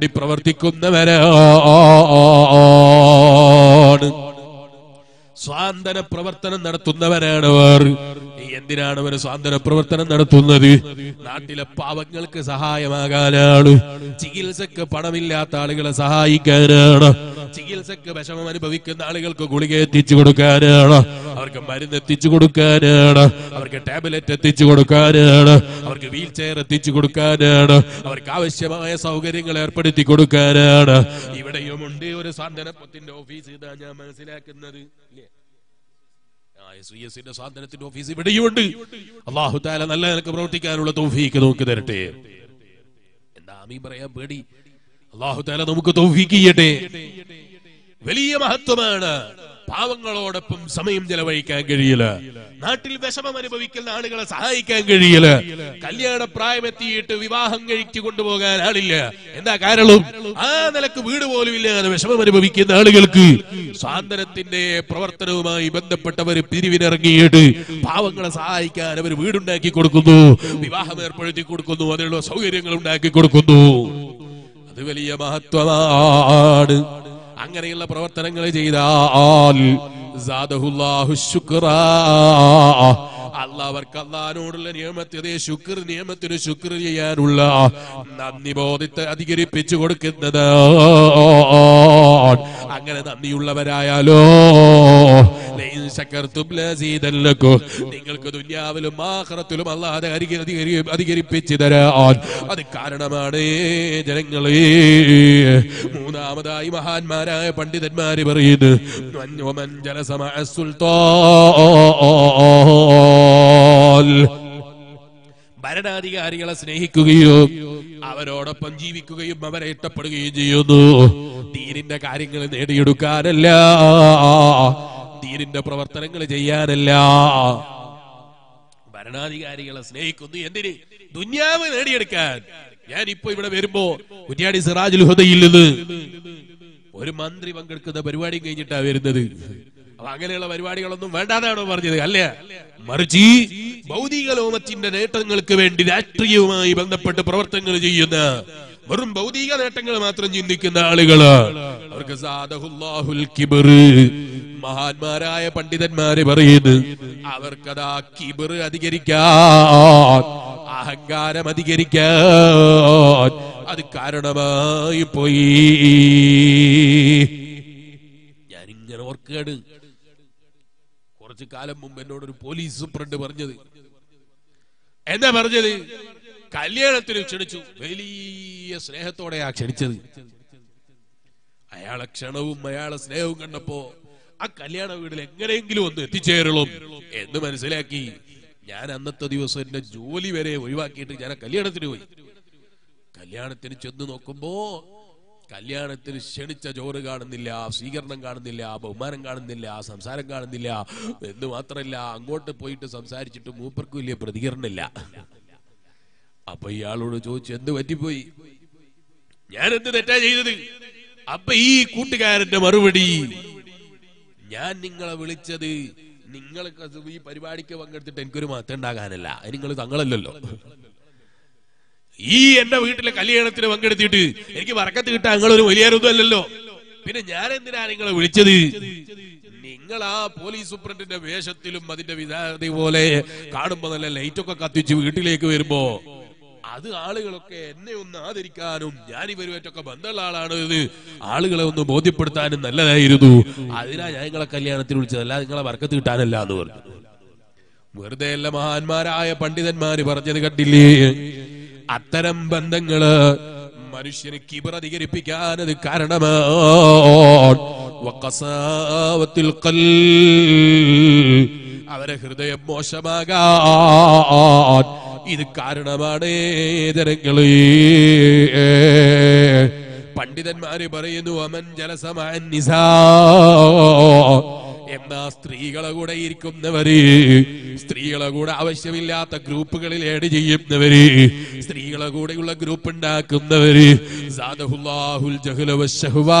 പ്രവർത്തിക്കുന്നവരാണ് സ്വാന്തന പ്രവർത്തനം നടത്തുന്നവരാണ് അവർ എന്തിനാണ് അവർ സ്വാന്തന പ്രവർത്തനം നടത്തുന്നത് നാട്ടിലെ പാവങ്ങൾക്ക് സഹായമാകാനാണ് ചികിത്സക്ക് പണമില്ലാത്ത ആളുകളെ സഹായിക്കാനാണ് ചികിത്സക്ക് വിഷമം അനുഭവിക്കുന്ന ആളുകൾക്ക് ഗുളിക എത്തിച്ചു കൊടുക്കാനാണ് അവർക്ക് മരുന്ന് എത്തിച്ചു കൊടുക്കാനാണ് അവർക്ക് ടാബ്ലറ്റ് എത്തിച്ചു കൊടുക്കാനാണ് അവർക്ക് വീൽ ചെയർ എത്തിച്ചു കൊടുക്കാനാണ് അവർക്ക് ആവശ്യമായ സൗകര്യങ്ങൾ ഏർപ്പെടുത്തി കൊടുക്കാനാണ് ഇവിടെയുമുണ്ട് ഒരു സാന്ത്വനത്തിന്റെ ഓഫീസ് ഇതാ ഞാൻ മനസ്സിലാക്കുന്നത് ഇല്ലേ എസ് വി എസിന്റെ സ്വാതന്ത്ര്യത്തിന്റെ ഓഫീസ് ഇവിടെയുമുണ്ട് അള്ളാഹു താല നല്ല നിലക്ക് പ്രവർത്തിക്കാനുള്ള തൗഫീക്ക് നമുക്ക് തരട്ടെ എന്താ ആമീൻ പറയാൻ പേടി അള്ളാഹു താല നമുക്ക് തൗഫീക്ക് ചെയ്യട്ടെ വലിയ മഹത്വമാണ് പാവങ്ങളോടൊപ്പം സമയം ചെലവഴിക്കാൻ കഴിയില്ല നാട്ടിൽ വിഷമം അനുഭവിക്കുന്ന ആളുകളെ സഹായിക്കാൻ കഴിയില്ല കല്യാണ പ്രായമെത്തിയിട്ട് വിവാഹം കഴിച്ചു കൊണ്ടുപോകാൻ ആളില്ല എന്താ കാരണം ആ നിലക്ക് വീട് പോലും ഇല്ലാതെ വിഷമം അനുഭവിക്കുന്ന ആളുകൾക്ക് സ്വാതന്ത്ര്യത്തിന്റെ പ്രവർത്തനവുമായി ബന്ധപ്പെട്ടവർ പിരിവിനിറങ്ങിയിട്ട് പാവങ്ങളെ സഹായിക്കാൻ അവർ വീടുണ്ടാക്കി കൊടുക്കുന്നു വിവാഹം ഏർപ്പെടുത്തി കൊടുക്കുന്നു അതിനുള്ള സൗകര്യങ്ങൾ ഉണ്ടാക്കി കൊടുക്കുന്നു അത് വലിയ മഹത്വമാണ് അങ്ങനെയുള്ള പ്രവർത്തനങ്ങൾ ചെയ്താൽ സാദഹുല്ലാഹു ശുക്രാ അല്ല അവർക്ക് അള്ളഹാനോടുള്ള നിയമത്തിന് ശുക്ർ നിയമത്തിന് ശുക്ർ ചെയ്യാനുള്ള നന്ദി ബോധത്തെ അധികരിപ്പിച്ചു കൊടുക്കുന്നത് അങ്ങനെ നന്ദിയുള്ളവരായാലോ ലൈൻ ശക്കർത്തും ലസീദല്ലക്കു. നിങ്ങൾക്ക് ദുന്യാവിലും ആഖിറത്തിലും അല്ലാതെ അധികരിപ്പിച്ചു തരാൻ അത് കാരണമാണ് ജനങ്ങളെ മൂന്നാമതായി മഹാന്മാരായ പണ്ഡിതന്മാര് പറയുന്നു വമൻ ജലസമ സുൽത്താൻ ഭരണാധികാരികളെ സ്നേഹിക്കുകയോ അവരോടൊപ്പം ജീവിക്കുകയും അവരെ ഇഷ്ടപ്പെടുകയും ചെയ്യുന്നു ദീനിന്റെ കാര്യങ്ങൾ നേടിയെടുക്കാനല്ല ദീനിന്റെ പ്രവർത്തനങ്ങൾ ചെയ്യാനല്ല ഭരണാധികാരികളെ സ്നേഹിക്കുന്നു എന്തിന് ദുന്യാവ് നേടിയെടുക്കാൻ ഞാൻ ഇപ്പൊ ഇവിടെ വരുമ്പോ കുറ്റ്യാടി സിറാജുൽ ഹുദയിൽ നിന്ന് ഒരു മന്ത്രി പങ്കെടുക്കുന്ന പരിപാടി കഴിഞ്ഞിട്ടാ വരുന്നത് അപ്പൊ അങ്ങനെയുള്ള പരിപാടികളൊന്നും വേണ്ടാന്നാണോ പറഞ്ഞത് അല്ല മറിച്ച് ഈ ഭൗതിക ലോകത്തിന്റെ നേട്ടങ്ങൾക്ക് വേണ്ടി രാഷ്ട്രീയവുമായി ബന്ധപ്പെട്ട് പ്രവർത്തനങ്ങൾ ചെയ്യുന്ന വെറും ഭൗതിക നേട്ടങ്ങൾ മാത്രം ചിന്തിക്കുന്ന ആളുകള് അവർക്ക് സാദഹുല്ലാഹുൽ കിബർ മഹാന്മാരായ പണ്ഡിതന്മാര് പറയുന്നു അവർക്കതാ കിബർ അധികരിക്കാൻ അഹങ്കാരം അധികരിക്കാൻ അത് കാരണമായി പോയി ഞാനിങ്ങനെ ഓർക്കുകയാണ് കുറച്ചു കാലം മുമ്പ് എന്നോട് ഒരു പോലീസ് സൂപ്രണ്ട് പറഞ്ഞത് എന്താ പറഞ്ഞത് കല്യാണത്തിന് ക്ഷണിച്ചു വലിയ സ്നേഹത്തോടെയാ ക്ഷണിച്ചത് അയാളെ ക്ഷണവും അയാളെ സ്നേഹവും കണ്ടപ്പോ ആ കല്യാണ വീട്ടിൽ എങ്ങനെയെങ്കിലും ഒന്ന് എത്തിച്ചേരളും എന്ന് മനസ്സിലാക്കി ഞാൻ അന്നത്തെ ദിവസം എന്റെ ജോലി വരെ ഒഴിവാക്കിയിട്ട് ഞാൻ ആ കല്യാണത്തിന് പോയി കല്യാണത്തിന് ചെന്ന് നോക്കുമ്പോ കല്യാണത്തിന് ക്ഷണിച്ച ചോറ് കാണുന്നില്ല സ്വീകരണം കാണുന്നില്ല ബഹുമാനം കാണുന്നില്ല സംസാരം കാണുന്നില്ല എന്ന് മാത്രമല്ല അങ്ങോട്ട് പോയിട്ട് സംസാരിച്ചിട്ട് മൂപ്പർക്ക് വലിയ പ്രതികരണമില്ല അപ്പൊ ഇയാളോട് ചോദിച്ചു എന്ത് പറ്റിപ്പോയി ഞാൻ എന്ത് തെറ്റാ ചെയ്തത് അപ്പൊ ഈ കൂട്ടുകാരന്റെ മറുപടി ഞാൻ നിങ്ങളെ വിളിച്ചത് നിങ്ങൾക്ക് ഈ പരിപാടിക്ക് പങ്കെടുത്തിട്ട് എനിക്കൊരു മതം ഉണ്ടാകാനല്ല അത് നിങ്ങൾ തങ്ങളല്ലല്ലോ ഈ എന്റെ വീട്ടിലെ കല്യാണത്തിന് പങ്കെടുത്തിട്ട് എനിക്ക് വറക്കത്ത് കിട്ടാൻ നിങ്ങളൊരു വലിയൊരുതല്ലോ പിന്നെ ഞാൻ എന്തിനാ നിങ്ങളെ വിളിച്ചത് നിങ്ങൾ ആ പോലീസ് സൂപ്രണ്ടിന്റെ വേഷത്തിലും അതിന്റെ വിധാനത പോലെ കാണുമ്പോ നല്ല ലൈറ്റൊക്കെ കത്തിച്ച് വീട്ടിലേക്ക് വരുമ്പോ അത് ആളുകളൊക്കെ എന്നെ ഒന്ന് ആദരിക്കാനും ഞാൻ ഇവരുമായിട്ടൊക്കെ ബന്ധമുള്ള ആളാണ് ഇത് ആളുകളെ ഒന്ന് ബോധ്യപ്പെടുത്താനും നല്ലതായിരുന്നു അതിനാ ഞാൻ നിങ്ങളെ കല്യാണത്തിന് വിളിച്ചതല്ല നിങ്ങളെ വർക്കത്ത് കിട്ടാനല്ല എന്ന് പറഞ്ഞു വെറുതെ അല്ല മഹാന്മാരായ പണ്ഡിതന്മാര് പറഞ്ഞത് കണ്ടില്ലേ അത്തരം ബന്ധങ്ങള് മനുഷ്യന് കിബർ അധികരിപ്പിക്കാൻ അത് കാരണമാണ് വഖസാവത്തിൽ ഖൽ. അവരെ ഹൃദയം മോശമാകാൻ ഇത് കാരണമാണ് ജനങ്ങളെ പണ്ഡിതന്മാര് പറയുന്നു അമൻ ജലസമാൻ നിസാ എന്നാ സ്ത്രീകളെ കൂടെ ഇരിക്കുന്നവര് സ്ത്രീകളെ കൂടെ ആവശ്യമില്ലാത്ത ഗ്രൂപ്പുകളിൽ ഏഡ് ചെയ്യുന്നവര് സ്ത്രീകളെ കൂടെയുള്ള ഗ്രൂപ്പ് ഉണ്ടാക്കുന്നവര് സാദഹുല്ലാഹുൽ ജഹ്ല വശഹ്വാ.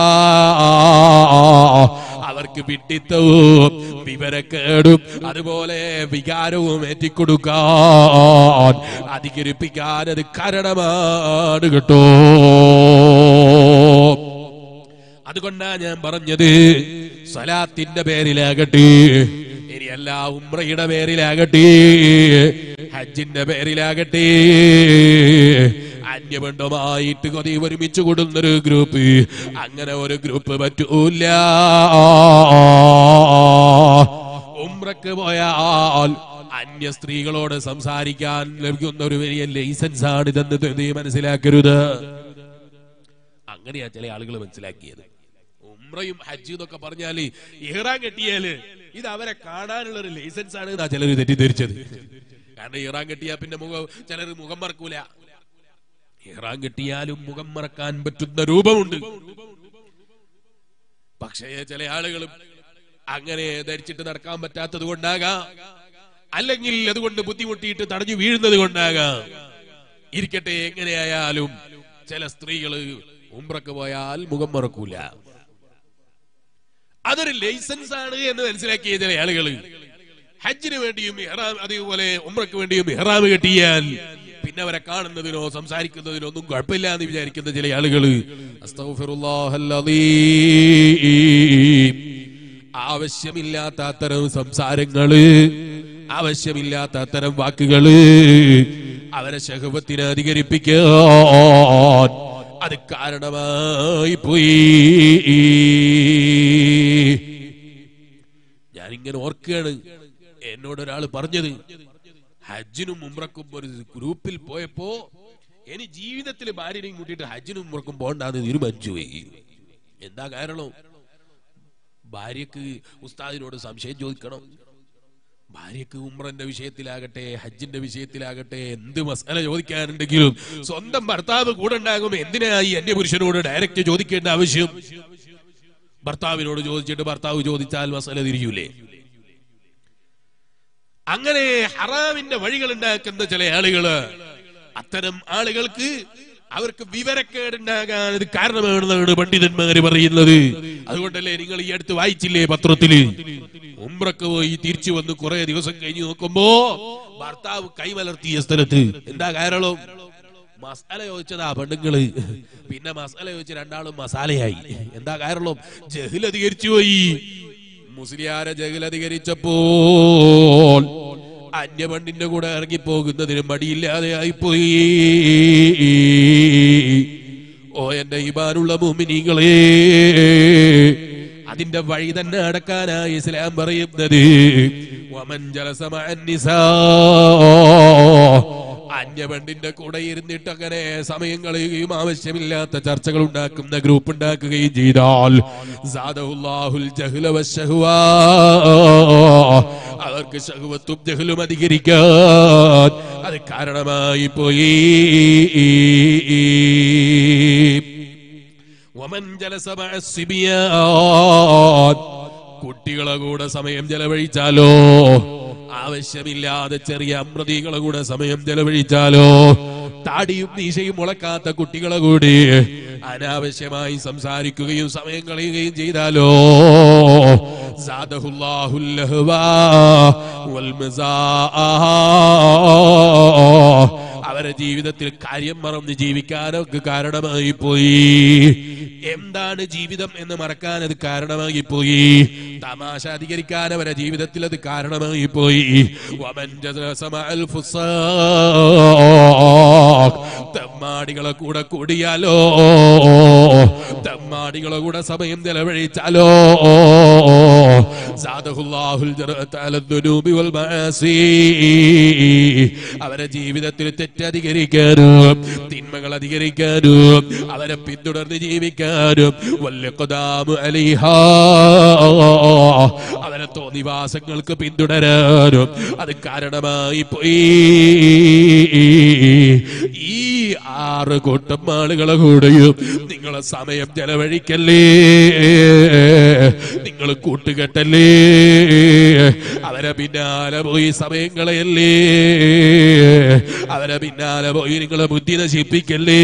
അവർക്ക് വിഡിത്തവും വിവരക്കേടും അതുപോലെ വികാരവും ഏറ്റിക്കൊടുക്കാൻ അധികരിപ്പിക്കാൻ അത് കാരണമാണ് കേട്ടോ അതുകൊണ്ടാ ഞാൻ പറഞ്ഞത് സലാത്തിന്റെ പേരിലാകട്ടെ ഇനി അല്ല ഉമ്രയുടെ പേരിലാകട്ടെ ഹജ്ജിന്റെ പേരിലാകട്ടെ അന്യബന്ധമായിട്ട് കൊതി ഒരുമിച്ച് കൊടുന്നൊരു ഗ്രൂപ്പ് അങ്ങനെ ഒരു ഗ്രൂപ്പ് പറ്റൂല ഉമ്രക്ക് പോയാൽ അന്യ സ്ത്രീകളോട് സംസാരിക്കാൻ ലഭിക്കുന്ന ഒരു വലിയ ലൈസൻസ് ആണ് ഇതെന്ന് നീ മനസ്സിലാക്കരുത് അങ്ങനെയാ ചില ആളുകൾ മനസ്സിലാക്കിയത് ഉമ്രയും ഹജ്ജ് എന്നൊക്കെ പറഞ്ഞാല് ഇഹ്റാൻ കെട്ടിയാല് ഇത് അവരെ കാണാനുള്ള ഒരു ലൈസൻസ് ആണ് എന്നാ ചിലർ തെറ്റിദ്ധരിച്ചത് കാരണം ഇഹ്റാൻ കെട്ടിയാ പിന്നെ മുഖം ചിലർ മുഖം മറക്കൂല ഇഹ്റാൻ കെട്ടിയാലും മുഖം മറക്കാൻ പറ്റുന്ന രൂപമുണ്ട് പക്ഷേ ചില ആളുകളും അങ്ങനെ ധരിച്ചിട്ട് നടക്കാൻ പറ്റാത്തത് കൊണ്ടാകാം അല്ലെങ്കിൽ അതുകൊണ്ട് ബുദ്ധിമുട്ടിയിട്ട് തടഞ്ഞു വീഴുന്നത് കൊണ്ടാകാം ഇരിക്കട്ടെ എങ്ങനെയായാലും ചില സ്ത്രീകള് ഉംറക്ക് പോയാൽ മുഖം മറക്കൂല അതൊരു ലൈസൻസ് ആണ് എന്ന് മനസ്സിലാക്കിയ ചില ആളുകള് ഹജ്ജിന് വേണ്ടിയും ഇഹ്റാം അതേപോലെ ഉംറക്ക് വേണ്ടിയും ഇഹ്റാം കെട്ടിയാൽ പിന്നെ അവരെ കാണുന്നതിനോ സംസാരിക്കുന്നതിനോ ഒന്നും കുഴപ്പമില്ല എന്ന് വിചാരിക്കുന്ന ചില ആളുകള് അസ്തഗ്ഫിറുല്ലാഹല്ലദീം. ആവശ്യമില്ലാത്ത അത്തരം സംസാരങ്ങള് ആവശ്യമില്ലാത്ത അത്തരം വാക്കുകള് അവരെ ശഹവത്തിന് അധികരിപ്പിക്കാൻ അത് കാരണമായി പോയി ഞാനിങ്ങനെ ഓർക്കുകയാണ് എന്നോട് ഒരാൾ പറഞ്ഞത് ഹജ്ജിനും ഉമ്രക്കും ഒരു ഗ്രൂപ്പിൽ പോയപ്പോ ഇനി ജീവിതത്തിൽ ഭാര്യനെയും കൂട്ടിയിട്ട് ഹജ്ജിനും ഉമ്രക്കും പോകണ്ടാന്ന് തീരുമാനിച്ചു പോയി എന്താ കാരണം ഭാര്യക്ക് ഉസ്താദിനോട് സംശയം ചോദിക്കണം ഭാര്യക്ക് ഉമ്രന്റെ വിഷയത്തിലാകട്ടെ ഹജ്ജിന്റെ വിഷയത്തിലാകട്ടെ എന്ത് മസാല ചോദിക്കാനുണ്ടെങ്കിലും സ്വന്തം ഭർത്താവ് കൂടെ ഉണ്ടാകും എന്തിനാ ഈ അന്യ പുരുഷനോട് ഡയറക്റ്റ് ചോദിക്കേണ്ട ആവശ്യം ഭർത്താവിനോട് ചോദിച്ചിട്ട് ഭർത്താവ് ചോദിച്ചാൽ മസാല തിരിയൂലേ അങ്ങനെ ഹറാമിന്റെ വഴികൾ ഉണ്ടാക്കുന്ന ചില ആളുകള് അത്തരം ആളുകൾക്ക് അവർക്ക് വിവരക്കേടുണ്ടാകാൻ ഇത് കാരണമാണെന്നാണ് പണ്ഡിതന്മാര് പറയുന്നത് അതുകൊണ്ടല്ലേ നിങ്ങൾ ഈ അടുത്ത് വായിച്ചില്ലേ പത്രത്തില് ഉംറക്ക് പോയി തിരിച്ചു വന്ന് കുറെ ദിവസം കഴിഞ്ഞ് നോക്കുമ്പോ ഭർത്താവ് കൈമലർത്തിയ സ്ഥലത്ത് എന്താ കാരണം മസാല ചോദിച്ചതാ പെണ്ണുങ്ങള് പിന്നെ മസാല ചോദിച്ച രണ്ടാളും മസാലയായി എന്താ കാരണം ജഹിൽ അധികരിച്ചു പോയി മുസ്ലിയാരെ ജഹിൽ അധികരിച്ചപ്പോൾ അന്യപണ്ഡിന്റെ കൂടെ ഇറങ്ങിപ്പോകുന്നതിന് മടിയില്ലാതെ ആയിപ്പോയി ഓ എന്റെ ഇമാനുള്ള മുമിനികളെ അതിന്റെ വഴി തന്നെ അടക്കാനായി ഇസ്ലാം പറയുന്നത് വമൻ ജലസമഅൻ നിസാ അന്യപെണ്ണിന്റെ കൂടെ ഇരുന്നിട്ട് അങ്ങനെ സമയം കളയുകയും ആവശ്യമില്ലാത്ത ചർച്ചകൾ ഉണ്ടാക്കുന്ന ഗ്രൂപ്പ് ഉണ്ടാക്കുകയും ചെയ്താൽ സാദഹുല്ലാഹുൽ ജഹ്ല വശഹ്വാ. അവർക്ക് ശഹുവത്തും ജഹലും അധികരിക്കാൻ അത് കാരണമായി പോയി വമൻ ജലസ മഅ സിബിയാൻ കുട്ടികളെ കൂടെ സമയം ചെലവഴിച്ചാലോ ആവശ്യമില്ലാതെ ചെറിയ അമൃതികളെ കൂടെ സമയം ചെലവഴിച്ചാലോ താടിയും നീശയും മുളക്കാത്ത കുട്ടികളെ കൂടി അനാവശ്യമായി സംസാരിക്കുകയും സമയം കളയുകയും ചെയ്താലോ സാദഹുല്ലാഹുൽ ലഹ്വാ വൽ മസാ അവരെ ജീവിതത്തിൽ കാര്യം മറന്ന് ജീവിക്കാനൊക്കെ കാരണമായി പോയി എന്താണ് ജീവിതം എന്ന് മറക്കാൻ അത് കാരണമായി പോയി തമാശ അധികരിക്കാൻ അവരെ ജീവിതത്തിൽ അത് കാരണമായി പോയി വമൻ ജസമ അൽ ഫുസാഖ്. തെമ്മാടികളെ കൂടെ കൂടിയാലോ തെമ്മാടികളെ കൂടെ സമയം ചെലവഴിച്ചാലോ സാദഹുല്ലാഹുൽ ജറഅത അല ദുനൂബി വൽ മആസി അവരെ ജീവിതത്തിൽ തെറ്റധികരിക്കാനും തിന്മകൾ അധികരിക്കാനും അവരെ പിന്തുടർന്ന് ജീവിക്കാനും വല്യഖദാമു അലൈഹാ അവരെ തോന്നിവാസങ്ങൾക്ക് പിന്തുടരാനും അത് കാരണമായി പോയി ഈ ആറ് കൂട്ടം ആളുകളെ കൂടെയും നിങ്ങളെ സമയം ചെലവഴിക്കല്ലേ നിങ്ങൾ കൂട്ടുകെട്ടല്ലേ അവരെ പിന്നാലെ പോയി സമയം കളയല്ലേ അവരെ പിന്നാലെ പോയി നിങ്ങളെ ബുദ്ധി നശിപ്പിക്കല്ലേ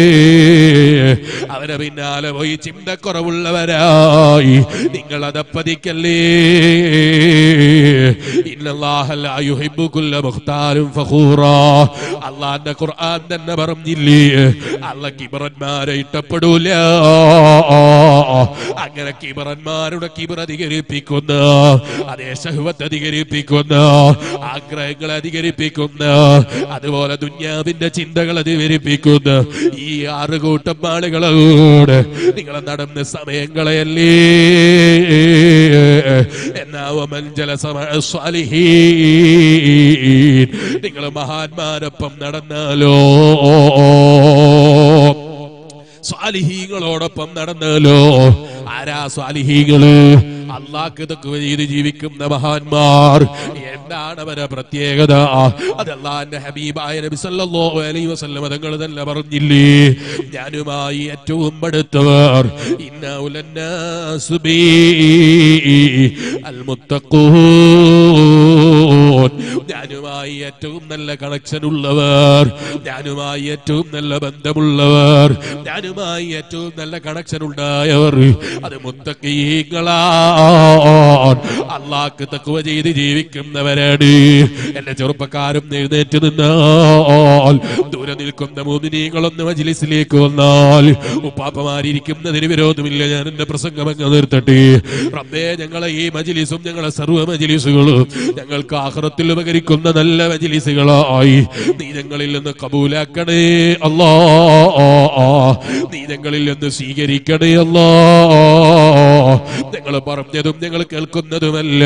അവരെ പിന്നാലെ പോയി ചിന്തക്കുറവുള്ളവരായി നിങ്ങൾ അതപ്പതിക്കല്ലേ ഇന്നല്ലാഹ ലാ യുഹിബ്ബു കുല്ല മുഖ്താലും ഫഖൂറാ അള്ളാന്റെ ഖുർആൻ തന്നെ പറഞ്ഞില്ലേ അല്ല കിബറന്മാരെ ഇഷ്ടപ്പെടൂല അങ്ങനെ കിബറന്മാരുടെ കിബർ അധികരിപ്പിക്കുന്ന അതേ ശഹുവത്ത് അധികരിപ്പിക്കുന്ന ആഗ്രഹങ്ങൾ അധികരിപ്പിക്കുന്ന അതുപോലെ ദുന്യാവിന്റെ ചിന്തകൾ അധികരിപ്പിക്കുന്ന ഈ ആറ് കൂട്ടം ആളുകളോട് നിങ്ങൾ നടന്ന് സമയങ്ങളെയല്ലേ എന്നാവമൻ നിങ്ങൾ മഹാന്മാരൊപ്പം നടന്നാലോ സ്വാലിഹീങ്ങളോടൊപ്പം നടന്നാലോ ആരാ സ്വാലിഹീങ്ങള് അള്ളാഹ് ഇതൊക്കെ ചെയ്ത് ജീവിക്കുന്ന മഹാന്മാർ എന്താണ് അവരെ പ്രത്യേകത അത് അള്ളാന്റെ ഹബീബായ നബി സല്ലല്ലാഹു അലൈഹി വസല്ലം തങ്ങൾ തന്നെ പറഞ്ഞില്ലേ ഞാനുമായി ഏറ്റവും അടുത്തവർ ഇന്നൗലന്നാസു ബി അൽമുത്തഖൂൻ ഞാനുമായി ഏറ്റവും നല്ല കണക്ഷൻ ഉള്ളവർ ഞാനുമായി ഏറ്റവും നല്ല ബന്ധമുള്ളവർ ഞാനുമായി ഏറ്റവും നല്ല കണക്ഷൻ ഉണ്ടായവർ അത് മുത്തക്കീങ്ങളാ അള്ളാഹ് തക്കുവ ചെയ്ത് ജീവിക്കുന്നവരാണ് എന്റെ ചെറുപ്പക്കാരും എഴുന്നേറ്റ് നിന്നാൽ ദൂരെ നിൽക്കുന്ന മോദിനീകളൊന്ന് മജിലിസിലേക്ക് വന്നാൽ ഉപ്പാപ്പമാരിയ്ക്കുന്നതിന് വിരോധമില്ല ഞാൻ എന്റെ പ്രസംഗം അങ്ങ് നിർത്തട്ടെ റബ്ബേ ഞങ്ങളെ ഈ മജിലിസും ഞങ്ങളെ സർവ്വ മജിലിസുകളും ഞങ്ങൾക്ക് ആഹ്റത്തിൽ ഉപകരിക്കുന്ന നല്ല മജിലിസുകളായി നീ ഞങ്ങളിൽ നിന്ന് കബൂലാക്കണേ അല്ലാ നീ ഞങ്ങളിൽ നിന്ന് സ്വീകരിക്കണേ അല്ലാ ഞങ്ങൾ പറഞ്ഞതും ഞങ്ങൾ കേൾക്കുന്നതുമല്ല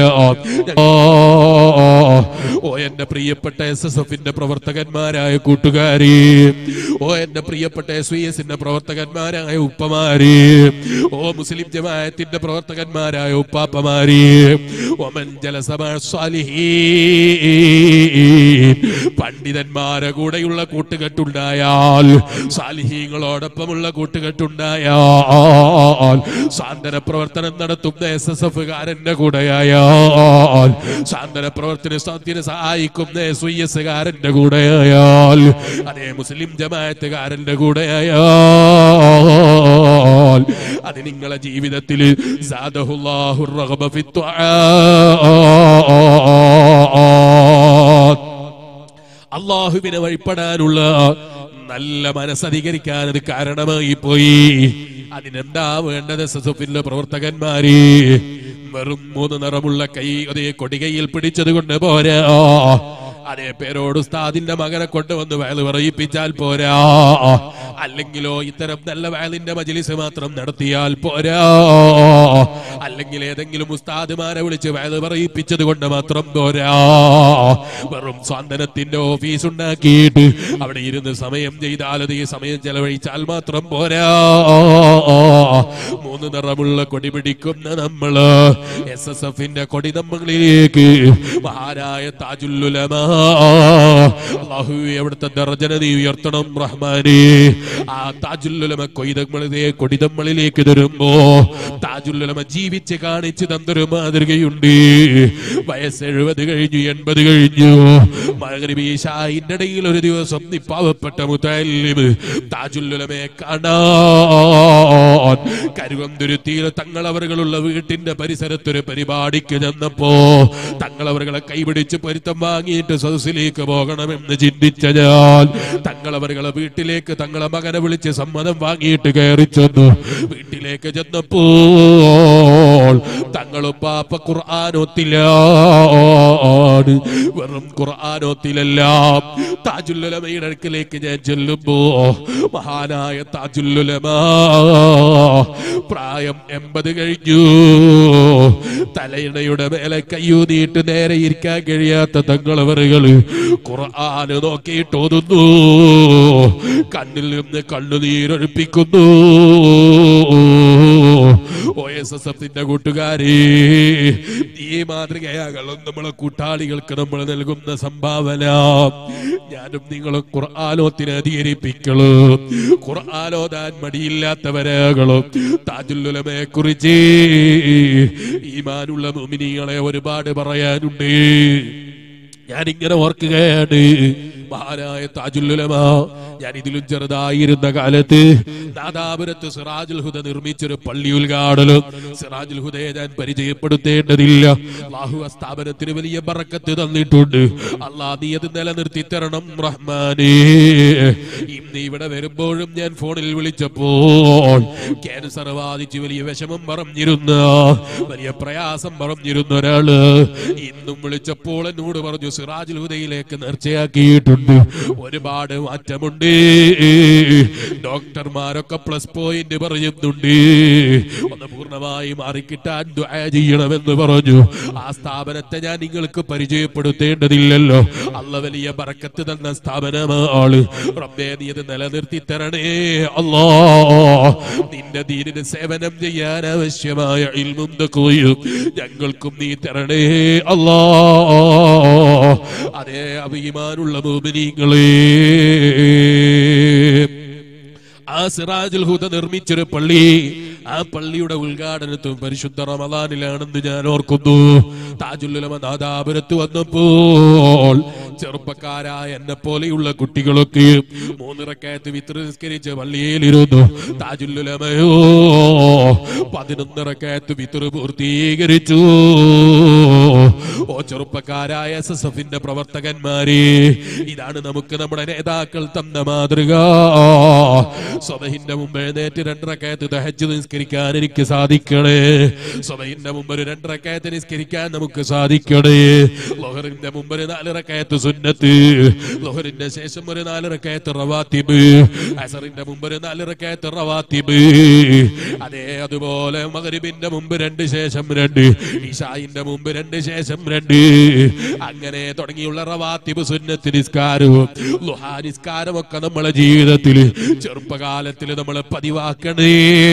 ഓ എന്റെ പ്രിയപ്പെട്ട എസ് എസ് എഫിന്റെ പ്രവർത്തകന്മാരായ കൂട്ടുകാരി ഓ എന്റെ പ്രിയപ്പെട്ട എസ് വി എസിന്റെ പ്രവർത്തകന്മാരായ ഉപ്പമാരി ഓ മുസ്ലിം ജമാഅത്തിന്റെ പ്രവർത്തകന്മാരായ ഉപ്പാപ്പമാരി ഒമൻ ജലസമാ പണ്ഡിതന്മാരെ കൂടെയുള്ള കൂട്ടുകെട്ടുണ്ടായാൽ സാലിഹീങ്ങളോടൊപ്പമുള്ള കൂട്ടുകെട്ടുണ്ടായാൽ സാന്ത്വന പ്രവർത്തനം നടത്തുന്ന എസ് എസ് എഫ് കാരന്റെ കൂടെയായാൽ സാന്ത്വന പ്രവർത്തനത്തിന് സഹായിക്കുന്ന എസ് വൈ എസ് കാരന്റെ കൂടെയായാൽ അതേ മുസ്ലിം ജമാഅത്തുകാരന്റെ കൂടെയായാൽ അത് നിങ്ങളെ ജീവിതത്തിൽ സാദഹുല്ലാഹുർ റഗബ ഫി അള്ളാഹുവിനെ വഴിപ്പെടാനുള്ള നല്ല മനസ്സധികരിക്കാൻ അത് കാരണമായി പോയി അതിനെന്താ വേണ്ടത് സസുഫിന്റെ പ്രവർത്തകന്മാര് വെറും മൂന്ന് നിറമുള്ള കൈ അതേ കൊടികയിൽ പിടിച്ചത് കൊണ്ട് പോരാ അതേ പേരോട് ഉസ്താദിന്റെ മകനെ കൊണ്ടുവന്ന് വയല് പറയിപ്പിച്ചാൽ പോരാ അല്ലെങ്കിലോ ഇത്തരം നല്ല വയലിന്റെ മജിലിസ് മാത്രം നടത്തിയാൽ പോരാ അല്ലെങ്കിൽ ഏതെങ്കിലും ഉസ്താദുമാരെ വിളിച്ച് വയല് പറയിപ്പിച്ചത് കൊണ്ട് മാത്രം പോരാ വെറും സ്വാന്തനത്തിന്റെ ഓഫീസ് ഉണ്ടാക്കിയിട്ട് അവിടെ ഇരുന്ന് സമയം ചെയ്താൽ അത് ഈ സമയം ചെലവഴിച്ചാൽ മാത്രം പോരാ മൂന്ന് നിറമുള്ള കൊടി പിടിക്കുന്ന നമ്മള് എസ് എസ് എഫിന്റെ കൊടി നമ്മളിലേക്ക് മഹാനായ താജുല്ലുലമാ അള്ളാഹു എവിടുത്തെ ദർജന നീ ഉയർത്തണം റഹ്മാനെ ആ താജുല്ലുലമ കൊയ്തമ്മളിതേ കൊടിതമ്മളിലേക്ക് തരുമ്പോ താജുല്ലുലമ ജീവിത ജീവിച്ച് കാണിച്ചു തന്നൊരു മാതൃകയുണ്ട് വയസ്സ് എഴുപത് കഴിഞ്ഞു എൺപത് കഴിഞ്ഞു മകരി ഈശായിന്റെ ഇടയിൽ ഒരു ദിവസം ഈ പാവപ്പെട്ട മുത്തല്ലിമ് താജുല്ലുലമയെ കാണാൻ കരുവന്തുരുത്തിയിൽ തങ്ങളവറുകളുള്ള വീട്ടിന്റെ പരിസരത്തൊരു പരിപാടിക്ക് ചെന്നപ്പോ തങ്ങളവറുകളെ കൈപിടിച്ച് പൊരുത്തം വാങ്ങിയിട്ട് സദസ്സിലേക്ക് പോകണമെന്ന് ചിന്തിച്ച ഞാൻ തങ്ങളവറുകളെ വീട്ടിലേക്ക് തങ്ങളെ മകനെ വിളിച്ച് സമ്മതം വാങ്ങിയിട്ട് കയറി ചെന്നു വീട്ടിലേക്ക് ചെന്നപ്പോൾ തങ്ങളും പാപ്പ ഖുർആാനോത്തിലാണ് വെറും ഖുർആാനോത്തിലെല്ലാം താജുല്ലുലമയുടെ അടുക്കിലേക്ക് ഞാൻ ചെല്ലുമ്പോ മഹാനായ താജുല്ലുലമ പ്രായം എൺപത് കഴിഞ്ഞു തലയിണയുടെ മേലെ കയ്യൂന്നിയിട്ട് നേരെ ഇരിക്കാൻ കഴിയാത്ത തങ്ങളവറുകള് ഖുർആന് നോക്കിയിട്ട് ഓതുന്നു കണ്ണിൽ നിന്ന് കണ്ണുനീരൊഴിപ്പിക്കുന്നു ഒ എസ് എസ് എഫിന്റെ കൂട്ടുകാരി ഈ മാതൃകയാകണം നമ്മളെ കൂട്ടാളികൾക്ക് നമ്മൾ നൽകുന്ന സംഭാവന ഞാനും നിങ്ങളും ഖുർആാനോത്തിന് അധികരിപ്പിക്കള് ഖുർആാനോദാൻ മടിയില്ലാത്തവരാകളും താജുല്ലുലമയെ കുറിച്ച് ഈമാനുള്ള മുമിനികളെ ഒരുപാട് പറയാനുണ്ട് ഞാനിങ്ങനെ ഓർക്കുകയാണ് മഹാനായ താജുല്ലുലമ ഞാൻ ഇതിലും ചെറുതായിരുന്ന കാലത്ത് നാദാപുരത്ത് സിറാജുൽ ഹുദ നിർമ്മിച്ചൊരു പള്ളി ഉദ്ഘാടനം സിറാജുൽ ഹുദയെ ഞാൻ പരിചയപ്പെടുത്തേണ്ടതില്ല അള്ളാഹു ആ സ്ഥാപനത്തിന് വലിയ ബറക്കത്ത് തന്നിട്ടുണ്ട് അള്ളാ നീ അത് നിലനിർത്തി തരണം റഹ്മാനേ ഇന്ന് ഇവിടെ വരുമ്പോഴും ഞാൻ ഫോണിൽ വിളിച്ചപ്പോൾ ക്യാൻസർ ബാധിച്ച് വലിയ വിഷമം പറഞ്ഞിരുന്ന വലിയ പ്രയാസം പറഞ്ഞിരുന്ന ഒരാള് ഇന്നും വിളിച്ചപ്പോൾ എന്നോട് പറഞ്ഞു സിറാജുൽ ഹുദയിലേക്ക് നേർച്ചയാക്കിയിട്ടുണ്ട് ഒരുപാട് മാറ്റമുണ്ട് ഡോക്ടർമാരൊക്കെ പ്ലസ് പോയിന്റ് പറയുന്നുണ്ട് ഒന്ന് പൂർണ്ണമായി മാറിക്കിട്ടാൻ ദുആ ചെയ്യണമെന്ന് പറഞ്ഞു ആ സ്ഥാപനത്തെ ഞാൻ നിങ്ങൾക്ക് പരിചയപ്പെടുത്തേണ്ടതില്ലല്ലോ അല്ല വലിയ ബറക്കത്ത് തന്ന സ്ഥാപനമാണ് റബ്ബേ നീ അത് നിലനിർത്തി തരണേ അല്ലാ നിന്റെ ദീനിന് സേവനം ചെയ്യാൻ ആവശ്യമായ ഇൽമും തഖ്വയും ഞങ്ങൾക്കും നീ തരണേ അല്ലാ അതേ അഭിമാനുള്ള മോമിനിങ്ങളെ ആ സിറാജുൽ ഹുദ നിർമ്മിച്ചൊരു പള്ളി ആ പള്ളിയുടെ ഉദ്ഘാടനത്തും പരിശുദ്ധ റമദാനിലാണെന്ന് ഞാൻ ഓർക്കുന്നു താജുല്ലുലമ നാദാപുരത്ത് വന്നപ്പോൾ ചെറുപ്പക്കാരായ എന്നെ പോലെയുള്ള കുട്ടികളൊക്കെ മൂന്നിറക്കയത്ത് വിത്ര നിസ്കരിച്ച് പള്ളിയിലിരുന്നു താജുല്ലുലമയോ പതിനൊന്നിറക്കയത്ത് വിത്ര പൂർത്തീകരിച്ചു ഓ ചെറുപ്പക്കാരായ എസ് എസ് എഫിന്റെ പ്രവർത്തകന്മാരെ ഇതാണ് നമുക്ക് നമ്മുടെ നേതാക്കൾ തന്ന മാതൃക സ്വബഹിന്റെ മുമ്പ് എഴുന്നേറ്റ് രണ്ടരക്കയത്ത് ദഹജ് നിസ്കരിക്കാൻ എനിക്ക് സാധിക്കണേ സ്വബഹിന്റെ മുമ്പ് ഒരു രണ്ടരക്കയത്ത് നിസ്കരിക്കാൻ നമുക്ക് സാധിക്കണേ ലൊഹറിന്റെ മുമ്പ് ഒരു നാലിറക്കയത്ത് സുന്നത്ത് ലൊഹറിന്റെ ശേഷം ഒരു നാലിറക്കയത്ത് റവാത്തിബ് അസറിന്റെ മുമ്പ് ഒരു നാലിറക്കയത്ത് റവാത്തിബ് അതേ അതുപോലെ മകരിബിന്റെ മുമ്പ് രണ്ട് ശേഷം രണ്ട് ഇഷായിന്റെ മുമ്പ് രണ്ട് ശേഷം രണ്ട് അങ്ങനെ തുടങ്ങിയുള്ള റവാത്തിബ് സുന്നത്ത് നിസ്കാരവും ലുഹാ നിസ്കാരം ഒക്കെ നമ്മളെ ജീവിതത്തിൽ ചെറുപ്പകാലത്തിൽ നമ്മൾ പതിവാക്കണേ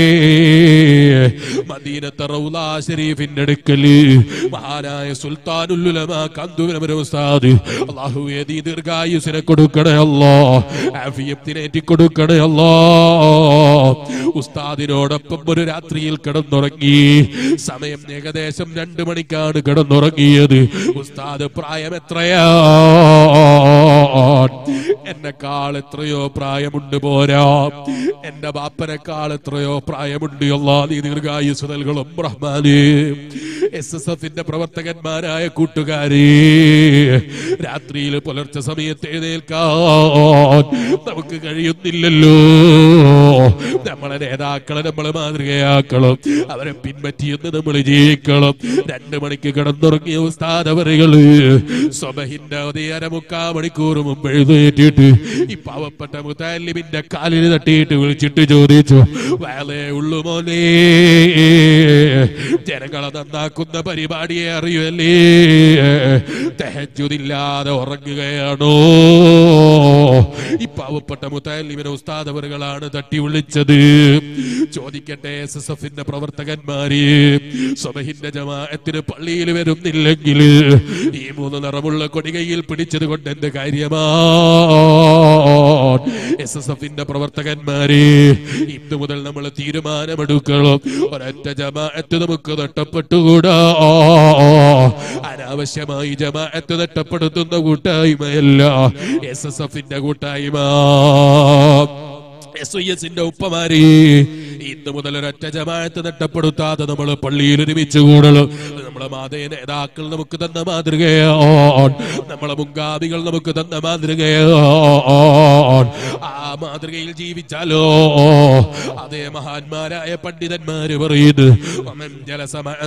മദീനത്തെ റൗലാ ഷരീഫിന്റെ അടുക്കല് മഹാനായ സുൽത്താനുല്ലുലമ കന്തുവിനമര ഉസ്താദ് അള്ളാഹുവേ നീ ദീർഘായുസിനെ കൊടുക്കണേ അല്ലോ ആഫിയത്തിനേറ്റി കൊടുക്കണേ അല്ലോ ഉസ്താദിനോടൊപ്പം ഒരു രാത്രിയിൽ കിടന്നുറങ്ങി സമയം ഏകദേശം രണ്ടു മണിക്കാണ് കിടന്നുറങ്ങിയത് ഉസ്താദ് പ്രായം എത്രയാ എന്നെക്കാൾ എത്രയോ പ്രായമുണ്ട് പോരാ എന്റെ ബാപ്പനെക്കാൾ എത്രയോ പ്രായമുണ്ട് അല്ലാ നീ ദീർഘായുസ് നൽകണം റഹ്മാനേ എസ് എസ് എഫിന്റെ പ്രവർത്തകന്മാരായ കൂട്ടുകാരെ രാത്രിയിൽ പുലർച്ചെ സമയത്ത് എഴുന്നേൽക്കാൻ നമുക്ക് കഴിയുന്നില്ലല്ലോ നമ്മളെ നേതാക്കളെ നമ്മൾ മാതൃകയാക്കണം അവരെ പിൻപറ്റിയെന്ന് നമ്മൾ ജീവിക്കണം രണ്ടു മണിക്ക് കിടന്നുറങ്ങിയ ഉസ്താദവറുകള് സ്വബഹിന്റെ അതേ അരമുക്കാ മണിക്കൂർ മുമ്പ് എഴുന്നേറ്റിട്ട് ഈ പാവപ്പെട്ട മുത്താലിമിന്റെ കാലിൽ തട്ടിയിട്ട് വിളിച്ചിട്ട് ചോദിച്ചു വേലേ ഉള്ളു മോനെ ജനങ്ങളെ നന്നാക്കുന്ന പരിപാടിയെ അറിയുമല്ലേ തെഹജുദില്ലാതെ ഉറങ്ങുകയാണോ ഈ പാവപ്പെട്ട മുത്തല്ലിമിനെ ഉസ്താദ് അവറുകളാണ് തട്ടി വിളിച്ചത് ചോദിക്കട്ടെ എസ് എസ് എഫിന്റെ പ്രവർത്തകന്മാര് സ്വബഹിന്റെ ജമാഅത്തിന് പള്ളിയിൽ വരുന്നില്ലെങ്കിൽ ഈ മൂന്ന് നിറമുള്ള കൊടികയിൽ പിടിച്ചത് കൊണ്ട് എന്ത് കാര്യമാ എസ് എസ് എഫിന്റെ പ്രവർത്തകന്മാര് ഇന്ന് മുതൽ നമ്മൾ തീരുമാനമെടുക്കണം ഒരൊറ്റ ജമാഅത്ത് നമുക്ക് നഷ്ടപ്പെട്ടുകൂടാ അനാവശ്യമായി ജമാഅത്ത് നഷ്ടപ്പെടുത്തുന്ന കൂട്ടായ്മയല്ല എസ് എസ് എഫിന്റെ കൂട്ടായ്മ എസ് ഐ എസിന്റെ ഉപ്പമാര് ഇന്ന് മുതൽ ഒരൊറ്റ ജമാഅത്ത് നഷ്ടപ്പെടുത്താതെ നമ്മൾ പള്ളിയിൽ ഒരുമിച്ച് കൂടണം അത് നമ്മളെ മാതേ നേതാക്കൾ നമുക്ക് തന്ന മാതൃകയാണ് നമ്മളെ മുൻഗാമികൾ നമുക്ക് തന്ന മാതൃകയാണ് ആ മാതൃകയിൽ ജീവിച്ചാലോ അതേ മഹാന്മാരായ പണ്ഡിതന്മാര് പറയുന്നു "വമൻ ജലസ മഅ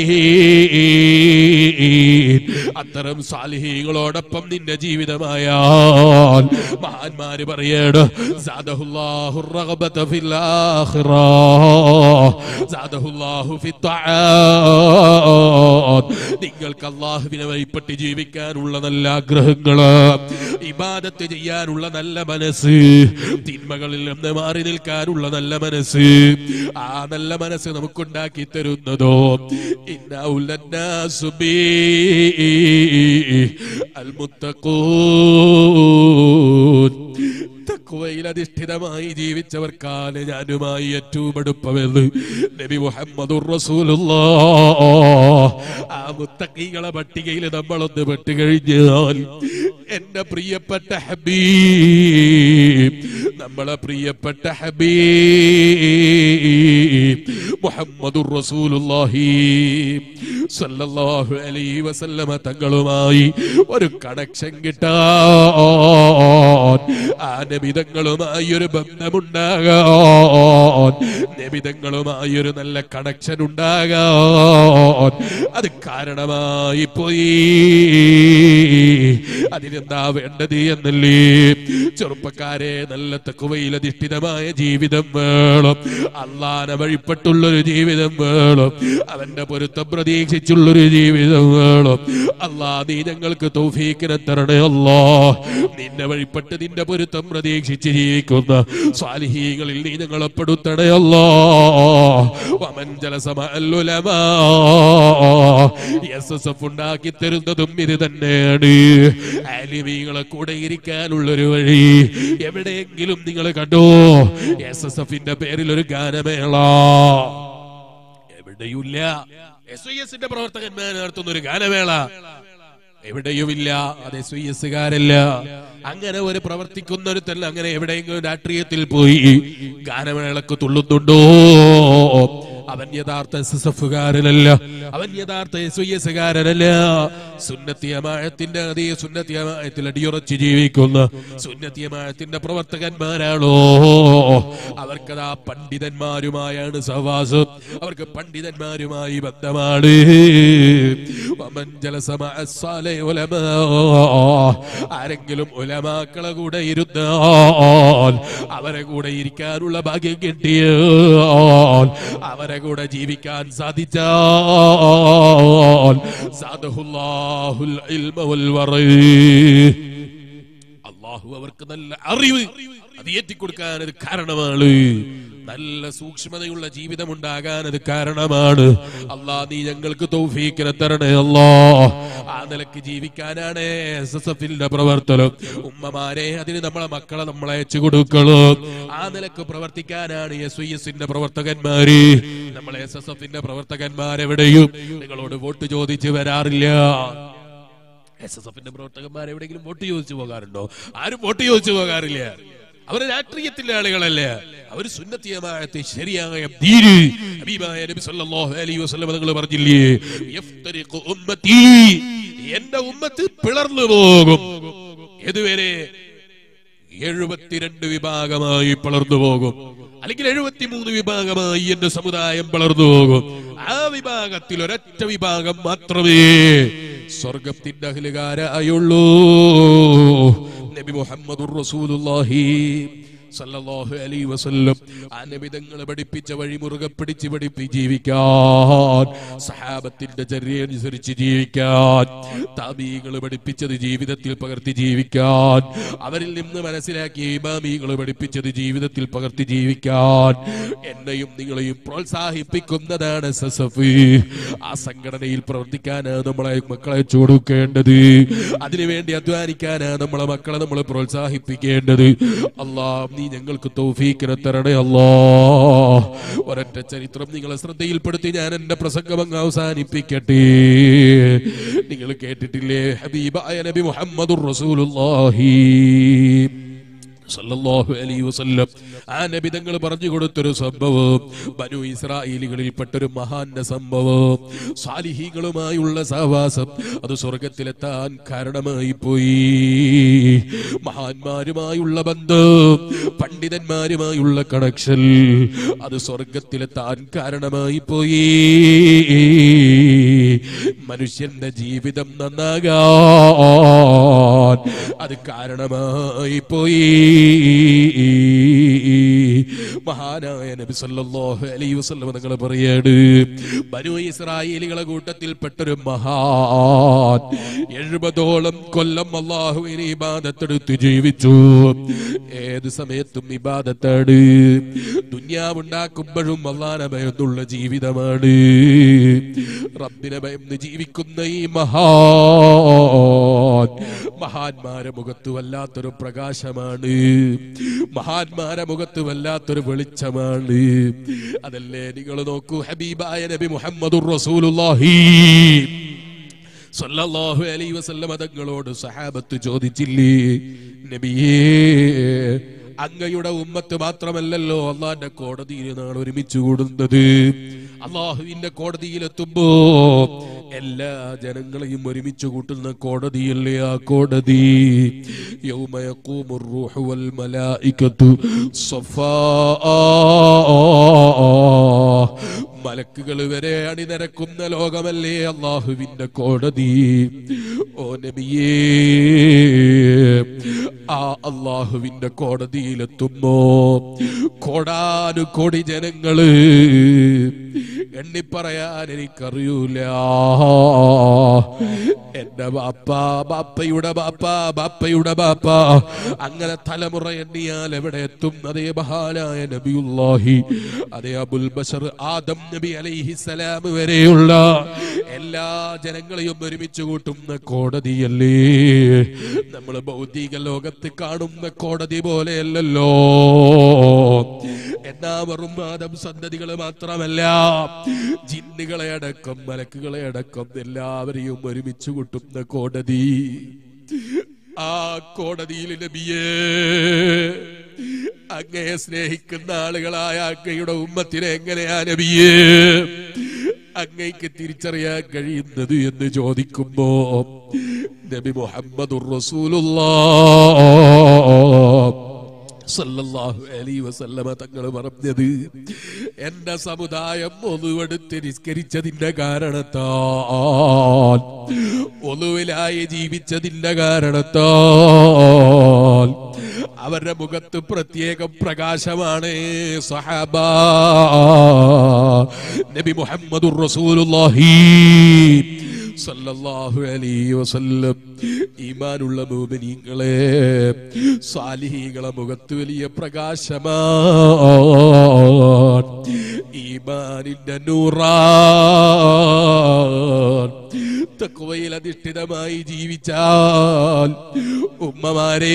സ്വാലിഹീൻ." അത്തരം സാലിഹീങ്ങളോടൊപ്പം നിന്റെ ജീവിതമായാൽ മഹാന്മാര് പറയണം "സാദഹുല്ലാഹു الرغبة في الآخرة زاده الله في الطاعات നിങ്ങൾക്ക് അള്ളാഹുവിനെ വഴിപ്പെട്ട് ജീവിക്കാനുള്ള നല്ല ആഗ്രഹങ്ങള് ഇബാദത്ത് ചെയ്യാനുള്ള നല്ല മനസ്സ് തിന്മകളിൽ നിന്ന് മാറി നിൽക്കാനുള്ള നല്ല മനസ്സ് ആ നല്ല മനസ്സ് നമുക്കുണ്ടാക്കി തരുന്നതോ ഇന്ന ഉലന്നാസു ബി അൽമുത്തഖൂൻ തക്വയിൽ അധിഷ്ഠിതമായി ജീവിച്ചവർക്കാണ് ഞാനുമായി ഏറ്റവും അടുപ്പമെന്ന് നബി മുഹമ്മദുർ റസൂലുള്ളാഹ് ആ മുത്തക്കികളെ പട്ടികയിൽ നമ്മളൊന്ന് പെട്ടുകഴിഞ്ഞാൽ എന്റെ പ്രിയപ്പെട്ട ഹബീബ് നമ്മളെ പ്രിയപ്പെട്ട ഹബീബ് മുഹമ്മദുർ റസൂലുള്ളാഹി സല്ലല്ലാഹു അലൈഹി വസല്ലമ തങ്ങളുമായി ഒരു കണക്ഷൻ കിട്ടാൻ ആ നബിതങ്ങളുമായി ഒരു ബന്ധമുണ്ടാകാൻ നബിതങ്ങളുമായി ഒരു നല്ല കണക്ഷൻ ഉണ്ടാകാൻ അത് കാരണമായി പോയി അതിനെന്താ വേണ്ടത് എന്നല്ലേ ചെറുപ്പക്കാരെ നല്ല തക്കുവയിൽ അധിഷ്ഠിതമായ ജീവിതം വേണം അള്ളാനെ വഴിപ്പെട്ടുള്ളൊരു ജീവിതം വേണം അവന്റെ പൊരുത്തം പ്രതീക്ഷിച്ചുള്ളൊരു ജീവിതം വേണം അള്ളാ നീ ഞങ്ങൾക്ക് തൗഫീക്കിനെ തരണേ അല്ലാ നിന്നെ വഴിപ്പെട്ട് നിന്റെ പൊരുത്തം പ്രതീക്ഷിച്ച് ജീവിക്കുന്ന സ്വാലിഹീകളിൽ നീ ഞങ്ങളെ പെടുത്തണേ അല്ലാ വമൻ ജലസമ അല്ലുലമാ എസ് എസ് എഫ് ഉണ്ടാക്കി തരുന്നതും ഇത് തന്നെയാണ് ആലിമീങ്ങളെ കൂടെ ഇരിക്കാനുള്ളൊരു വഴി എവിടെയെങ്കിലും നിങ്ങൾ കണ്ടോ എസ് എസ് എഫിന്റെ പേരിൽ ഒരു ഗാനമേള എവിടെയുമില്ല എസ് ഐ എസിന്റെ പ്രവർത്തകന്മാർ നടത്തുന്ന ഒരു ഗാനമേള എവിടെയുമില്ല അത് എസ് ഐ എസുകാരല്ല അങ്ങനെ ഒരു പ്രവർത്തിക്കുന്ന ഒരു തന്നെ അങ്ങനെ എവിടെയെങ്കിലും രാഷ്ട്രീയത്തിൽ പോയി ഗാനമേളക്ക് തുള്ളുന്നുണ്ടോ അവൻ യഥാർത്ഥ എസ് എസ് എഫുകാരനല്ല അവൻ യഥാർത്ഥ എസ് ഐ എസുകാരനല്ല സുന്നത്തിയമായത്തിന്റെ അതേ സുന്നത്തിയമായത്തിൽ അടിയുറച്ച് ജീവിക്കുന്ന സുന്നത്തിയമായത്തിന്റെ പ്രവർത്തകന്മാരാണോ അവർക്കതാ പണ്ഡിതന്മാരുമായാണ് സഹവാസം അവർക്ക് പണ്ഡിതന്മാരുമായി ബന്ധമാണ് വമൻ ജലസ മഅ സ്സാലിഹി ഉലമാ. ആരെങ്കിലും ഉലമാക്കളെ കൂടെ ഇരുന്നാൽ അവരെ കൂടെ ഇരിക്കാനുള്ള ഭാഗ്യം കിട്ടിയാൽ അവരെ കൂടെ ജീവിക്കാൻ സാധിച്ചാൽ സാദഹുല്ലാഹുൽ ഇൽമ വൽ വറീ. അള്ളാഹു അവർക്ക് നല്ല അറിവ് അത് ഏറ്റിക്കൊടുക്കാൻ അത് കാരണമാണ് നല്ല സൂക്ഷ്മതയുള്ള ജീവിതം ഉണ്ടാകാൻ അത് കാരണമാണ് അല്ലാ നീ ഞങ്ങൾക്ക് തൗഫീക്കിനെ തരണേ അല്ലാ ആ നിലക്ക് ജീവിക്കാനാണ് എസ് എസ് എഫിന്റെ പ്രവർത്തനം ഉമ്മമാരെ അതിന് നമ്മളെ മക്കളെ നമ്മളെ അയച്ചു കൊടുക്കണം ആ നിലക്ക് പ്രവർത്തിക്കാനാണ് എസ് ഐ എസിന്റെ പ്രവർത്തകന്മാര് നമ്മളെ എസ് എസ് എഫിന്റെ പ്രവർത്തകന്മാരെവിടെയും നിങ്ങളോട് വോട്ട് ചോദിച്ചു വരാറില്ല എസ് എസ് എഫിന്റെ പ്രവർത്തകന്മാർ എവിടെയെങ്കിലും വോട്ട് ചോദിച്ചു പോകാറുണ്ടോ ആരും വോട്ട് ചോദിച്ചു പോകാറില്ല അവര് രാഷ്ട്രീയത്തിന്റെ ആളുകളല്ല അവര് സുന്നത്തിയമായത്തെ ശരിയായ ദീന് ഹബീബായ നബി സല്ലല്ലാഹു അലൈഹി വസല്ലം തങ്ങൾ പറഞ്ഞില്ലേ യഫ്തരിഖു ഉമ്മത്തി എന്റെ ഉമ്മത്ത് പിളർന്നു പോകും ഇതുവരെ എഴുപത്തിരണ്ട് വിഭാഗമായി പിളർന്നു പോകും അല്ലെങ്കിൽ എഴുപത്തിമൂന്ന് വിഭാഗമായി എന്റെ സമുദായം പിളർന്നു പോകും ആ വിഭാഗത്തിൽ ഒരൊറ്റ വിഭാഗം മാത്രമേ സ്വർഗത്തിന്റെ അഖിലുകാരായുള്ളൂ നബി മുഹമ്മദുർ റസൂലുള്ളാഹി സല്ലല്ലാഹു അലൈഹി വസല്ലം ആ നബിതങ്ങൾ പഠിപ്പിച്ച വഴി മുറുകെ പിടിച്ച് പഠിപ്പി ജീവിക്കാൻ സഹാബത്തിന്റെ ചര്യ അനുസരിച്ച് ജീവിക്കാൻ താബീകൾ പഠിപ്പിച്ചത് ജീവിതത്തിൽ പകർത്തി ജീവിക്കാൻ അവരിൽ നിന്ന് മനസ്സിലാക്കിയ ഇമാമികൾ പഠിപ്പിച്ചത് ജീവിതത്തിൽ പകർത്തി ജീവിക്കാൻ എന്നെയും നിങ്ങളെയും പ്രോത്സാഹിപ്പിക്കുന്നതാണ് സസഫ് ആ സംഘടനയിൽ പ്രവർത്തിക്കാനാണ് നമ്മളെ മക്കളെ ചുടുക്കേണ്ടത് അതിനുവേണ്ടി അധ്വാനിക്കാനാണ് നമ്മളെ മക്കളെ നമ്മൾ പ്രോത്സാഹിപ്പിക്കേണ്ടത് അല്ലാ നീ ഞങ്ങൾക്ക് തൗഫീക്കിനെ തരണേ അല്ലാ ഒരൊറ്റ ചരിത്രം നിങ്ങളെ ശ്രദ്ധയിൽപ്പെടുത്തി ഞാൻ എന്റെ പ്രസംഗം അങ്ങ് അവസാനിപ്പിക്കട്ടെ നിങ്ങൾ കേട്ടിട്ടില്ലേ ഹബീബായ നബി മുഹമ്മദുർ റസൂലുള്ളാഹി സല്ലല്ലാഹു അലൈഹി വസല്ലം ആ നബി തങ്ങൾ പറഞ്ഞു കൊടുത്തൊരു സംഭവം ബനു ഇസ്രായേലികളിൽപ്പെട്ടൊരു മഹാന്റെ സംഭവം സാലിഹീങ്ങളുമായുള്ള സഹവാസം അത് സ്വർഗത്തിലെത്താൻ കാരണമായി പോയി മഹാന്മാരുമായുള്ള ബന്ധം പണ്ഡിതന്മാരുമായുള്ള കണക്ഷൻ അത് സ്വർഗത്തിലെത്താൻ കാരണമായി പോയി മനുഷ്യന്റെ ജീവിതം നന്നാകാൻ അത് കാരണമായി പോയി മഹാനായ നബി സല്ലല്ലാഹു അലൈഹി വസല്ലം നിങ്ങൾ പറയാണ് ബനു ഇസ്രായേലികളെ കൂട്ടത്തിൽപ്പെട്ടൊരു മഹാൻ എഴുപതോളം കൊല്ലം അള്ളാഹുവിനെ ഇബാദത്തെടുത്ത് ജീവിച്ചു ഏത് സമയത്തും ഇബാദത്താണ് ദുന്യാവുണ്ടാക്കുമ്പോഴും അള്ളാനെ ഭയന്നുള്ള ജീവിതമാണ് റബ്ബിനെ ഭയന്ന് ജീവിക്കുന്ന ഈ മഹാൻ മഹാന്മാരെ മുഖത്ത് വല്ലാത്തൊരു പ്രകാശമാണ് മഹാന്മാരെ മുഖത്ത് വല്ലാത്തൊരു വെളിച്ചമാണ് അതല്ലേ നിങ്ങൾ നോക്കൂ ഹബീബായ നബി മുഹമ്മദുർ റസൂലുള്ളാഹി സല്ലല്ലാഹു അലൈഹി വസല്ലം തങ്ങളോട് സഹാബത്ത് ചോദിച്ചില്ലേ നബിയേ അങ്ങയുടെ ഉമ്മത്ത് മാത്രമല്ലല്ലോ അള്ളാന്റെ കോടതിയിൽ നാൾ ഒരുമിച്ച് കൂടുന്നത് അള്ളാഹുവിന്റെ കോടതിയിലെത്തുമ്പോ എല്ലാ ജനങ്ങളെയും ഒരുമിച്ച് കൂട്ടുന്ന കോടതിയല്ലേ ആ കോടതി യൗമ യഖൂമുർ റൂഹു വൽ മലായികത്തു സഫാ മലക്കുകൾ വരെ അണിനിരക്കുന്ന ലോകമല്ലേ അള്ളാഹുവിന്റെ കോടതി ഓ നബിയേ ആ അള്ളാഹുവിന്റെ കോടതിയിലെത്തുമ്പോ കോടാനു കോടി ജനങ്ങള് എണ്ണിപ്പറയാൻ എനിക്കറിയൂല എന്റെ ബാപ്പ ബാപ്പയുടെ ബാപ്പ ബാപ്പയുടെ ബാപ്പ അങ്ങനെ തലമുറ എണ്ണിയാൽ എവിടെ എത്തും അതേ മഹാനായ നബിയുല്ലാഹി അതേ അബുൽ ബഷർ ആദം നബി അലൈഹിസലാം വരെയുള്ള എല്ലാ ജനങ്ങളെയും ഒരുമിച്ച് കൂട്ടുന്ന കോടതിയല്ലേ നമ്മൾ ഭൗതിക ലോകത്ത് കാണുന്ന കോടതി പോലെയല്ലല്ലോ എന്നാ വെറും ആദം സന്തതികൾ മാത്രമല്ല ജിന്നുകളെ അടക്കം മലക്കുകളെ അടക്കം എല്ലാവരെയും ഒരുമിച്ച് കൂട്ടുന്ന കോടതി ആ കോടതിയിൽ നബിയേ അങ്ങയെ സ്നേഹിക്കുന്ന ആളുകളായ അങ്ങയുടെ ഉമ്മത്തിനെ എങ്ങനെയാ നബിയേ അങ്ങയ്ക്ക് തിരിച്ചറിയാൻ കഴിയുന്നത് എന്ന് ചോദിക്കുമ്പോ നബി മുഹമ്മദുർ റസൂലുള്ളാഹ് സല്ലല്ലാഹു അലൈഹി വസല്ലമ തങ്ങൾ പറഞ്ഞത് എന്റെ സമുദായം ഒന്നുവെടുത്ത് നിസ്കരിച്ചതിന്റെ കാരണത്താൽ ഒന്നുവിലായി ജീവിച്ചതിന്റെ കാരണത്താൽ അവരുടെ മുഖത്ത് പ്രത്യേകം പ്രകാശമാണ് സഹാബ നബി മുഹമ്മദുർ റസൂലുള്ളാഹി സല്ലല്ലാഹു അലൈഹി വസല്ലം ഈമാനുള്ള മോമിനീങ്ങളെ സാലിഹീകളെ മുഖത്ത് വലിയ പ്രകാശമാണ് ഈമാനിന്റെ നൂറാൻ തക്കുവയിൽ അധിഷ്ഠിതമായി ജീവിച്ചാൽ ഉമ്മമാരെ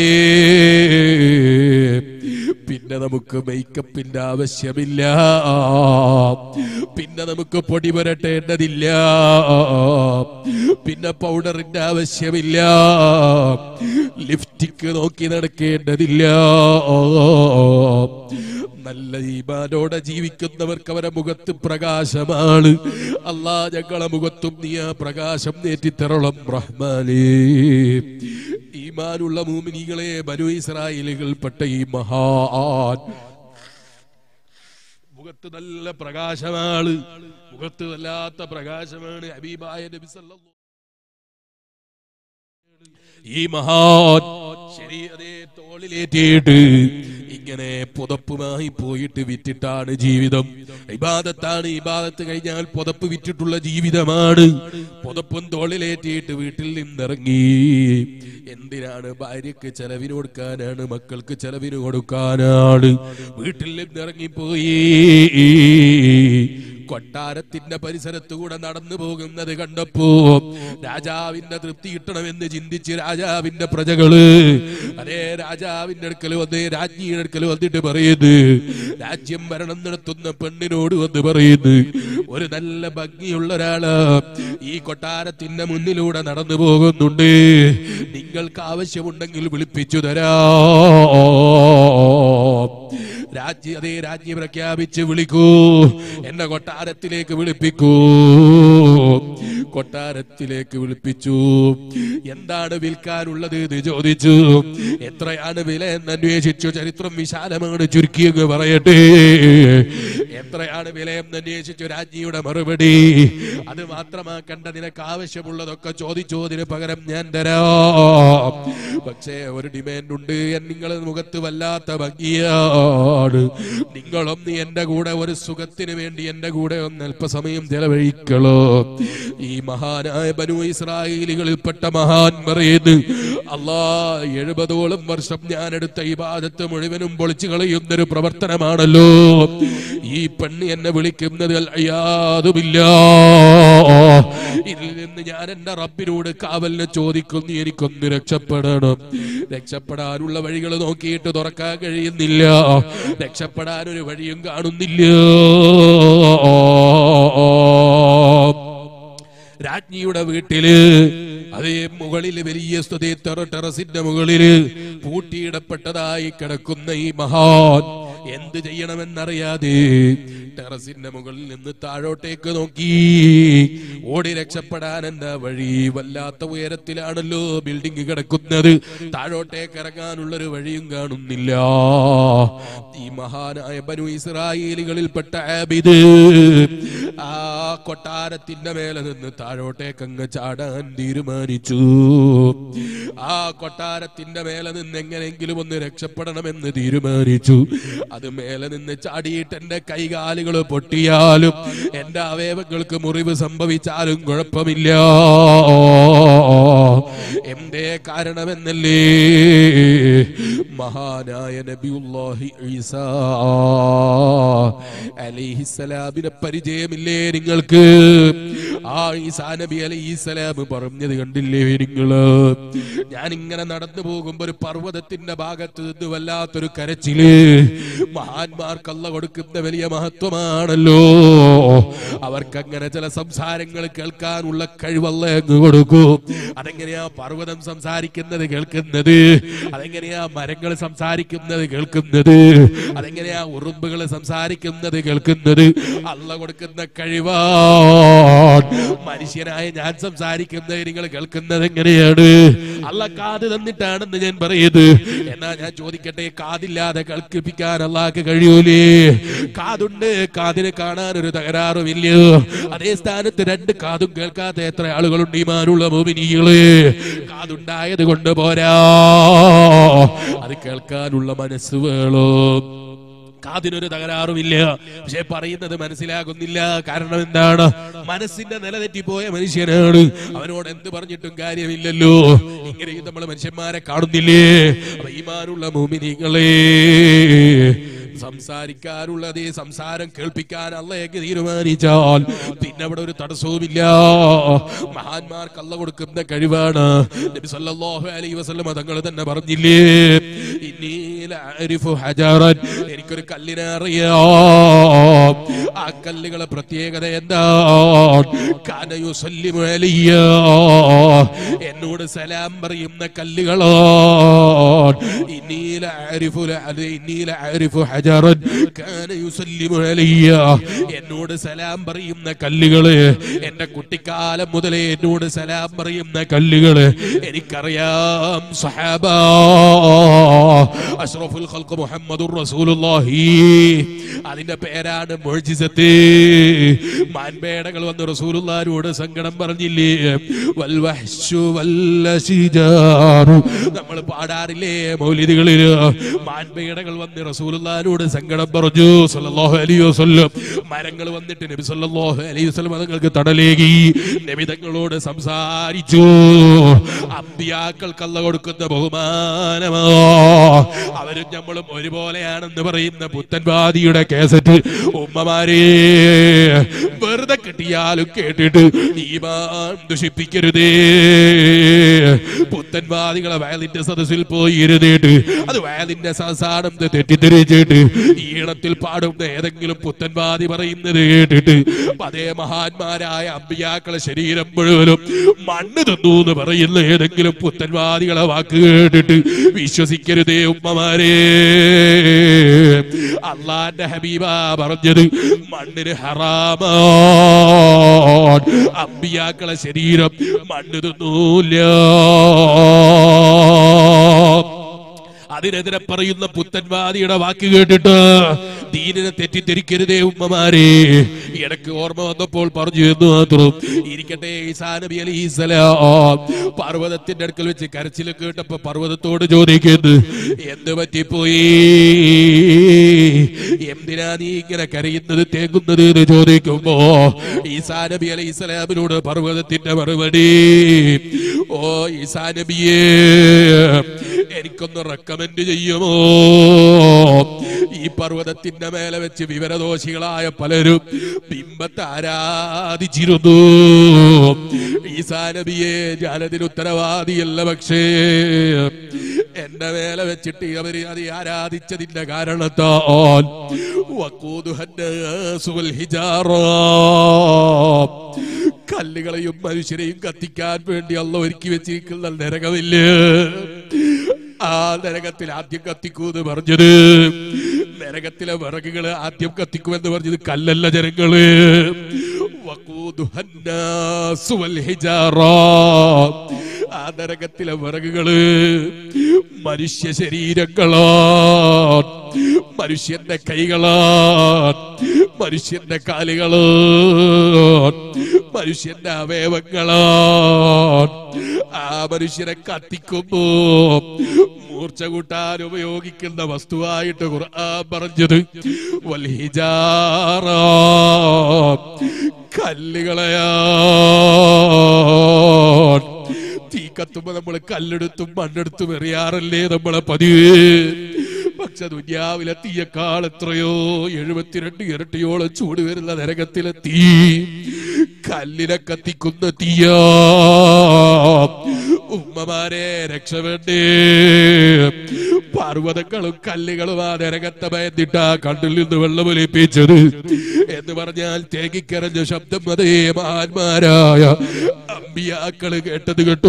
പിന്നെ നമുക്ക് മേക്കപ്പിന്റെ ആവശ്യമില്ല പിന്നെ നമുക്ക് പൊടി പുരട്ടേണ്ടതില്ല പിന്നെ പൗഡറിന്റെ ആവശ്യമില്ല ലിഫ്റ്റിക്ക് നോക്കി നടക്കേണ്ടതില്ല നല്ല ഈമാനോടെ ജീവിക്കുന്നവർക്ക് അവരെ മുഖത്ത് പ്രകാശമാണ് അല്ലാ ഞങ്ങളെ മുഖത്തും നീ ആ പ്രകാശം നേറ്റിത്തരളം റഹ്മാനേ ഈമാനുള്ള മൂമിനികളെ ബനു ഇസ്രായേലുകൾപ്പെട്ട ഈ മഹാൻ മുഖത്ത് നല്ല പ്രകാശമാണ് മുഖത്ത് വല്ലാത്ത പ്രകാശമാണ് ഹബീബായ നബി സല്ലല്ലാഹു ഈ മഹാൻ ശരി അതേ തോളിലേറ്റിയിട്ട് ഇങ്ങനെ പുതപ്പുമായി പോയിട്ട് വിറ്റിട്ടാണ് ജീവിതം ഇബാദത്താണ് ഇബാദത്ത് കഴിഞ്ഞാൽ പുതപ്പ് വിറ്റിട്ടുള്ള ജീവിതമാണ് പുതപ്പും തോളിലേറ്റിയിട്ട് വീട്ടിൽ നിന്നിറങ്ങി എന്തിനാണ് ഭാര്യക്ക് ചെലവിന് കൊടുക്കാനാണ് മക്കൾക്ക് ചെലവിന് കൊടുക്കാനാണ് വീട്ടിൽ നിന്നിറങ്ങിപ്പോയി കൊട്ടാരത്തിന്റെ പരിസരത്തുകൂടെ നടന്നു പോകുന്നത് കണ്ടപ്പോ രാജാവിന്റെ തൃപ്തി കിട്ടണമെന്ന് ചിന്തിച്ച് രാജാവിന്റെ പ്രജകള് അതേ രാജാവിന്റെ അടുക്കൽ വന്ന് രാജ്ഞിയുടെ അടുക്കൽ വന്നിട്ട് പറയുന്നത് രാജ്യം ഭരണം നടത്തുന്ന പെണ്ണിനോട് വന്ന് പറയുന്നത് ഒരു നല്ല ഭംഗിയുള്ള ഒരാള് ഈ കൊട്ടാരത്തിന്റെ മുന്നിലൂടെ നടന്നു പോകുന്നുണ്ട് നിങ്ങൾക്ക് ആവശ്യമുണ്ടെങ്കിൽ വിളിപ്പിച്ചു തരാം രാജ്യ അതേ രാജ്ഞി പ്രഖ്യാപിച്ച് വിളിക്കൂ എന്നെ കൊട്ടാരത്തിലേക്ക് വിളിപ്പിക്കൂ കൊട്ടാരത്തിലേക്ക് വിളിപ്പിച്ചു എന്താണ് വിൽക്കാനുള്ളത് എന്ന് ചോദിച്ചു എത്രയാണ് വില എന്ന് അന്വേഷിച്ചു ചരിത്രം വിശാലമാണ് ചുരുക്കിയെന്ന് പറയട്ടെ എത്രയാണ് വില എന്ന് അന്വേഷിച്ചു രാജ്ഞിയുടെ മറുപടി അത് മാത്രമാക്കണ്ട നിനക്ക് ആവശ്യമുള്ളതൊക്കെ ചോദിച്ചു അതിന് പകരം ഞാൻ തരാം പക്ഷേ ഒരു ഡിമാൻഡ് ഉണ്ട് നിങ്ങളെ മുഖത്ത് വല്ലാത്ത ഭംഗിയാണ് നിങ്ങളൊന്ന് എന്റെ കൂടെ ഒരു സുഖത്തിന് വേണ്ടി എന്റെ കൂടെ ഒന്ന് അല്പസമയം ചെലവഴിക്കളോ ഈ മഹാനായ ബനു ഇസ്രായേലികളിൽപ്പെട്ട മഹാൻ പറയുന്നു അല്ലാ എഴുപതോളം വർഷം ഞാൻ എടുത്ത ഈ ബാധത്ത് മുഴുവനും പൊളിച്ചു കളയുന്നൊരു പ്രവർത്തനമാണല്ലോ ഈ പെണ്ണ് എന്നെ വിളിക്കുന്നത് അയ്യാതുമില്ല ഇതിൽ നിന്ന് ഞാൻ എന്റെ റബ്ബിനോട് കാവലിനെ ചോദിക്കുന്നു എനിക്കൊന്ന് രക്ഷപ്പെടണം രക്ഷപ്പെടാനുള്ള വഴികൾ നോക്കിയിട്ട് തുറക്കാൻ കഴിയുന്നില്ല രക്ഷപ്പെടാൻ ഒരു വഴിയും കാണുന്നില്ല രാജ്ഞിയുടെ വീട്ടില് അതേ മുകളിൽ വലിയ സ്തുതി ടെറ ടെറസിന്റെ മുകളില് പൂട്ടിയിടപ്പെട്ടതായി കിടക്കുന്ന ഈ മഹാൻ എന്ത് ചെയ്യണമെന്നറിയാതെ ടെറസിന്റെ മുകളിൽ നിന്ന് താഴോട്ടേക്ക് നോക്കി ഓടി രക്ഷപ്പെടാൻ എന്താ വഴി വല്ലാത്ത ഉയരത്തിലാണല്ലോ ബിൽഡിംഗ് കിടക്കുന്നത് താഴോട്ടേക്ക് ഇറങ്ങാനുള്ളൊരു വഴിയും കാണുന്നില്ല ഈ മഹാനായ ബനു ഇസ്രായേലികളിൽപ്പെട്ട ആബിദ് ആ കൊട്ടാരത്തിന്റെ മേലെ നിന്ന് താഴോട്ടേക്ക് അങ്ങ് ചാടാൻ തീരുമാനിച്ചു ആ കൊട്ടാരത്തിന്റെ മേലെ നിന്ന് എങ്ങനെയെങ്കിലും ഒന്ന് രക്ഷപ്പെടണമെന്ന് തീരുമാനിച്ചു അത് മേലെ നിന്ന് ചാടിയിട്ട് എന്റെ കൈകാലുകൾ പൊട്ടിയാലും എന്റെ അവയവങ്ങൾക്ക് മുറിവ് സംഭവിച്ചാലും കുഴപ്പമില്ല എന്തേ കാരണമെന്നല്ലേ മഹാനായ നബിയുല്ലാഹി ഈസാ അലൈഹിസ്സലാമിനെ പരിചയമില്ലേ നിങ്ങൾക്ക് ആ ഈസാ നബി അലൈഹിസ്സലാം പറഞ്ഞത് കണ്ടില്ലേ നിങ്ങള് ഞാൻ ഇങ്ങനെ നടന്നു പോകുമ്പോ ഒരു പർവ്വതത്തിന്റെ ഭാഗത്ത് നിന്ന് വല്ലാത്തൊരു കരച്ചില് മഹാന്മാർക്ക് അല്ല കൊടുക്കുന്ന വലിയ മഹത്വമാണല്ലോ അവർക്ക് അങ്ങനെ ചില സംസാരങ്ങൾ കേൾക്കാനുള്ള കഴിവല്ല അങ്ങ് കൊടുക്കൂ അതെങ്ങനെയാ പർവ്വതം സംസാരിക്കുന്നത് കേൾക്കുന്നത് അതെങ്ങനെയാ മരങ്ങൾ സംസാരിക്കുന്നത് കേൾക്കുന്നത് അതെങ്ങനെയാ ഉറുമ്പുകൾ സംസാരിക്കുന്നത് കേൾക്കുന്നത് അല്ല കൊടുക്കുന്ന കഴിവാണ് മനുഷ്യനായ ഞാൻ സംസാരിക്കുന്നത് നിങ്ങൾ കേൾക്കുന്നത് എങ്ങനെയാണ് അല്ല കാത് തന്നിട്ടാണെന്ന് ഞാൻ പറയുന്നത് എന്നാ ഞാൻ ചോദിക്കട്ടെ കാതില്ലാതെ കേൾക്കിപ്പിക്കാൻ അള്ളാഹ്ക്ക് കഴിയൂലേ കാതുണ്ട് കാതിന് കാണാൻ ഒരു തകരാറുമില്ല അതേ സ്ഥാനത്ത് രണ്ട് കാതും കേൾക്കാത്ത എത്ര ആളുകളുണ്ട് ഈ മാനുള്ള മോമിനികള് കാതുണ്ടായത് കൊണ്ട് പോരാ അത് കേൾക്കാനുള്ള മനസ്സ് വേണം കാതിനൊരു തകരാറുമില്ല പക്ഷെ പറയുന്നത് മനസ്സിലാകുന്നില്ല കാരണം എന്താണ് മനസ്സിന്റെ നില തെറ്റിപ്പോയ മനുഷ്യനാണ് അവനോട് എന്ത് പറഞ്ഞിട്ടും കാര്യമില്ലല്ലോ ഇങ്ങനെയും നമ്മൾ മനുഷ്യന്മാരെ കാണുന്നില്ലേ അപ്പൊ ഈമാനുള്ള മോമിനികളെ സംസാരിക്കാനുള്ള അതേ സംസാരം കേൾപ്പിക്കാൻ അള്ളയൊക്കെ തീരുമാനിച്ചാൽ പിന്നെ അവിടെ ഒരു തടസ്സവുമില്ല മഹാന്മാർക്ക് അല്ല കൊടുക്കുന്ന കഴിവാണ് നബി സല്ലല്ലാഹു അലൈഹി വസല്ലം തങ്ങൾ തന്നെ പറഞ്ഞില്ലേ ഇന്നീ ലഅരിഫു ഹജറൻ എനിക്കൊരു കല്ലിനെ അറിയാം ആ കല്ലുകളെ പ്രത്യേകത എന്താണ് കാന യുസല്ലിമു അലയ്യ എന്നോട് സലാം പറയുന്ന കല്ലുകളാണ് ഇന്നീ ലഅരിഫു ലഅ- ഇന്നീ ലഅരിഫു ഹജറൻ കാന യുസല്ലിമു അലയ്യ എന്നോട് സലാം പറയുന്ന കല്ലുകള് എന്റെ കുട്ടിക്കാലം മുതലേ എന്നോട് സലാം പറയുന്ന കല്ലുകള് എനിക്കറിയാം സഹാബ അഷ്റഫുൽ ഖൽഖ് മുഹമ്മദുർ റസൂലുള്ളാഹി അതിന്റെ പേരാണ് മുഅ്ജിസ മുഴുജസത്തെ മാൻപേടകൾ വന്ന് റസൂലുള്ളാരോട് സങ്കടം പറഞ്ഞില്ലേ വൽവഹ്ശു വല്ലശിജാറു നമ്മൾ പാടാറില്ലേ മൗലിദികളില് മാൻപേടകൾ വന്ന് റസൂലുള്ളാരോട് സങ്കടം പറഞ്ഞു സല്ലല്ലാഹു അലൈഹി വസല്ലം മരങ്ങൾ വന്നിട്ട് നബി സല്ലല്ലാഹു അലൈഹി വസല്ലം അതുങ്ങൾക്ക് തടലേകി നബി തങ്ങളോട് സംസാരിച്ചു അമ്പിയാക്കൾക്ക് അല്ല കൊടുക്കുന്ന ബഹുമാനമോ അവരും നമ്മളും ഒരുപോലെയാണെന്ന് പറയുന്ന പുത്തൻവാദിയുടെ കേസറ്റ് ഉമ്മമാരെ വെറുതെ കിട്ടിയാലും കേട്ടിട്ട് ഈമാൻ ദുഷിപ്പിക്കരുതേ പുത്തൻവാദികളെ വയലിന്റെ സദസ്സിൽ പോയി ഇരുന്നിട്ട് അത് വയലിന്റെ സദസ്സാണെന്ന് തെറ്റിദ്ധരിച്ചിട്ട് ഈണത്തിൽ പാടുന്ന ഏതെങ്കിലും പുത്തൻവാദി പറയുന്നത് കേട്ടിട്ട് അതേ മഹാന്മാരായ അമ്പിയാക്കളെ ശരീരം മുഴുവനും മണ്ണ് തന്നു എന്ന് പറയുന്ന ഏതെങ്കിലും പുത്തൻവാദികളെ വാക്ക് കേട്ടിട്ട് വിശ്വസിക്കരുതേ ഉമ്മമാരെ അള്ളാന്റെ ഹബീബ പറഞ്ഞത് മണ്ണിന് ഹറാമാ അമ്പിയാക്കളെ ശരീരം മണ്ണ് തിന്നൂല്ല അതിനെതിരെ പറയുന്ന പുത്തൻവാദിയുടെ വാക്ക് കേട്ടിട്ട് ദീനിനെ തെറ്റിദ്ധരിക്കരുതേ ഉമ്മമാരെ ഇടയ്ക്ക് ഓർമ്മ വന്നപ്പോൾ പറഞ്ഞു എന്ന് മാത്രം ഇരിക്കട്ടെ ഈസാ നബി അലിസ്ലാം പർവ്വതത്തിന്റെ അടുക്കൽ വെച്ച് കരച്ചിൽ കേട്ടപ്പോ പർവ്വതത്തോട് ചോദിക്കുന്നു എന്ത് പറ്റിപ്പോയി എന്തിനാ നീ ഇങ്ങനെ കരയുന്നത് തേങ്ങുന്നത് എന്ന് ചോദിക്കുമ്പോ ഈസാ നബി അലൈഹി ഇസ്ലാമിനോട് പർവ്വതത്തിന്റെ മറുപടി ഓ ഈസാ നബിയേ എനിക്കൊന്ന് റെക്കമെൻഡ് ചെയ്യുമോ ഈ പർവ്വതത്തിന്റെ മേലെ വെച്ച് വിവരദോഷികളായ പലരും ബിംബത്തെ ആരാധിച്ചിരുന്നു ഈസാ നബിയെ ഞാനതിന് ഉത്തരവാദിയല്ല പക്ഷേ എന്റെ മേലെ വെച്ചിട്ട് അവര് അത് ആരാധിച്ചതിന്റെ കാരണത്താൽ വഖൂദുഹന്നാസു വൽ ഹിജാറ. കല്ലുകളെയും മനുഷ്യരെയും കത്തിക്കാൻ വേണ്ടി അല്ല ഒരുക്കി വെച്ചിരിക്കുന്ന നരകമില്ലേ ആ നരകത്തിൽ ആദ്യം കത്തിക്കൂ എന്ന് പറഞ്ഞത് നരകത്തിലെ വിറകുകള് ആദ്യം കത്തിക്കുമെന്ന് പറഞ്ഞത് കല്ലല്ല ജനങ്ങള് വഖൂദുഹന്നാസു വൽ ഹിജാറ. ആ നരകത്തിലെ വിറകുകള് മനുഷ്യ ശരീരങ്ങളാ മനുഷ്യന്റെ കൈകളാ മനുഷ്യന്റെ കാലുകളോ മനുഷ്യന്റെ അവയവങ്ങളാ ആ മനുഷ്യനെ കത്തിക്കുമ്പോ മൂർച്ച കൂട്ടാൻ ഉപയോഗിക്കുന്ന വസ്തുവായിട്ട് ഖുർആൻ പറഞ്ഞത് വൽഹിജാറ കല്ലുകളയാ തീ കത്തുമ്പോ നമ്മൾ കല്ലെടുത്തും മണ്ണെടുത്തും എറിയാറല്ലേ നമ്മളെ പതിവ് പക്ഷെ ദുന്യാവിലെ തീയേക്കാൾ എത്രയോ എഴുപത്തിരണ്ട് ഇരട്ടിയോളം ചൂട് വരുന്ന നരകത്തിലെ തീ കല്ലിനെ കത്തിക്കുന്ന തീയാ ഉമ്മമാരെ രക്ഷ വേണ്ടേ പർവ്വതങ്ങളും കല്ലുകളും ആ നരകത്തെ ഭയന്നിട്ടാ കണ്ണിൽ നിന്ന് വെള്ളമൊലിപ്പിച്ചത് എന്ന് പറഞ്ഞാൽ തേങ്ങിക്കരഞ്ഞ ശബ്ദം അതേ മഹാന്മാരായ അമ്പിയാക്കള് കേട്ടത് കേട്ടോ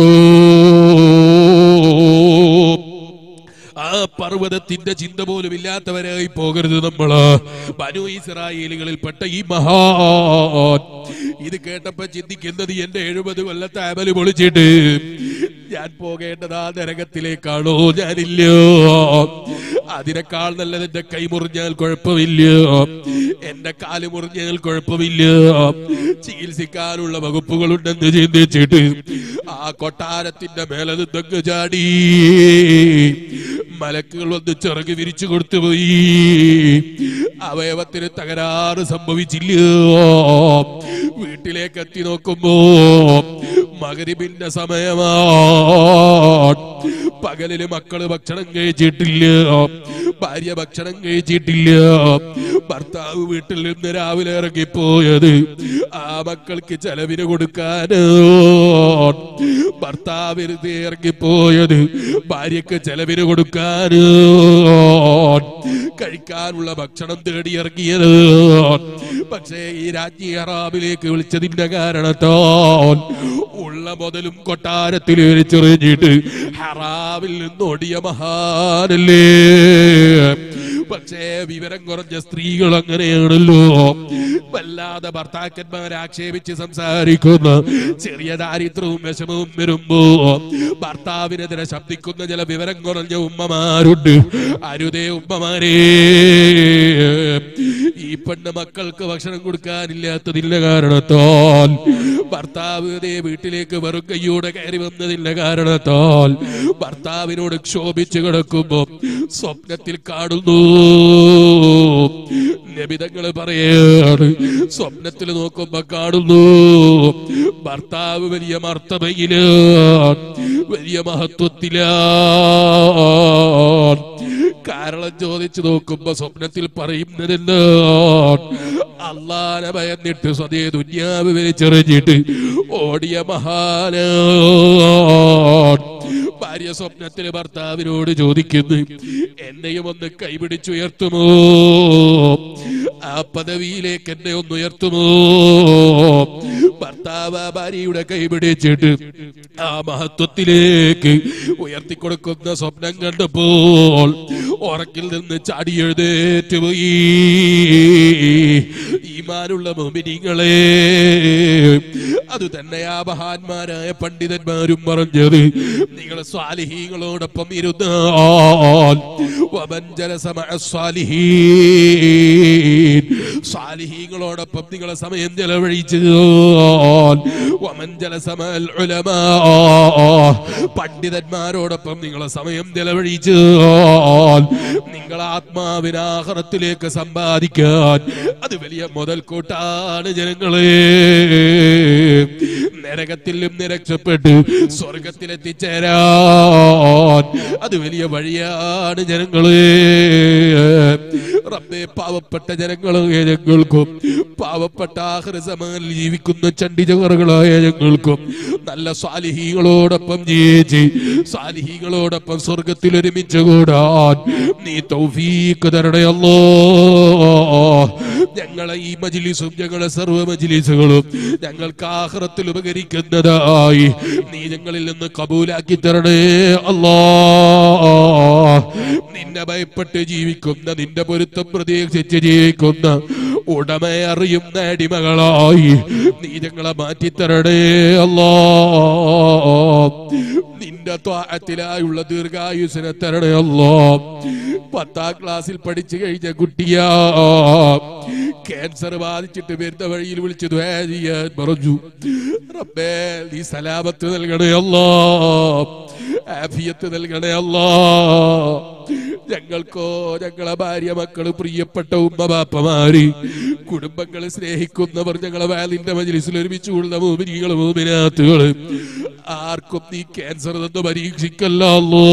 ആ പർവ്വതത്തിന്റെ ചിന്ത പോലും ഇല്ലാത്തവരായി പോകരുത് നമ്മള് ബനു ഇസ്രായേലുകളിൽ പെട്ട ഈ മഹാൻ ഇത് കേട്ടപ്പോ ചിന്തിക്കുന്നത് എന്റെ എഴുപത് കൊല്ലത്തെ അമല് പൊളിച്ചിട്ട് ഞാൻ പോകേണ്ടത് ആ നരകത്തിലേക്കാണോ ഞാനില്ല അതിനേക്കാൾ നല്ലത് എന്റെ കൈ മുറിഞ്ഞാൽ കുഴപ്പമില്ല എന്റെ കാല് മുറിഞ്ഞാൽ കുഴപ്പമില്ല ചികിത്സിക്കാനുള്ള വകുപ്പുകളുണ്ടെന്ന് ചിന്തിച്ചിട്ട് ആ കൊട്ടാരത്തിന്റെ മേലെ നിന്നങ്ങ് ചാടി മലക്കുകൾ വന്ന് ചിറക് വിരിച്ചു കൊടുത്തുപോയി അവയവത്തിന് തകരാറ് സംഭവിച്ചില്ല വീട്ടിലേക്ക് എത്തി നോക്കുമ്പോ മകരിബിന്റെ സമയമാ പകലില് മക്കള് ഭക്ഷണം കഴിച്ചിട്ടില്ല ഭാര്യ ഭക്ഷണം കഴിച്ചിട്ടില്ല ഭർത്താവ് വീട്ടിൽ നിന്ന് രാവിലെ ഇറങ്ങിപ്പോയത് ആ മക്കൾക്ക് ചെലവിന് കൊടുക്കാനോ ഭർത്താവ് വെറുതെ ഇറങ്ങിപ്പോയത് ഭാര്യക്ക് ചെലവിന് കൊടുക്കാനോ കഴിക്കാനുള്ള ഭക്ഷണം തേടി ഇറങ്ങിയത് പക്ഷേ ഈ രാജ്ഞി ഹറാമിലേക്ക് വിളിച്ചതിന്റെ കാരണത്താൽ ഉള്ള മുതലും കൊട്ടാരത്തിൽ വലിച്ചെറിഞ്ഞിട്ട് ഹറാമിൽ നിന്ന് ഒടിയ മഹാനല്ലേ പക്ഷേ വിവരം കുറഞ്ഞ സ്ത്രീകൾ അങ്ങനെയാണല്ലോ വല്ലാതെ ഭർത്താക്കന്മാരെ ആക്ഷേപിച്ച് സംസാരിക്കുന്ന ചെറിയ ദാരിദ്ര്യവും വിഷമവും വരുമ്പോ ഭർത്താവിനെതിരെ ശബ്ദിക്കുന്ന ചില വിവരം കുറഞ്ഞ ഉമ്മമാരുണ്ട് അരുതേ ഉമ്മമാരേ ഈ പെണ്ണ് മക്കൾക്ക് ഭക്ഷണം കൊടുക്കാനില്ലാത്തതിന്റെ കാരണത്താൽ ഭർത്താവ് അതേ വീട്ടിലേക്ക് വെറും കൈയോടെ കയറി വന്നതിന്റെ കാരണത്താൽ ഭർത്താവിനോട് ക്ഷോഭിച്ചു കിടക്കുമ്പോ സ്വപ്നത്തിൽ കാണുന്നു നബിതങ്ങള് പറയാണ് സ്വപ്നത്തിൽ നോക്കുമ്പോ കാണുന്നു ഭർത്താവ് വലിയ മർത്തബയിലാണ് വലിയ മഹത്വത്തിലാണ് കാരണം ചോദിച്ചു നോക്കുമ്പോ സ്വപ്നത്തിൽ പറയുന്നതെന്ന് അള്ളാനെ ഭയന്നിട്ട് സ്വതേ ദുന്യാവ് വലിച്ചെറിഞ്ഞിട്ട് ഓടിയ മഹാന ഭാര്യ സ്വപ്നത്തിൽ ഭർത്താവിനോട് ചോദിക്കുന്നു എന്നെയും ഒന്ന് കൈപിടിച്ചുയർത്തുമോ ആ പദവിയിലേക്ക് എന്നെ ഒന്ന് ഉയർത്തുമോ ഭർത്താവ് ആ ഭാര്യയുടെ കൈപിടിച്ചിട്ട് ആ മഹത്വത്തിലേക്ക് ഉയർത്തിക്കൊടുക്കുന്ന സ്വപ്നം കണ്ടപ്പോൾ ഉറക്കിൽ നിന്ന് ചാടി എഴുന്നേറ്റ് പോയി ഈമാനുള്ള മോമിനിങ്ങളെ അത് തന്നെയാ മഹാന്മാരായ പണ്ഡിതന്മാരും പറഞ്ഞത് നിങ്ങൾ സ്വാലിഹീങ്ങളോടൊപ്പം ഇരുന്നാൽ വമൻ ജലസ മഅ സ്വാലിഹീൻ സ്വാലിഹീങ്ങളോടൊപ്പം നിങ്ങളെ സമയം ചെലവഴിച്ച് വമൻ ജലസ മഅൽ ഉലമാ പണ്ഡിതന്മാരോടൊപ്പം നിങ്ങളെ സമയം ചെലവഴിച്ച് നിങ്ങൾ ആത്മാവിനാഹറത്തിലേക്ക് സമ്പാദിക്കാൻ അത് വലിയ മുതൽക്കൂട്ടാണ് ജനങ്ങളെ നരകത്തിൽ നിന്ന് രക്ഷപ്പെട്ട് സ്വർഗത്തിലെത്തിച്ചേരാൻ അത് വലിയ വഴിയാണ് ജനങ്ങളെ റബ്ബെ പാവപ്പെട്ട ജനങ്ങളായ ഞങ്ങൾക്കും പാവപ്പെട്ട ആഹ്രസമാൽ ജീവിക്കുന്ന ചണ്ടിജകറുകളായ ഞങ്ങൾക്കും നല്ല സ്വാലിഹികളോടൊപ്പം ജീവിച്ച് സ്വാലിഹികളോടൊപ്പം സ്വർഗത്തിൽ ഒരുമിച്ച് കൂടാൻ നീ തൗഫീക്ക് തരണയല്ലോ ഞങ്ങളെ ഈ മജിലിസും ഞങ്ങളെ സർവ്വ മജിലിസുകളും ഞങ്ങൾക്ക് ആഹ്റത്തിൽ ഉപകരിക്കുന്നതായി നീ ഞങ്ങളിൽ നിന്ന് കബൂലാക്കി തരണേ അല്ലാ നിന്നെ ഭയപ്പെട്ട് ജീവിക്കുന്ന നിന്റെ പൊരുത്തം പ്രതീക്ഷിച്ച് ജീവിക്കുന്ന ഉടമയെ അറിയുന്ന അടിമകളായി നീ ഞങ്ങളെ മാറ്റിത്തരണേ അല്ലാ നിന്റെ ത്വാഅത്തിലായുള്ള ദീർഘായുസിനെ തരണേ അല്ലാ പത്താം ക്ലാസ്സിൽ പഠിച്ചു കഴിഞ്ഞ കുട്ടിയാ ക്യാൻസർ ബാധിച്ചിട്ട് വരുന്ന വഴിയിൽ വിളിച്ച് ദ്വാ ചെയ്യാൻ പറഞ്ഞു റബ്ബേ നീ സലാമത്ത് നൽകണേ അല്ലാ ആഫിയത്ത് നൽകണേ അല്ലാ ഞങ്ങൾക്കോ ഞങ്ങളെ ഭാര്യ മക്കള് പ്രിയപ്പെട്ട ഉമ്മ ബാപ്പമാര് കുടുംബങ്ങളെ സ്നേഹിക്കുന്നവർ ഞങ്ങളെ വാലിന്റെ മജിലിസിൽ ഒരുമിച്ച് കൂടുന്ന മോമിനികള് മോമിനാത്തുകള് ആർക്കും നീ ക്യാൻസർ നിന്ന് പരീക്ഷിക്കല്ലോ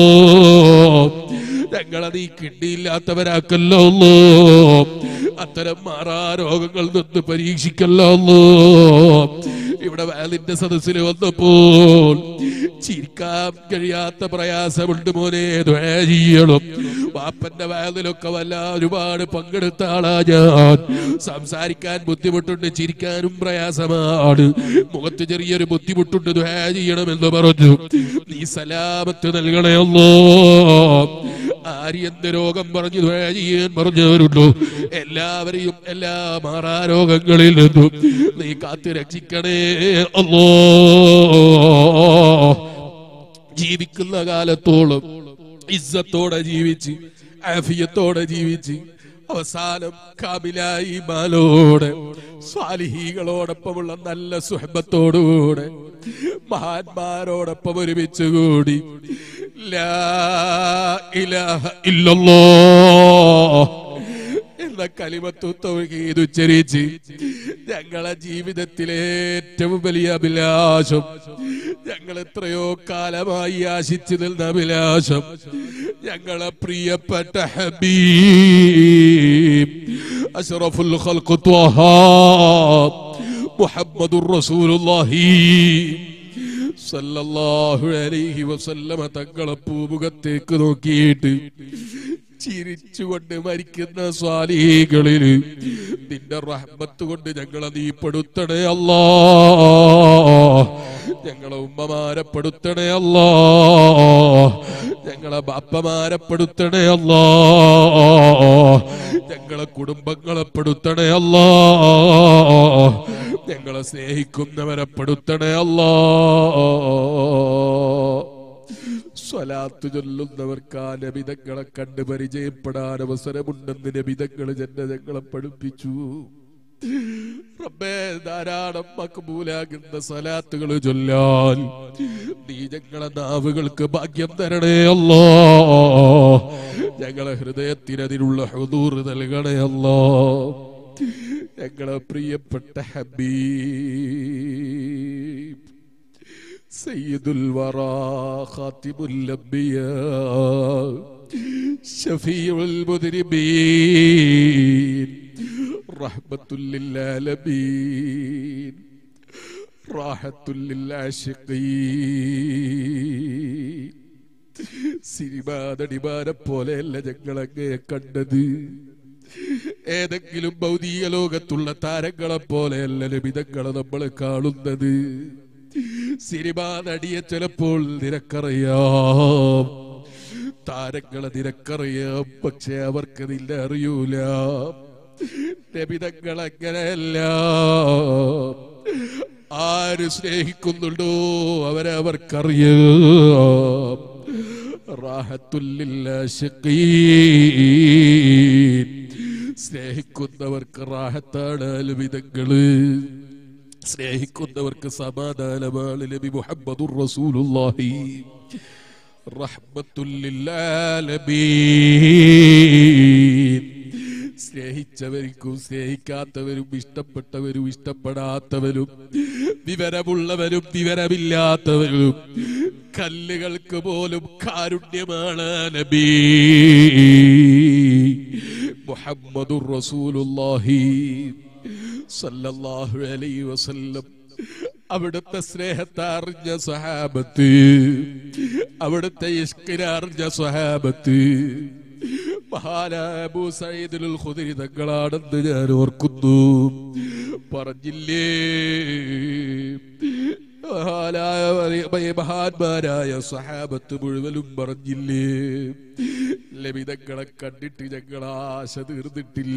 ഞങ്ങളെ നീ കിട്ടിയില്ലാത്തവരാക്കല്ലോ അത്തരം മാറാ രോഗങ്ങൾ നിന്ന് പരീക്ഷിക്കല്ലോ ഇവിടെ വാലിന്റെ സദസ്സിൽ വന്നപ്പോൾ ചിരിക്കാൻ കഴിയാത്ത പ്രയാസമുണ്ട് മോനെ ദ്വാ ചെയ്യണം വാപ്പന്റെ വാലിലൊക്കെ വല്ല ഒരുപാട് പങ്കെടുത്ത ആളാ ഞാൻ സംസാരിക്കാൻ ബുദ്ധിമുട്ടുണ്ട് ചിരിക്കാനും പ്രയാസമാണ് മുഖത്ത് ചെറിയൊരു ബുദ്ധിമുട്ടുണ്ട് ദ്വാ ചെയ്യണമെന്ന് പറഞ്ഞു നീ സലാമത്ത് നൽകണമല്ലോ ആര് എന്ത് രോഗം പറഞ്ഞു ദ്വാ ചെയ്യാൻ പറഞ്ഞവരുണ്ടോ എല്ലാവരെയും എല്ലാ മാറാ രോഗങ്ങളിൽ നിന്നും നീ കാത്തു രക്ഷിക്കണേ അല്ലോ ജീവിക്കുന്ന കാലത്തോളം ഇസ്സത്തോടെ ജീവിച്ച് ആഫിയത്തോടെ ജീവിച്ച് അവസാനം കാമിലായി മാലോടെ സ്വാലിഹികളോടൊപ്പമുള്ള നല്ല സുഹബത്തോടുകൂടെ മഹാന്മാരോടൊപ്പം ഒരുമിച്ച് കൂടി ലാ ഇലാഹ ഇല്ലല്ലോ എന്ന കലിമത്തു തൗഹീദ് ഉച്ചരിച്ച് ഞങ്ങളെ ജീവിതത്തിലെ ഏറ്റവും വലിയ അഭിലാഷം ഞങ്ങൾ എത്രയോ കാലമായി ആശിച്ചു നിന്ന അഭിലാഷം ഞങ്ങളെ പ്രിയപ്പെട്ട ഹബീബ് അഷ്റഫുൽ ഖൽഖ് ത്വഹ മുഹമ്മദുർ റസൂലുള്ളാഹി സല്ലല്ലാഹു അലൈഹി വസല്ലമ തങ്ങളെ പൂമുഖത്തേക്ക് നോക്കിയിട്ട് ചിരിച്ചുകൊണ്ട് മരിക്കുന്ന സ്വാലികളിൽ നിന്റെ റഹ്മത്ത് കൊണ്ട് ഞങ്ങളെ നീ പെടുത്തണേ അല്ലാ ഞങ്ങളെ ഉമ്മമാരെ പെടുത്തണേ അല്ലാ ഞങ്ങളെ ബാപ്പമാരെ പെടുത്തണേ അല്ലാ ഞങ്ങളെ കുടുംബങ്ങളെ പെടുത്തണേ അല്ലാ ഞങ്ങളെ സ്നേഹിക്കുന്നവരെ പെടുത്തണേ അല്ലാ സ്വലാത്ത് ചൊല്ലുന്നവർക്ക് ആ നബിതങ്ങളെ കണ്ട് പരിചയപ്പെടാൻ അവസരമുണ്ടെന്ന് നബിതങ്ങൾ ജനതങ്ങളെ പഠിപ്പിച്ചു റബ്ബേ ധാരാളം മക്ബൂലാകുന്ന സലാത്തുകൾ ചൊല്ലാൻ നീ ഞങ്ങളെ നാവുകൾക്ക് ഭാഗ്യം തരണേ അല്ലോ ഞങ്ങളെ ഹൃദയത്തിന് അതിനുള്ള ഹുദൂർ നൽകണേ അല്ലോ ഞങ്ങളെ പ്രിയപ്പെട്ട ഹബീബ് سيد الورى خاتم الأنبياء شفيع المذنبين رحمة للعالمين راحة للعاشقين സിനിമാ നടിമാരെ പോലെയല്ല ഞങ്ങളങ്ങേ കണ്ടത് ഏതെങ്കിലും ഭൗതിക ലോകത്തുള്ള താരങ്ങളെ പോലെയല്ല ലഭിതങ്ങളെ നമ്മൾ കാണുന്നത് സിനിമാ നടിയെ ചിലപ്പോൾ നിനക്കറിയാം താരങ്ങളെ നിനക്കറിയാം പക്ഷെ അവർക്ക് നിന്നെ അറിയൂല ലഭിതങ്ങൾ അങ്ങനെയല്ല ആര് സ്നേഹിക്കുന്നുണ്ടോ അവരെ അവർക്കറിയാം റാഹത്തുല്ലില്ല സ്നേഹിക്കുന്നവർക്ക് റാഹത്താണ് വിധങ്ങള് സ്നേഹിക്കുന്നവർക്ക് സമാധാനമാണ് നബി മുഹമ്മദുർ റസൂലുള്ളാഹി റഹ്മത്തുല്ലിൽ ആലമീൻ സ്നേഹിച്ചവർക്കും സ്നേഹിക്കാത്തവരും ഇഷ്ടപ്പെട്ടവരും ഇഷ്ടപ്പെടാത്തവരും വിവരമുള്ളവരും വിവരമില്ലാത്തവരും കല്ലുകൾക്ക് പോലും കാരുണ്യമാണ് നബി മുഹമ്മദുർ റസൂലുള്ളാഹി സല്ലല്ലാഹു അലൈഹി വസല്ലം അവിടുത്തെ സ്നേഹത്തെ അറിഞ്ഞ സഹാബത്ത് അവിടുത്തെ ഇഷ്കിനറിഞ്ഞ സഹാബത്ത് മഹാനായ അബൂ സഈദുൽ ഖുദരി തങ്ങളാണെന്ന് ഞാൻ ഓർക്കുന്നു പറഞ്ഞില്ലേ മഹാനായ മഹാന്മാരായ സഹാബത്ത് മുഴുവനും പറഞ്ഞില്ലേ ലഭിതങ്ങളെ കണ്ടിട്ട് ഞങ്ങൾ ആശ തീർന്നിട്ടില്ല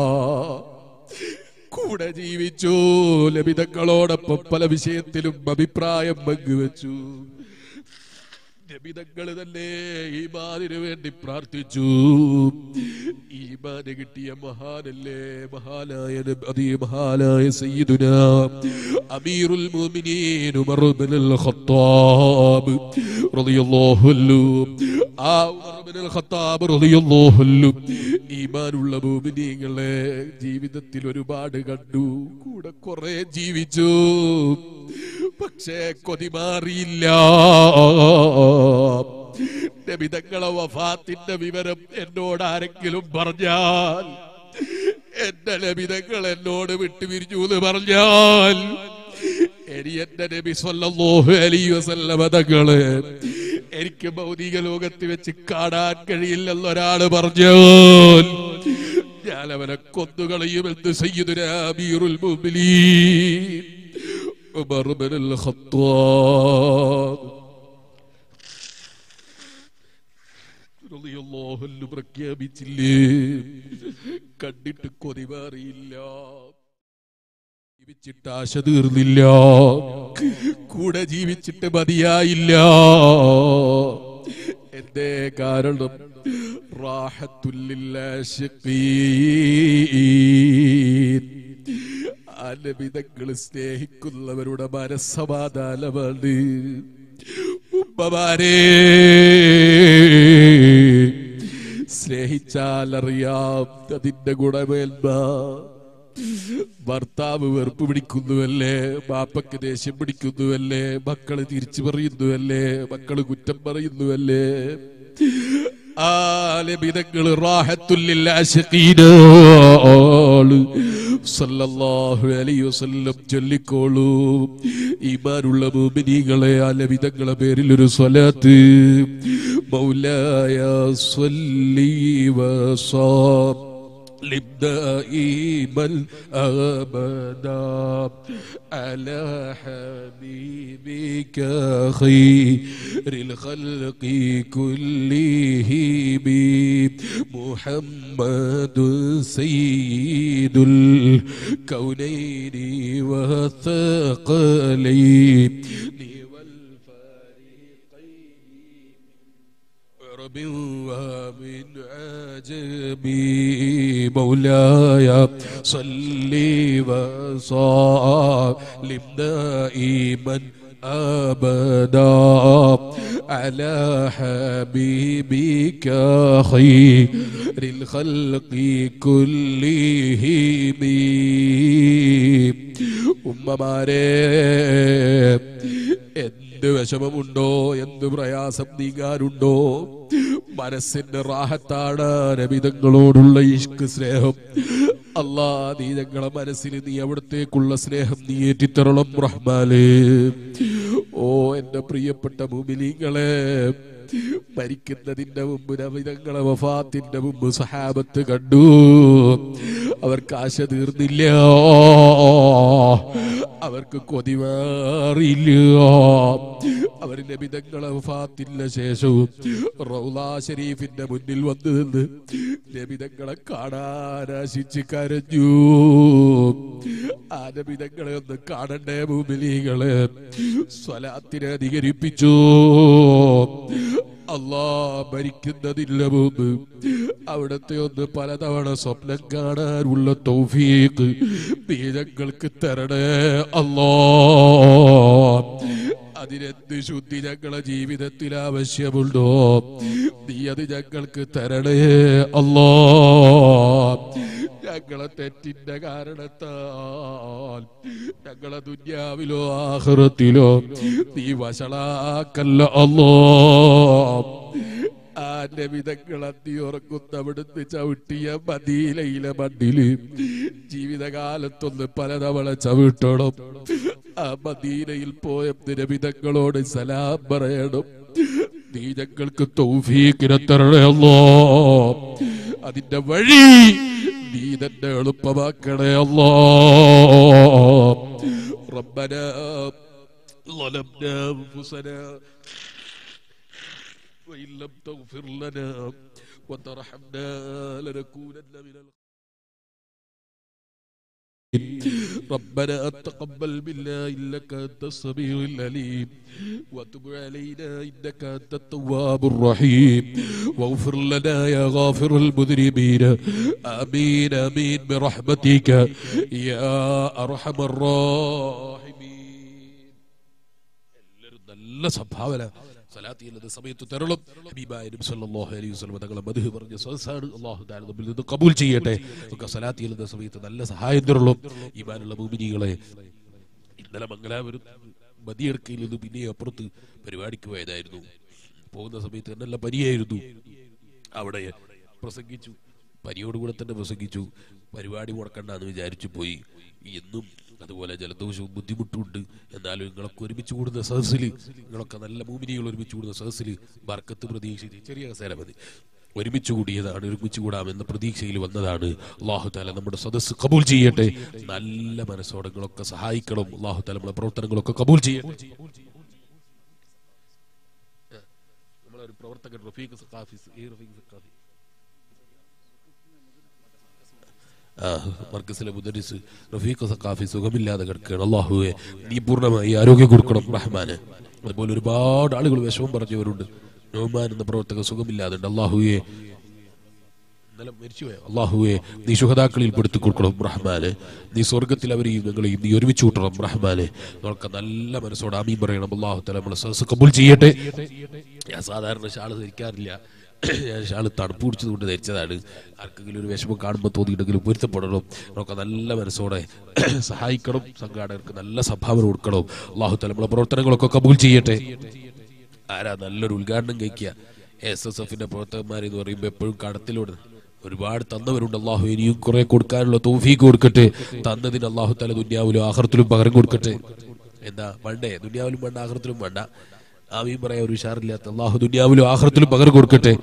കൂടെ ജീവിച്ചു ലഭിതങ്ങളോടൊപ്പം പല വിഷയത്തിലും അഭിപ്രായം പങ്കുവച്ചു ലഭിതങ്ങൾ തന്നെ ഈമാനിനു വേണ്ടി പ്രാർത്ഥിച്ചു ഈമാന് കിട്ടിയ മഹാനല്ലേ മഹാനായ നബി- അതേ മഹാനായ സയ്യിദുന അമീറുൽ മുഅ്മിനീൻ ഉമർ ഇബ്നുൽ ഖത്താബ് റളിയല്ലാഹു അൻഹു ആ ഉമർ ഇബ്നുൽ ഖത്താബ് റളിയല്ലാഹു അൻഹു ഈമാനുള്ള മുഅ്മിനീങ്ങളെ ജീവിതത്തിൽ ഒരുപാട് കണ്ടു കൂടെ കുറെ ജീവിച്ചു പക്ഷേ കൊതി മാറിയില്ല നബിതങ്ങളെ വഫാത്തിന്റെ വിവരം എന്നോട് ആരെങ്കിലും പറഞ്ഞാൽ എന്റെ നബിതങ്ങൾ എന്നോട് വിട്ടുപിരിഞ്ഞു എന്ന് പറഞ്ഞാൽ ഇനി എന്റെ നബി സല്ലല്ലാഹു അലൈഹി വസല്ലമ തങ്ങള് എനിക്ക് ഭൗതിക ലോകത്ത് വെച്ച് കാണാൻ കഴിയില്ലെന്ന് ഒരാള് പറഞ്ഞാൽ ഞാൻ അവനെ കൊന്നുകളയുമെന്ന് സയ്യിദുനാ അമീറുൽ മുഅ്മിനീൻ ഉമർ ഇബ്നുൽ ഖത്താബ് റളിയല്ലാഹു അൻഹു പ്രഖ്യാപിച്ചില്ലേ കണ്ടിട്ട് കൊതി മാറിയില്ല ജീവിച്ചിട്ട് ആശ തീർന്നില്ല കൂടെ ജീവിച്ചിട്ട് മതിയായില്ല എന്തേ കാരണം റാഹത്തുല്ലില്ലാശിഖീൻ അലവിധങ്ങൾ സ്നേഹിക്കുന്നവരുടെ മനസ്സമാധാനമാണ് ഉമ്മമാരെ സ്നേഹിച്ചാലറിയാം അതിന്റെ ഗുണമേന്മ ഭർത്താവ് വെറുപ്പ് പിടിക്കുന്നുവല്ലേ ബാപ്പക്ക് ദേഷ്യം പിടിക്കുന്നുവല്ലേ മക്കള് തിരിച്ചു പറയുന്നുവല്ലേ മക്കള് കുറ്റം പറയുന്നുവല്ലേ ആലബിതങ്ങള് റാഹത്തുല്ലില്ലാശീനാള് സല്ലല്ലാഹു അലൈഹി വസല്ലം ചൊല്ലിക്കോളൂ ഈമാനുള്ള മുഅ്മിനീകളെ ആലബിതങ്ങളെ പേരിൽ ഒരു സ്വലാത്ത് മൗലായ സ്വല്ലി വസാം دائما أبدا على حبيبك خير الخلق كلهم محمد سيد الكونين والثقلين والفريقين ومن ومن عجبي مولاي صلي وسلم دائما أبدا على حبيبك خير الخلق كلهم ഉമ്മമാരെ എന്ത് വിഷമമുണ്ടോ എന്ത് പ്രയാസം നീങ്ങാനുണ്ടോ മനസ്സിന്റെ റാഹത്താണ് നബിതങ്ങളോടുള്ള ഇഷ്ക് സ്നേഹം അല്ലാ നീ ഞങ്ങളെ മനസ്സിൽ നീ അവിടത്തേക്കുള്ള സ്നേഹം നീ ഏറ്റിത്തരണം റഹ്മാലേ ഓ എന്റെ പ്രിയപ്പെട്ട മുമിലിങ്ങളെ മരിക്കുന്നതിന്റെ മുമ്പ് നബിതങ്ങളെ വഫാത്തിന്റെ മുമ്പ് സഹാബത്ത് കണ്ടു അവർക്ക് ആശ തീർന്നില്ല അവർക്ക് കൊതി മാറിയില്ല അവർ നബിതങ്ങളെ വഫാത്തിന്റെ ശേഷവും റൗലാ ഷരീഫിന്റെ മുന്നിൽ വന്നു നിന്ന് നബിതങ്ങളെ കാണാൻ ആശിച്ച് കരഞ്ഞു ആ നബിതങ്ങളെ ഒന്ന് കാണണ്ടേ ഭൂമിലികളെ സ്വലാത്തിനെ അധികരിപ്പിച്ചു അല്ലാ മരിക്കുന്നതില്ല മുമ്പ് അവിടത്തെ ഒന്ന് പലതവണ സ്വപ്നം കാണാനുള്ള തൗഫീഖ് നീ ഞങ്ങൾക്ക് തരണേ അല്ലാ അതിനെന്ത് ശുദ്ധി ഞങ്ങളെ ജീവിതത്തിൽ ആവശ്യമുണ്ടോ നീ അത് ഞങ്ങൾക്ക് തരണേ അല്ലാ ഞങ്ങളെ തെറ്റിന്റെ കാരണത്താൽ ഞങ്ങളെ ദുന്യാവിലോ ആഹൃത്തിലോ നീ വഷളാക്കല്ല അല്ലോ ആ നബിതങ്ങൾ അന്തി ഉറങ്ങുന്ന അവിടുന്ന് ചവിട്ടിയ മദീലയിലെ മണ്ണില് ജീവിതകാലത്തൊന്ന് പലതവണ ചവിട്ടണം ആ മദീനയിൽ പോയ നബിതങ്ങളോട് സലാം പറയണം നീ ഞങ്ങൾക്ക് തൗഫീക്കിനെ തരണമല്ലോ അതിന്റെ വഴി നീ തന്നെ എളുപ്പമാക്കണേ അല്ലോ ربنا ظلمنا أنفسنا وإن لم تغفر لنا وترحمنا لنكونن من الخاسرين ربنا تقبل منا إنك أنت السميع العليم وتب علينا إنك أنت التواب الرحيم واغفر لنا يا غافر المذنبين آمين آمين برحمتك يا أرحم الراحمين എല്ലാവരും നല്ല സംഭാവന സലാത്ത് ചെയ്യുന്നത് സമയത്ത് തരളും ഹബീബായ നബി സല്ലല്ലാഹു അലൈഹി വസല്ലം തങ്ങളെ മധു പറഞ്ഞ സദസ്സാണ് അല്ലാഹു തആല നമ്മിൽ നിന്ന് കബൂൽ ചെയ്യട്ടെ ഒക്കെ സലാത്ത് ചെയ്യുന്ന സമയത്ത് നല്ല സഹായം തരളും ഈമാനുള്ള മുഅ്മിനീകളെ ഇന്നലെ മംഗലാപുരം മതിയർക്കയിൽ നിന്ന് പിന്നെ അപ്പുറത്ത് പരിപാടിക്ക് പോയതായിരുന്നു പോകുന്ന സമയത്ത് നല്ല പനിയായിരുന്നു അവിടെ പ്രസംഗിച്ചു പനിയോടുകൂടെ തന്നെ പ്രസംഗിച്ചു പരിപാടി മുടക്കണ്ടെന്ന് വിചാരിച്ചു പോയി എന്നും അതുപോലെ ജലദോഷവും ബുദ്ധിമുട്ടുമുണ്ട് എന്നാലും നിങ്ങളൊക്കെ ഒരുമിച്ച് കൂടുന്ന സദസ്സിൽ നിങ്ങളൊക്കെ നല്ല മൂമിനികൾ ഒരുമിച്ച് കൂടുന്ന സദസ്സിൽ ബർക്കത്ത് പ്രതീക്ഷിച്ച് ചെറിയ കസേര മതി ഒരുമിച്ച് കൂടിയതാണ് ഒരുമിച്ച് കൂടാമെന്ന പ്രതീക്ഷയിൽ വന്നതാണ് അള്ളാഹു താല നമ്മുടെ സദസ്സ് കബൂൽ ചെയ്യട്ടെ നല്ല മനസ്സോടെ നിങ്ങളൊക്കെ സഹായിക്കണം അള്ളാഹു താല നമ്മുടെ പ്രവർത്തനങ്ങളൊക്കെ കബൂൽ ചെയ്യട്ടെ നമ്മളൊരു പ്രവർത്തകൻ റഫീഖ് സഖാഫി ഈ റഫീഖ് സഖാഫി ആ, മർക്കസിലെ മുദരിസ് റഫീഖ് സഖാഫി സുഖമില്ലാതെ കിടക്കുകയാണ് അള്ളാഹുവെ നീ പൂർണ്ണമായി ആരോഗ്യം കൊടുക്കണം റഹ്മാന് അതുപോലെ ഒരുപാട് ആളുകൾ വിഷമം പറഞ്ഞവരുണ്ട് നോമാൻ എന്ന പ്രവർത്തക സുഖമില്ലാതെ ഉണ്ട് അള്ളാഹുവെ ഇന്നലെ മരിച്ചുപോയ അള്ളാഹുവെ നീ ശുഹതാക്കളിൽ പെടുത്തി കൊടുക്കണം റഹ്മാന് നീ സ്വർഗത്തിൽ അവരെയും ഞങ്ങളെയും നീ ഒരുമിച്ച് കൂട്ടണം റഹ്മാന് നമുക്ക് നല്ല മനസ്സോട് ആമീൻ പറയണം അള്ളാഹു തല നമ്മളെ സദസ് കബൂൽ ചെയ്യട്ടെ ഞാൻ സാധാരണ ഷാള് ധരിക്കാറില്ല ഞാൻ ഷാള് തണുപ്പ് പിടിച്ചതുകൊണ്ട് ധരിച്ചതാണ് ആർക്കെങ്കിലും ഒരു വിഷമം കാണുമ്പോൾ തോന്നിയിട്ടുണ്ടെങ്കിലും പൊരുത്തപ്പെടണം നമുക്ക് നല്ല മനസ്സോടെ സഹായിക്കണം സംഘാടകർക്ക് നല്ല സംഭാവന കൊടുക്കണം അള്ളാഹു തല നമ്മളെ പ്രവർത്തനങ്ങളൊക്കെ കബൂൽ ചെയ്യട്ടെ ആരാ നല്ലൊരു ഉദ്ഘാടനം കഴിക്കുക എസ് എസ് എഫിന്റെ പ്രവർത്തകന്മാർ എന്ന് പറയുമ്പോൾ എപ്പോഴും കടത്തിലൂടെ ഒരുപാട് തന്നവരുണ്ട് അള്ളാഹു ഇനിയും കുറെ കൊടുക്കാനുള്ള തോഫീക്ക് കൊടുക്കട്ടെ തന്നതിന് അള്ളാഹു തല ദുന്യാവിലും ആഹ്റത്തിലും പകരം കൊടുക്കട്ടെ എന്താ വേണ്ടേ ദുന്യാവിലും വേണ്ട ആഹ്റത്തിലും വേണ്ട ആമീൻ പറയാൻ ഒരു ഉഷാറില്ലാത്ത അള്ളാഹു ദുന്യാവിലും ആഹ്റത്തിലും പകരം കൊടുക്കട്ടെ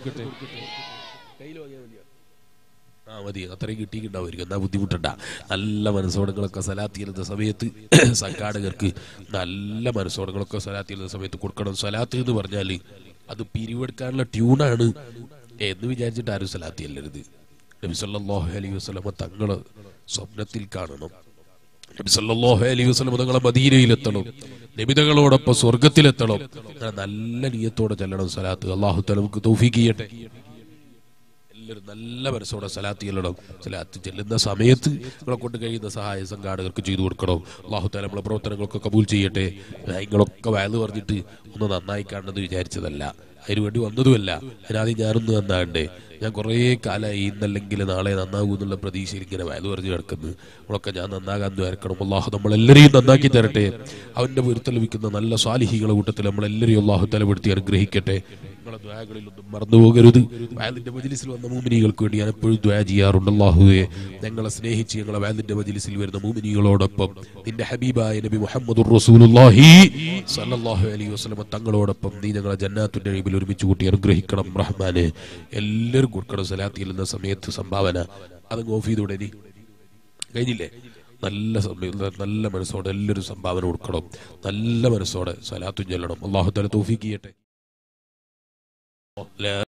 ആ മതി അത്രയും കിട്ടിയിട്ടുണ്ടാവുമായിരിക്കും എന്നാ ബുദ്ധിമുട്ടണ്ട നല്ല മനസ്സോടങ്ങളൊക്കെ സലാത്ത് ചെയ്യുന്ന സമയത്ത് സംഘാടകർക്ക് നല്ല മനസ്സോടങ്ങളൊക്കെ സലാത്ത് ചെയ്യുന്ന സമയത്ത് കൊടുക്കണം സലാത്ത് എന്ന് പറഞ്ഞാൽ അത് പിരിവെടുക്കാനുള്ള ട്യൂണാണ് എന്ന് വിചാരിച്ചിട്ട് ആരും സലാത്ത് ചെല്ലരുത് നബി സല്ലല്ലാഹു അലൈഹി വസല്ലമ തങ്ങള് സ്വപ്നത്തിൽ കാണണം നബി സല്ലല്ലാഹു അലൈഹി വസല്ലം തങ്ങളെ മദീനയിലെത്തണം നിബിതകളോടൊപ്പം സ്വർഗത്തിലെത്തണം അങ്ങനെ നല്ല നീയത്തോടെ ചെല്ലണം സലാത്ത് അള്ളാഹു തല നമുക്ക് തൗഫീഖ് ചെയ്യട്ടെ എല്ലാവരും നല്ല മനസ്സോടെ സലാത്ത് ചെല്ലണം സലാത്ത് ചെല്ലുന്ന സമയത്ത് നിങ്ങളെ കൊണ്ട് കഴിയുന്ന സഹായ സംഘാടകർക്ക് ചെയ്തു കൊടുക്കണം അള്ളാഹു താല നമ്മളെ പ്രവർത്തനങ്ങളൊക്കെ കബൂൽ ചെയ്യട്ടെ നിങ്ങളൊക്കെ വയല് പറഞ്ഞിട്ട് ഒന്ന് നന്നായി കാണണമെന്ന് വിചാരിച്ചതല്ല അതിനു വേണ്ടി വന്നതുമല്ല അതിനാദ്യം ഞാനൊന്ന് നന്നാണ്ടേ ഞാൻ കുറേ കാലമായി ഇന്നല്ലെങ്കിൽ നാളെ നന്നാകൂ എന്നുള്ള പ്രതീക്ഷയിൽ ഇങ്ങനെ വയല് പറഞ്ഞു കിടക്കുന്നു നമ്മളൊക്കെ ഞാൻ നന്നാകാൻ വരക്കണം അള്ളാഹു നമ്മളെല്ലാവരെയും നന്നാക്കി തരട്ടെ അവന്റെ പൊരുത്തൽ ലഭിക്കുന്ന നല്ല സ്വാലിഹികളെ കൂട്ടത്തിൽ നമ്മളെല്ലാവരെയും അള്ളാഹു തലപ്പെടുത്തി അനുഗ്രഹിക്കട്ടെ നിങ്ങളെ ദ്വാകളിലൊന്നും മറന്നു പോകരുത് വയലിന്റെ മജിലിസിൽ വന്ന മൂമിനികൾക്ക് വേണ്ടി ഞാൻ എപ്പോഴും ദ്വാ ചെയ്യാറുണ്ട് അള്ളാഹുവെ ഞങ്ങളെ സ്നേഹിച്ച് ഞങ്ങളെ വയലിന്റെ മജിലിസിൽ വരുന്ന മൂമിനികളോടൊപ്പം നിന്റെ ഹബീബായ നബി മുഹമ്മദ് റസൂലുള്ളാഹി സല്ലല്ലാഹു അലൈഹി വസല്ലമ തങ്ങളോടൊപ്പം നീ ഞങ്ങളെ ജന്നാത്തിന്റെ അഴിബിൽ ഒരുമിച്ച് കൂട്ടി അനുഗ്രഹിക്കണം റഹ്മാനെ എല്ലാവരും കൊടുക്കണം സലാത്തിൽ എന്ന സമയത്ത് സംഭാവന അത് ഓഫ് ചെയ്തൂടെ നീ കഴിഞ്ഞില്ലേ നല്ല സമയം നല്ല മനസ്സോടെ എല്ലാവരും സംഭാവന കൊടുക്കണം നല്ല മനസ്സോടെ സലാത്തും ചെല്ലണം അള്ളാഹു തല തൗഫീഖ് ചെയ്യട്ടെ لا